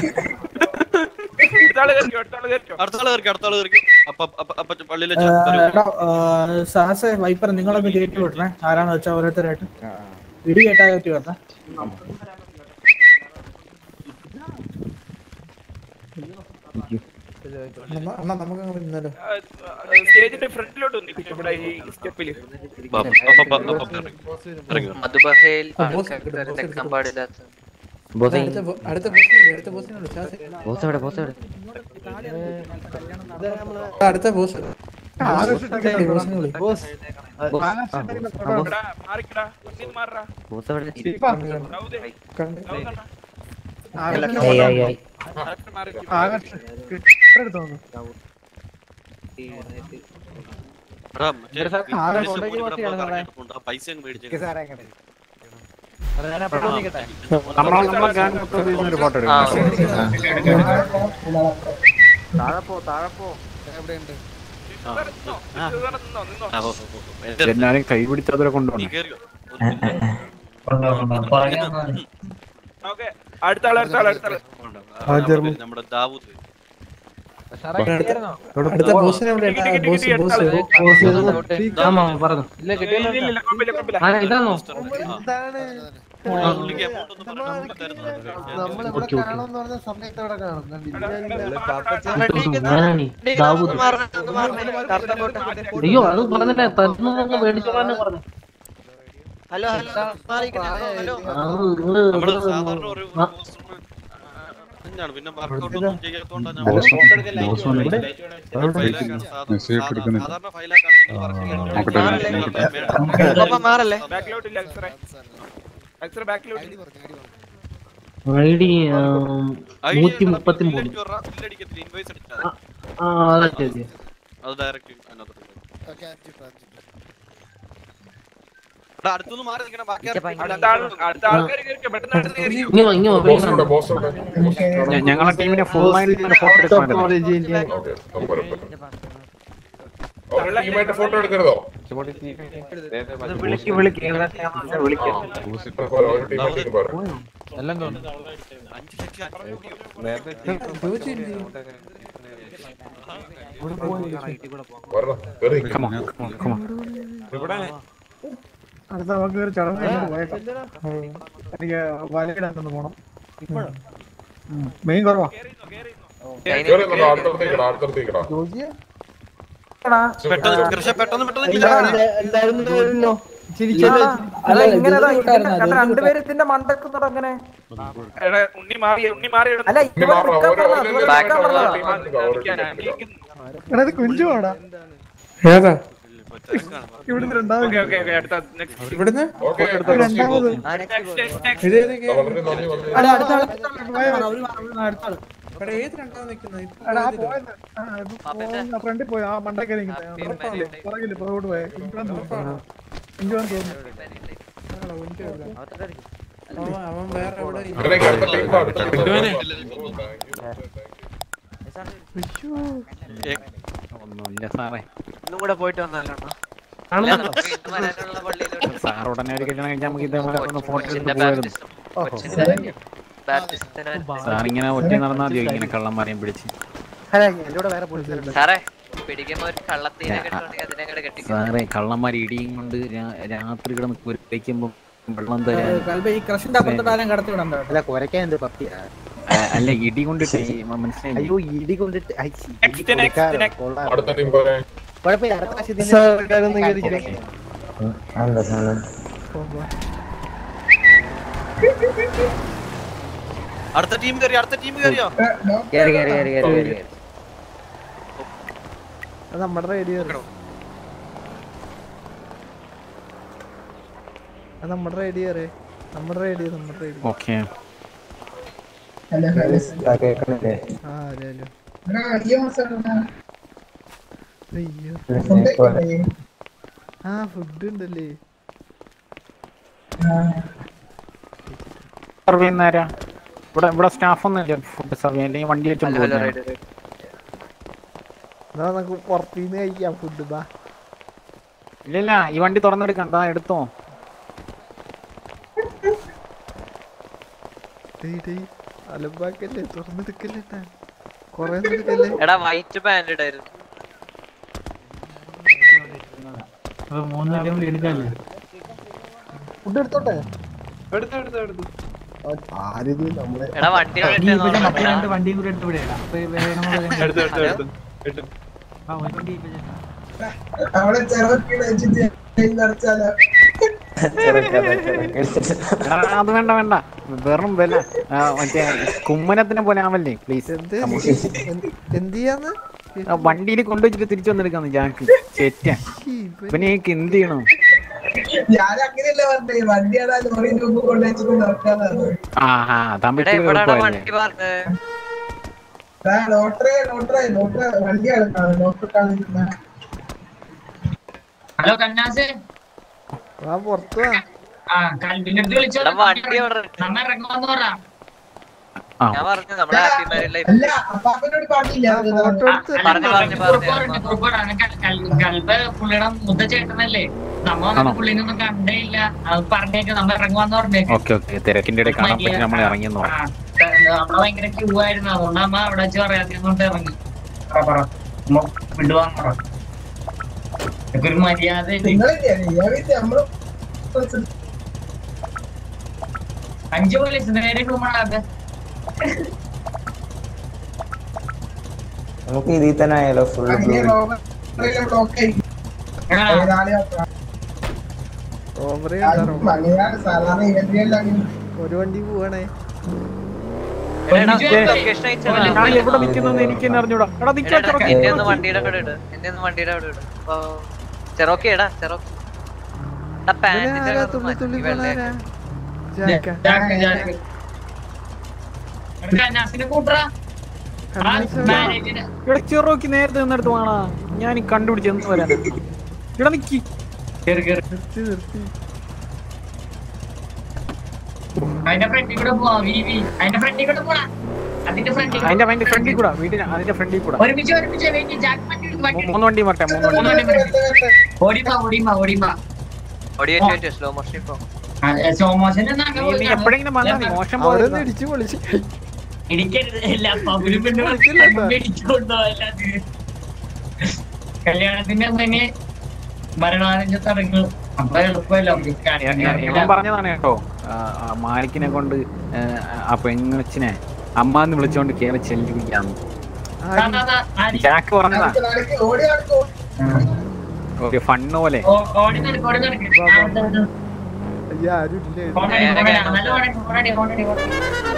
അടുത്ത ആള് കയറിക്കോ അടുത്ത ആള് കയറിക്കോ അപ്പൊ അപ്പൊ അപ്പൊ പള്ളിയിലെ എടാ സാഹസെ വൈപ്പർ നിങ്ങളൊന്ന് കയറ്റി വിടണേ ആരാന്ന് വെച്ചാൽ ഓരോരുത്തരായിട്ട് ഇടി കേട്ടാ കയറ്റി വിടണേ അണ്ണാ നമുക്ക് അങ്ങ് നിന്നാലോ സ്റ്റേജിന്റെ ഫ്രണ്ടിലോട്ട് വന്നിരിക്കും ഇവിടെ ഈ സ്റ്റെപ്പില് മധുബഹയിൽ ആ, ബോസ് ആൾക്കാർക്ക് എടുക്ക്, ബോസ് തെക്കാൻ എടുക്ക്. പാടില്ലാത്ത അടുത്ത ബോ- അടുത്ത ബോസിനെ അടുത്ത ബോസിനെ വിളിച്ചാ ബോസ് എവിടെ ബോസ് എവിടെ അടുത്ത ബോസ് ബോസിനെ വിളി എടാ, മാറിക്കടാ മുന്നിൽ മാറടാ ബോസ് എവിടെ ദൗദേ, കണ്ട്. ദൗദണ്ണാ. ഏയ് ഏയ് ഏയ് എടാ, മറ്റേ ഇവിടെ സാർ ഈ ആരെ പോലീസ് കൊണ്ടേക്ക് ഇവിടെ പോസ്റ്റ് ചെയ്യണം പോകാൻ സാറേ? ഇറങ്ങിയിട്ടുണ്ട്. ആ പൈസ അങ്ങ് മേടിച്ചേക്ക്. നമ്മളെ നമ്മളെ ഗ്യാങ് ഒരു ഫോട്ടോ താഴെ പോ താഴെ പോ ആ. ആ, ഓ, ഓ, ഓ. എന്റെ എല്ലാരും കൈ പിടിച്ചവരെ നീ കൊണ്ടുപോകണം കേറിയോ ഓക്കേ, അടുത്ത ആള് അടുത്ത ആള് അടുത്ത ആള് ആ, നമ്മുടെ നമ്മുടെ ദാവൂദ് വരും. അടുത്ത ബോസിനെ വിളി എടാ, ബോസ് ബോസ് ഇല്ല, ഇല്ല, ഇല്ല, കുഴപ്പമില്ല, കുഴപ്പമില്ല. ആ, പുള്ളിക്ക് amount ഒന്ന് പറഞ്ഞാൽ പുള്ളി തരുന്നതാണ്. നമ്മളിവിടെ കാണുമെന്ന് പറഞ്ഞ സമയത്ത് ഇവിടെ കാണും അയ്യോ അത് പറഞ്ഞില്ല തന്നു മേടിച്ചോളാന്ന് പറഞ്ഞു ഹലോ ഹലോ ഹലോ നമ്മള് സാധാരണ ഒരു പോസ്റ്ററിന് തന്നെയാണ് പിന്നെ വർക്കൗട്ട് ഒന്നും ചെയ്യാത്തോണ്ടാണ് ഞാൻ ബോസ് ഫയലാക്കാൻ മെസ്സേജ് സാധാ- എടുക്കുന്നില്ല. സാധാരണ ഫയലാക്കാണ് നിങ്ങൾ വർക്ക് നോക്കട്ടെ, മാറല്ലേ ബാക്കിലോട്ട് ഇല്ല എക്സ്റേ എക്സ്റേ ബാക്കിലോട്ട് ഐ ഡി നൂറ്റി മുപ്പത്തി മൂന്ന് ബില്ലടിക്കത്തില്ല ഇൻവോയ്സ് അടിച്ചാൽ ആ അതൊക്കെ മതി. അത് ഡയറക്റ്റ് അതിനകത്ത് എടാ, അടുത്തൊന്ന് മാറി നിൽക്കണം ബാക്കി ആർക്കും അടുത്ത ആള് അടുത്ത ആൾക്കാർ കയറിക്കോ പെട്ടെന്ന് അടുത്ത് കയറിക്കോ ഇങ്ങ് വാ, ഇങ്ങ് വാ, please. ഞങ്ങളെ ടീമിനെ ഫുൾ മൈൻഡ് ഫോട്ടോ എടുക്കാൻ ടീമായിട്ട് ഫോട്ടോ എടുക്കരുതോ വിളിക്ക് വിളിക്ക് ഏകദേശം ഞാൻ വന്ന് വിളിക്കാം ഒരു ടീമായിട്ട് പറ എല്ലാം തോന്നുന്നു വരണം കേറി അടുത്ത നമുക്ക് ഒരു ചടങ്ങ് കഴിഞ്ഞിട്ട് പോയേക്കാം. എനിക്ക് വലയിടാൻ പോണം മെയിൻ കുറവാ കേറി നിന്നോ, അടുത്തടുത്തേക്കടാ അടുത്തടുത്തേക്കടാ പെട്ടെന്ന് കൃഷ പെട്ടെന്ന് പെട്ടെന്ന് എന്തായിരുന്നു അല്ല ഇങ്ങനെ ഇതാ, ഇങ്ങനെ കണ്ട രണ്ടുപേരും ഇതിന്റെ മണ്ടക്കുന്നുണ്ട് അങ്ങനെ എടാ, ഉണ്ണി മാറി ഉണ്ണി മാറി എടാ. അല്ല ഇവിടെ നിൽക്കാൻ പറഞ്ഞതാ, ഇവിടെ നിൽക്കാൻ പറഞ്ഞതാ. എടാ ഇത് കുഞ്ചുവാടാ ഏതാ ഇവിടുന്ന് രണ്ടാമത് ഓക്കേ, ഓക്കേ, ഓക്കേ, അടുത്ത next. ഇവിടുന്ന് രണ്ടാമത് Next, next, next. ഇത് ഏത് game? വളരെ നന്ദി വളരെ അല്ല, അടുത്ത ആള്, അവര് അവര് അടുത്ത ആള്. എടാ, ഏത് രണ്ടാമത് നിൽക്കുന്നത്? ഇപ്പൊ എടാ ആ ഏതിലാ? പോയത് ആ, ഇപ്പൊ പോയ ഫ്രണ്ടിൽ പോയി ആ മണ്ടയ്ക്ക് നിൽക്കുന്നത് പുറകില് പുറകോട്ട് പോയ ഇഞ്ചുവാൻ തോന്നുന്നു ഇഞ്ചുവാൻ തോന്നുന്നു അവൻ- അവൻ വേറെ എവിടെ ഇതിലേക്ക് അടുത്ത ടീം അടുത്ത ഒന്നുമില്ല സാറേ ഇന്നും കൂടെ പോയിട്ട് വന്നല്ലോ സാർ ഉടനെ ഒരു കല്യാണം കഴിച്ചാൽ നമുക്ക് ഇതേപോലെ ഒന്ന് ഫോട്ടോ എടുത്ത് കൊച്ചിന്റെ പോയായിരുന്നു ബാപ്റ്റിസം ബാപ്റ്റിസത്തിന് സാർ ഇങ്ങനെ ഒറ്റ നടന്നാൽ മതിയോ ഇങ്ങനെ കള്ളന്മാരെയും പിടിച്ച് എന്നോട് വേറെ പോലീസ് സാറേ പിടിക്കുമ്പോ ഒരു കള്ളത്തീനെ കിട്ടുവാണെങ്കിൽ അതിനെ അങ്ങോട്ട് കെട്ടിക്കും സാറേ കള്ളന്മാർ ഇടിയും കൊണ്ട് രാ- രാത്രി കിടന്ന് കുരയ്ക്കുമ്പോ വെള്ളം തരാൻ കൽബ ഈ കൃഷിന്റെ അപ്പുറത്തോട്ട് ആരും കടത്തി വിടണ്ട കേട്ടോ. അല്ല കുരയ്ക്കാൻ എന്ത് പപ്പിയാ ആ, അല്ല ഇടി കൊണ്ടിട്ട് മനസ്സിലായി അയ്യോ ഇടി കൊണ്ടിട്ട് ഐ, സി, ഇടി Next, next, കൊടുക്കാറോ? next. കൊള്ളാം. അടുത്ത ടീം പോരെ കുഴപ്പമില്ല അടുത്ത പ്രാവശ്യം ഇതിന് സാറൊന്ന് കയറിക്കേ എന്താ സാധനം അടുത്ത ടീം കയറി അടുത്ത ടീം കയറിയോ കേറി കേറി കേറി കേറി കേറി അത് നമ്മുടെ റേഡിയോ അത് നമ്മുടെ റേഡിയോ അറിയേ നമ്മുടെ റേഡിയോ നമ്മുടെ റേഡിയോ ഓക്കെ അല്ല, ആ, കേൾക്കണില്ലേ ആ അറിയാലോ എടാ, ഈ മാസം എടാ, അയ്യോ ഫുഡ് കഴിക്കണ്ടേ? ആ ഫുഡ് ഉണ്ടല്ലേ സർവ് ചെയ്യുന്നവരാ ഇവിടെ ഇവിടെ സ്റ്റാഫ് ഒന്നും ഇല്ല ഫുഡ് സർവ് ചെയ്യാൻ അല്ലെങ്കിൽ വണ്ടി വെച്ചോണ്ട് ഹലോ പോകുന്നതാണ്. റൈഡർ എന്നാ നമുക്ക് പുറത്തുനിന്ന് കഴിക്കാം ഫുഡ് ബാ ഇല്ല ഇല്ല ഈ വണ്ടി തുറന്നെടുക്കണ്ട ദാ എടുത്തോ ഡേയ് ഡേയ് അലമ്പാക്കല്ലേ തുറന്നെടുക്കല്ലേ ട്ടാ. കൊറേ ഒന്നും എടുക്കല്ലേ എടാ വൈറ്റ് പാന്റ് ഇടായിരുന്നു ഫുഡ് എടുത്തോട്ടെ ആരിത് നമ്മളെ എടാ വണ്ടി ഈ ഇവിടെ മറ്റേ രണ്ട് വണ്ടിയും കൂടി എടുത്ത് വിടേടാ. അപ്പൊ ഈ വേഗം കൂടെ എടുത്തു എടുത്തു എടുത്തു എടുത്തു ആ, ഒരു വണ്ടി ഇപ്പൊ ഞാൻ- അവിടെ ചെറുക്കിടെ വെച്ചിട്ട് നിറച്ചാലോ എടാ, അത് വേണ്ട വേണ്ട വെറും വില ആ, മറ്റേ കുമ്മനത്തിനെ പോലെ ആവല്ലേ പ്ലീസ് എന്ത് എന്ത് എന്ത് ചെയ്യാന്ന് വണ്ടിയിൽ കൊണ്ടുവച്ചിട്ട് തിരിച്ചു വന്നെടുക്കാന്ന് ജാക്ക് ചേറ്റ പിന്നെ എനിക്ക് എന്ത് ചെയ്യണം ഞാൻ അങ്ങനെയല്ല പറഞ്ഞേ വണ്ടിയാണ് ആ ലോറിന്റെ മുമ്പ് കൊണ്ടുവച്ചിട്ട് നടക്കാന്നാണ് ആ ആ അതാൻ എടാ പറ്റിയ എവിടാടാ കുഴപ്പമില്ലേ വണ്ടി പറഞ്ഞേ ലോട്ടറി ലോട്ടറി ലോട്ടറി വണ്ടിയാണ് ലോട്ടറി കാണിക്കുന്നത് ഹലോ കന്നാസ് ആ പുറത്തു വാ ആ കൽബിന്റെ അടുത്ത് വിളിച്ചോ എടാ വണ്ടി അവിടെ നമ്മ ഇറങ്ങുമെന്ന് പറ ഞാൻ പറഞ്ഞു നമ്മുടെ ഹാപ്പി മാരില്ല അല്ല അപ്പാപ്പനോട് പറഞ്ഞില്ല ഫോട്ടോ എടുത്ത് പറഞ്ഞു പറഞ്ഞു പറഞ്ഞു കുറുപ്പാടാണ് കൽബ് പുള്ളിയുടെ മുദ്ദ ചേട്ടനല്ലേ നമ്മ വന്നിട്ട് പുള്ളിനൊന്നും കണ്ടേ ഇല്ല അത് പറഞ്ഞേക്ക് നമ്മ ഇറങ്ങുവാന്ന് പറഞ്ഞേക്ക് ഓക്കെ ഓക്കെ തിരക്കിന്റെ ഇടയിൽ കാണാൻ പറ്റി നമ്മൾ ഇറങ്ങിയെന്ന് ആ, പറയാം നമ്മളെ ഭയങ്കര ക്യൂ ആയിരുന്നു അതുകൊണ്ട് നമ്മ അവിടെ വെച്ച് പറയാത്തതുകൊണ്ട് ഇറങ്ങി പറ, പറ നമ്മ വിടുവാന്ന് പറ ഇതൊക്കെ ഒരു മര്യാദ ഇല്ലേ? നിങ്ങളില്ലേ അറിയാവില്ല നമ്മള് അഞ്ചു പോലീസ് നേരെ റൂമാണ് നമുക്ക് ഇതിൽ തന്നെ ആയാലോ ഫുൾ അങ്ങനെ ബ്ലോക്ക് ആയി ഓവറേ അങ്ങനെയാണ് സാധാരണ ഇവന്റിയെല്ലാം ഒരു വണ്ടി പോവാണേ ലൊക്കേഷൻ അയച്ചാ ഞാൻ എവിടെ നിൽക്കുന്നു എനിക്ക് തന്നെ അറിഞ്ഞൂടാ എടാ നിൽക്കാൻ എന്റെ ഒന്ന് വണ്ടിയുടെ അവിടെ ഇട് എന്റെ ഒന്ന് വണ്ടിയുടെ അവിടെ ഇട് അപ്പൊ ചെറോക്കി ഇടാ ചെറോക്കി എടാ പാന്റിന്റെ ആരാ തുള്ളി തുള്ളി പോണാരാ ജാക്ക കൂട്ടറാ ഇവിടെ ചെറുക്കി നേരത്തെ നിന്നെടുത്ത് വേണ ഞാൻ ഈ കണ്ടുപിടിച്ച് എന്ന് വരാൻ ഇവിടെ നിക്കി നിർത്തി നിർത്തി അതിന്റെ ഫ്രണ്ടിൽ കൂടെ പോവാ വി വി അതിന്റെ ഫ്രണ്ടിൽ കൂടെ പോടാ അതിന്റെ ഫ്രണ്ടിൽ അതിന്റെ അതിന്റെ ഫ്രണ്ടിൽ കൂടാ വീടിന് അതിന്റെ ഫ്രണ്ടിൽ കൂടാ ഒരുമിച്ച് ഒരുമിച്ച് വെയിറ്റ് ജാക്ക് വണ്ടി എടുക്ക്, വണ്ടി എടുക്ക്. മൂന്ന് വണ്ടി മറട്ടെ മൂന്ന് മൂന്ന് വണ്ടി വണ്ടി എടുക്ക്. ഓടിമാ ഓടിമാ ഓടിമാ ഓടിയോ സ്ലോ മോഷൻ ഇപ്പൊ സ്ലോ മോഷൻ നീ നീ എപ്പോഴെങ്കിലും വന്നാ മതി മോശം പോലെ അവിടെ ഇടിച്ചു പൊളിച്ച് ഇടിക്കരുത് എല്ലാ പബ്ലിക് ഇടിച്ചുകൊണ്ടോ കല്യാണത്തിന്റെ മുന്നേ ഭരണാധികാര ചടങ്ങ് അപ്പൊ എളുപ്പമല്ലോ ഇവൻ പറഞ്ഞതാണ് കേട്ടോ ആ, ആ മാലിക്കിനെ കൊണ്ട് ഏ, ആ പെങ്ങച്ചിനെ അമ്മ എന്ന് വിളിച്ചോണ്ട് കേറി ചെല്ലിപ്പിക്കാന്ന് ജാക്ക് പറഞ്ഞതാ ഓടി നടക്കോ ഓക്കെ ഫണ്ണ് പോലെ ഓടി നടക്ക് ഓടി നടക്ക് ആ, ഉണ്ട്, ഉണ്ട്. അയ്യോ ആരും ഇല്ലേ ഓടടി, ഓടടി, നല്ല ഓടടി, ഓടടി, ഓടടി, ഓടടി.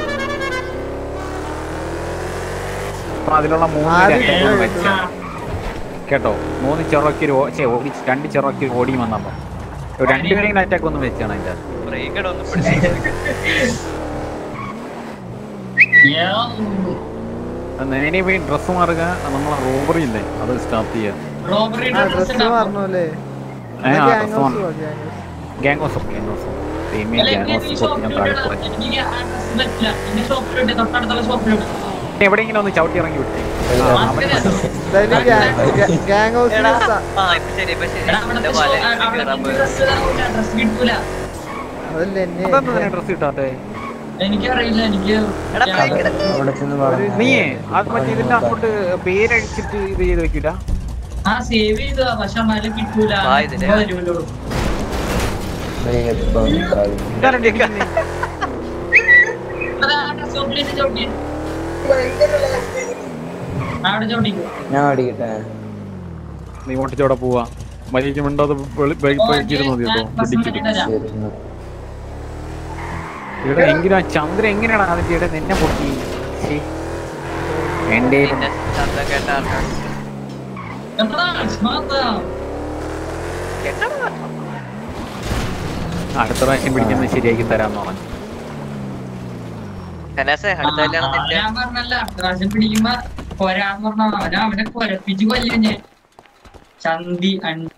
അപ്പൊ അതിലുള്ള മൂന്ന് ആരും രംഗങ്ങൾ ഇല്ല. വെച്ച കേട്ടോ മൂന്ന് ചെറുക്കി ഓടി രണ്ട് ചെറുക്കി ഓടി വന്നപ്പോ രണ്ടുപേരെയും അറ്റാക്ക് ഒന്നും വെച്ചാണ് അതിന്റെ അകത്ത്. ബ്രേക്ക് ഇടൊന്നും പിടിച്ചു നേരെ പോയി ഡ്രസ്സ് മാറുക നമ്മളെ റോബറി ഇല്ലേ അത് സ്റ്റാർട്ട് ചെയ്യാ റോബറി ആ ഡ്രസ് പറഞ്ഞല്ലേ ഏ, ആ gang dress house gang house gang house premium അല്ല, ഗ്യാങ് എനിക്ക് ഈ ഹൗസ് ഞാൻ താഴെ ഷോപ്പിലോട്ട് പോയി എനിക്ക് ആ ഡ്രസ് പറ്റില്ല എന്റെ ഷോപ്പിലോട്ട് തൊട്ടടുത്തുള്ള ഷോപ്പിലോട്ട് എവിടെയെങ്കിലും ഒന്ന് ചവിട്ടി ഇറങ്ങി വിട്ടേ എന്തായാലും ഗ്യാങ് ഹൗസ് എടാ ആ ഇപ്പൊ ശരി ഇപ്പൊ ശരി എന്റെ വല കേറാൻ പോയത് ഡ്രസ് കിട്ടൂല അതല്ല എന്നെ അതെന്താ ഡ്രസ് കിട്ടാത്തെ എനിക്കറിയില്ല എനിക്ക് എടാ ബ്രേക്ക് ഇട അവിടെ ചെന്ന് പറഞ്ഞു നീയേ അത് മറ്റേ ഇതിന്റെ അങ്ങോട്ട് പേരടിച്ചിട്ട് ഇത് ചെയ്ത് വെക്കൂല ആ സേവ് ചെയ്തതാ പക്ഷെ മല കിട്ടൂല ആ, ഇതിലെ. ഇപ്പൊ വരുമല്ലോ. ഇതാണ് എന്റെ കിഡ്നി. അതാ ആ dress ഷോപ്പിലേക്ക് ചവിട്ടി. അവിടെ ചവിട്ടിക്കോ ഞാൻ അടിക്കട്ടെ നീ ഓട്ടിച്ചോടെ പോവാ മര്യാദയ്ക്ക് മിണ്ടാതെ പേടിച്ചിരുന്നു മതി കേട്ടോ പിടിച്ചിട്ട് ശരി എന്നാ. ഇവിടെ എങ്കിലും ആ ചന്ദ്രൻ എങ്ങനെയാണ് അതിന്റെ ഇവിടെ നിന്നെ പൊട്ടി ശ്ശേ. എന്റെ പിന്നെ ശബ്ദം കേട്ട ആൾക്കാർ എന്താ സ്മാർട്ടാ അടുത്ത പ്രാവശ്യം പിടിക്കുന്നത് ശരിയാക്കി തരാന്ന് പറഞ്ഞു കനാസെ അടുത്ത കല്യാണം നിന്റെ ഞാൻ പറഞ്ഞല്ല പ്രാവശ്യം പിടിക്കുമ്പോ കൊരാന്ന് പറഞ്ഞ അവനെ അവനെ കൊരപ്പിച്ച് കൊല്ലും ഞാൻ ചന്തി അൺ-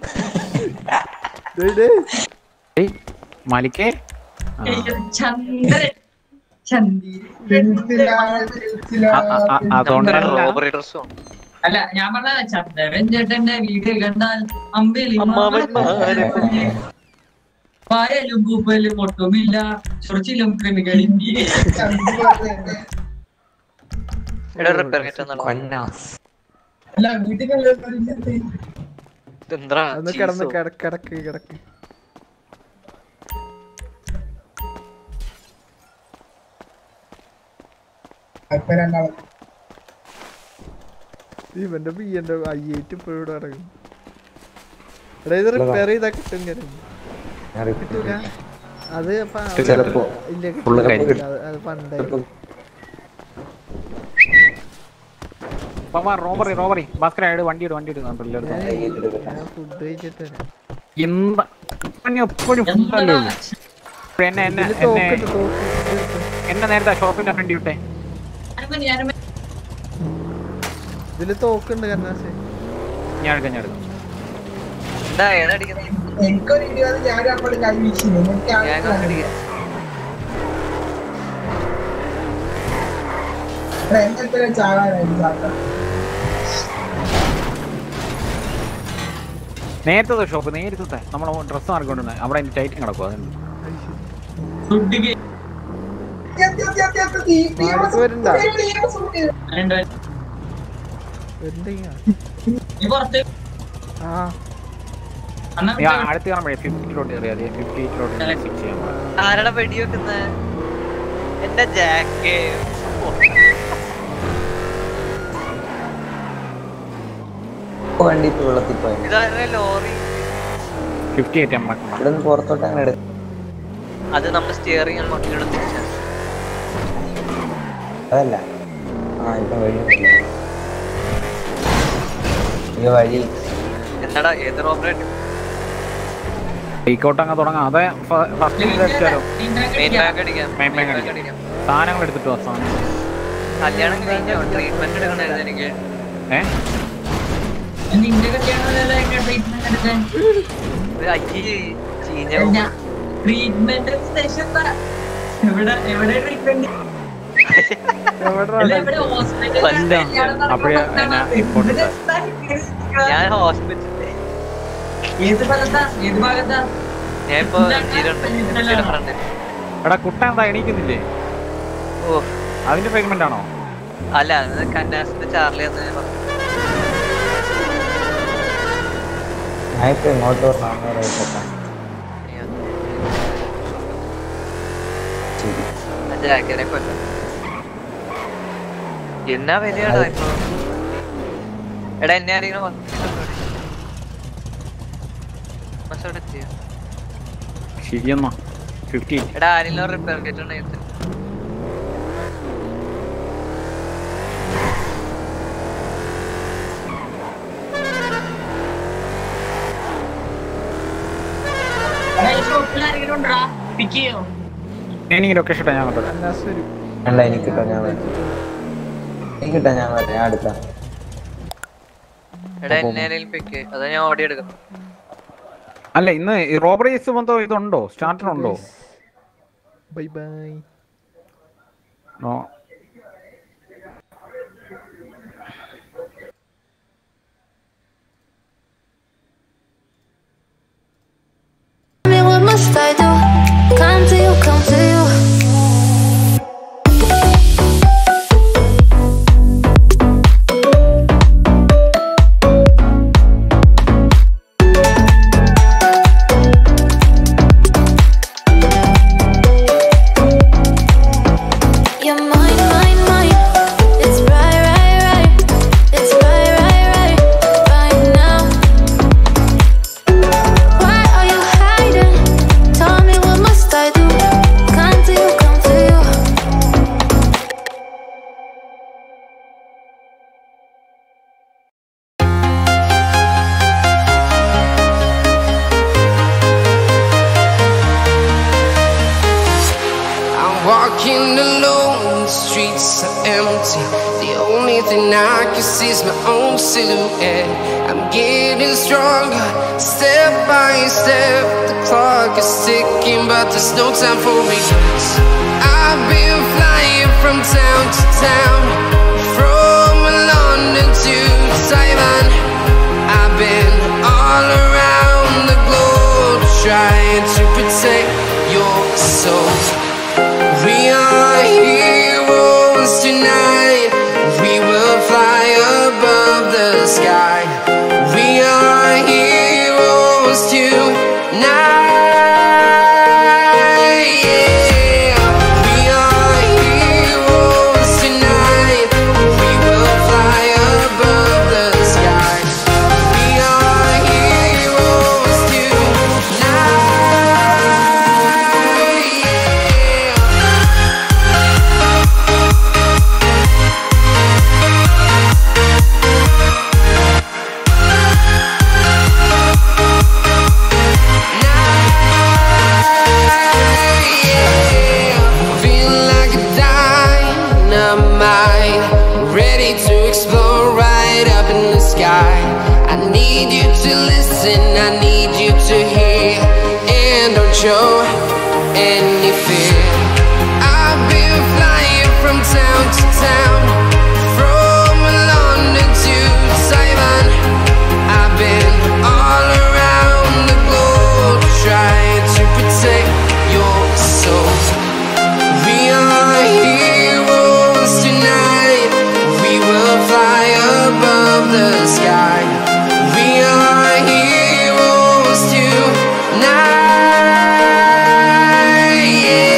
ഡേയ് ഡേയ്. ഏയ് മാലിക്കേ ആ. ചന്ദ്രൻ ചന്തി ആ, ആ, ആ, അതുകൊണ്ടല്ല റോബറി ഡ്രസ്സും അല്ല ഞാൻ പറഞ്ഞ ചന്ദ്രൻ ചേട്ടന്റെ വീട് കണ്ടാൽ അമ്പേലി പായലും പൂപ്പലും ഒട്ടുമില്ല ചൊറിച്ചിലും കൃമികളില്ല എടാ റിപ്പയർ കിറ്റ് എന്നാണ് അല്ല വീട്ടിൽ ഇതെന്താ ഒന്ന് കിടന്ന് കിടക്ക് കിടക്ക് കിടക്ക് ഇപ്പൊ രണ്ടാളും ഇവന്റെ ബി എന്റെ അയ്യേറ്റ് ഇപ്പോഴും ഇവിടെ കിടക്കും എടാ ഇത് റിപ്പയർ ചെയ്താ കിട്ടും കാര്യം ഞാൻ repeat കിട്ടൂല ചെയ്യാം. അത് അപ്പൊ ചിലപ്പോ ഇല്ല full കിട്ടൂല. കരിക്കും. അത് അത് പണ്ടേ പമ്മ റോബറി റോബറി ഭാസ്കര ആയിട്ട് വണ്ടി ഇട് വണ്ടി ഇട് കണ്ടല്ലോ ഞാൻ ഫുഡ് കഴിച്ചിട്ട് വരാം. എന്താ എപ്പോഴും ഫുഡല്ലേ ഉള്ളൂ ഇപ്പൊ എന്നെ എന്നെ ഇതില് എന്നെ തോക്കുണ്ട്, തോക്ക്. എന്നെ നേരത്തെ ഷോപ്പിന്റെ ഫ്രണ്ട് വിട്ടെ ഞാനും ഞാനും ഇതില് തോക്കുണ്ട് കന്നാശേ ഞാൻ എടുക്കാം ഞാൻ എടുക്കാം എന്താ ഏതടിക്കുന്നത് എനിക്കൊരു ഇരുപത് ഞാൻ അപ്പോൾ കൈ വീശി എനിക്ക് ഞാൻ അങ്ങോട്ട് അടിക്കാം എന്നെ ചാകാനായി ചാക്ക നേരത്തെ ഷോപ്പ് നേരത്തെ നമ്മൾ ഡ്രസ്സ് മാറിക്കൊണ്ടിരുന്നത് അവിടെ അതിന്റെ ടൈറ്റിങ് കിടക്കും അതുണ്ട് ഫുഡ് മാർക്ക് വരണ്ട വരണ്ടേ നീ പുറത്ത് ആ എന്നാ നീ അടുത്ത് കാണുമ്പോഴേ ഫിഫ്റ്റിയിലോട്ട് കയറിയാൽ ഫിഫ്റ്റി എയ്റ്റിലോട്ട് സ്വിച്ച് ചെയ്യാൻ പാടില്ല. ആരുടെ വെടി വെക്കുന്നത് എന്റെ ജാക്ക് വണ്ടി ഇപ്പൊ വെള്ളത്തിൽ പോയി ഇതാരുടെ ലോറി ഫിഫ്റ്റി എയ്റ്റ് എം ഇവിടെ നിന്ന് പുറത്തോട്ട് അങ്ങനെ എടുക്കും അത് നമ്മുടെ സ്റ്റിയറിംഗ് അങ്ങോട്ടിലൂടെ തിരിച്ചാൽ അതല്ല ആ ഇപ്പൊ വഴി ഈ വഴി എന്താടാ ഏത് ഓപ്പറേറ്റ് ടേക്കൗട്ട് അങ്ങ് തുടങ്ങാം അതെ ഫസ്റ്റ് അടിച്ചാലോ മെയിൻ ബാങ്ക് അടിക്കാം മെയിൻ ബാങ്ക് ബാങ്ക് അടിക്കാം അടിക്കാം സാധനങ്ങൾ എടുത്തിട്ടോ സാധനം കല്യാണം കഴിഞ്ഞോ ട്രീറ്റ്മെന്റ് എടുക്കണായിരുന്നു എനിക്ക് ഏ നിന്റെ കല്യാണമല്ലല്ലോ എന്റെ ട്രീറ്റ്മെന്റ് എടുക്കാൻ ഒരു അയ്യേ ചീഞ്ഞ ട്രീറ്റ്മെന്റ് സെഷൻ എവിടെ എവിടെ ട്രീറ്റ്മെന്റ് അപ്പഴേ എന്നാ ഇമ്പോർട്ടൻ്റ് ഞാൻ ഹോസ്പിറ്റലിൽ ഏത് സ്ഥലത്താ ഏത് ഭാഗത്താ ഞാൻ ഇപ്പൊ ഫ്രണ്ട് എടാ കുട്ട എന്താ എണീക്കുന്നില്ലേ ഓ അതിന്റെ പേയ്മെന്റ് ആണോ അല്ല അത് കന്നാസിന്റെ ചാർലി എന്ന് ഞാൻ പറഞ്ഞു ഞാൻ ഇപ്പൊ ഇങ്ങോട്ട് വരണം ജാക്കിനെ കൊല്ലം എന്നാ വിലയാടാ ഇപ്പൊ എടാ എന്നെ ആരെങ്കിലും വന്നിട്ടുണ്ടോ ബസ് അവിടെ എത്തിയോ? ശരിയെന്നാ ഫിഫ്റ്റി എടാ ആരെങ്കിലും റിപ്പയർ കിറ്റ് ഉണ്ടെങ്കിൽ എടാ, ഈ ഷോപ്പിൽ ആരെങ്കിലും ഉണ്ടോ പിക്ക് ചെയ്യോ എനിക്ക് ലൊക്കേഷൻ ഇട്ടാ ഞാൻ കൊണ്ടുവരാം അല്ല എനിക്ക് കിട്ടാ ഞാൻ വരാം എനിക്ക് കിട്ടാ ഞാൻ വരാം ഞാൻ അടുത്ത എടാ എന്നെ ആരെങ്കിലും പിക്ക് അതാ ഞാൻ ഓടി എടുക്കണം അല്ല ഇന്ന് റോബറി മൊത്തം ഇതുണ്ടോ സ്റ്റാർട്ടർ ഉണ്ടോ bye bye no Tell me what must I do? Come to you, come to you. You're mine, mine, mine. It's right, right, right. It's right, right, right. Right now. Why are you hiding? Tell me what must I do? Come to you, come to you. I'm walking alone, the streets are empty. The only thing I can see is my own silhouette. I'm getting stronger, step by step. The clock is ticking, but there's no time for regrets. I've been flying from town to town, from London to Taiwan. I've been all around the globe trying to protect your soul. We are heroes tonight. We will fly above the sky. We are heroes tonight. Yeah. We are heroes tonight. We will fly above the sky. We are heroes tonight. Feel like a dynamite, ready to explode right up in the sky. I need you to listen, I need you to hear, and don't show any fear. I've been flying from town to town, from London to Taiwan. I've been all around the globe trying to protect your soul. We are heroes tonight. We will fly above the sky. We are heroes tonight. Yeah.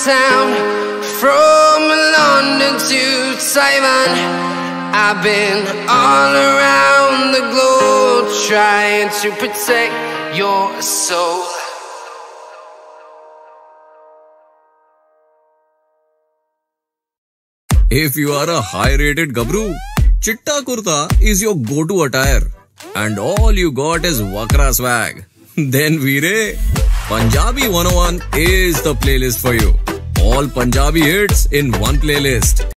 town. From London to Taiwan, I've been all around the globe trying to protect your soul. If you are a high rated Gabru, Chitta Kurta is your go to attire. And all you got is Wakra swag. Then Veere, Punjabi 101 is the playlist for you. All Punjabi hits in one playlist.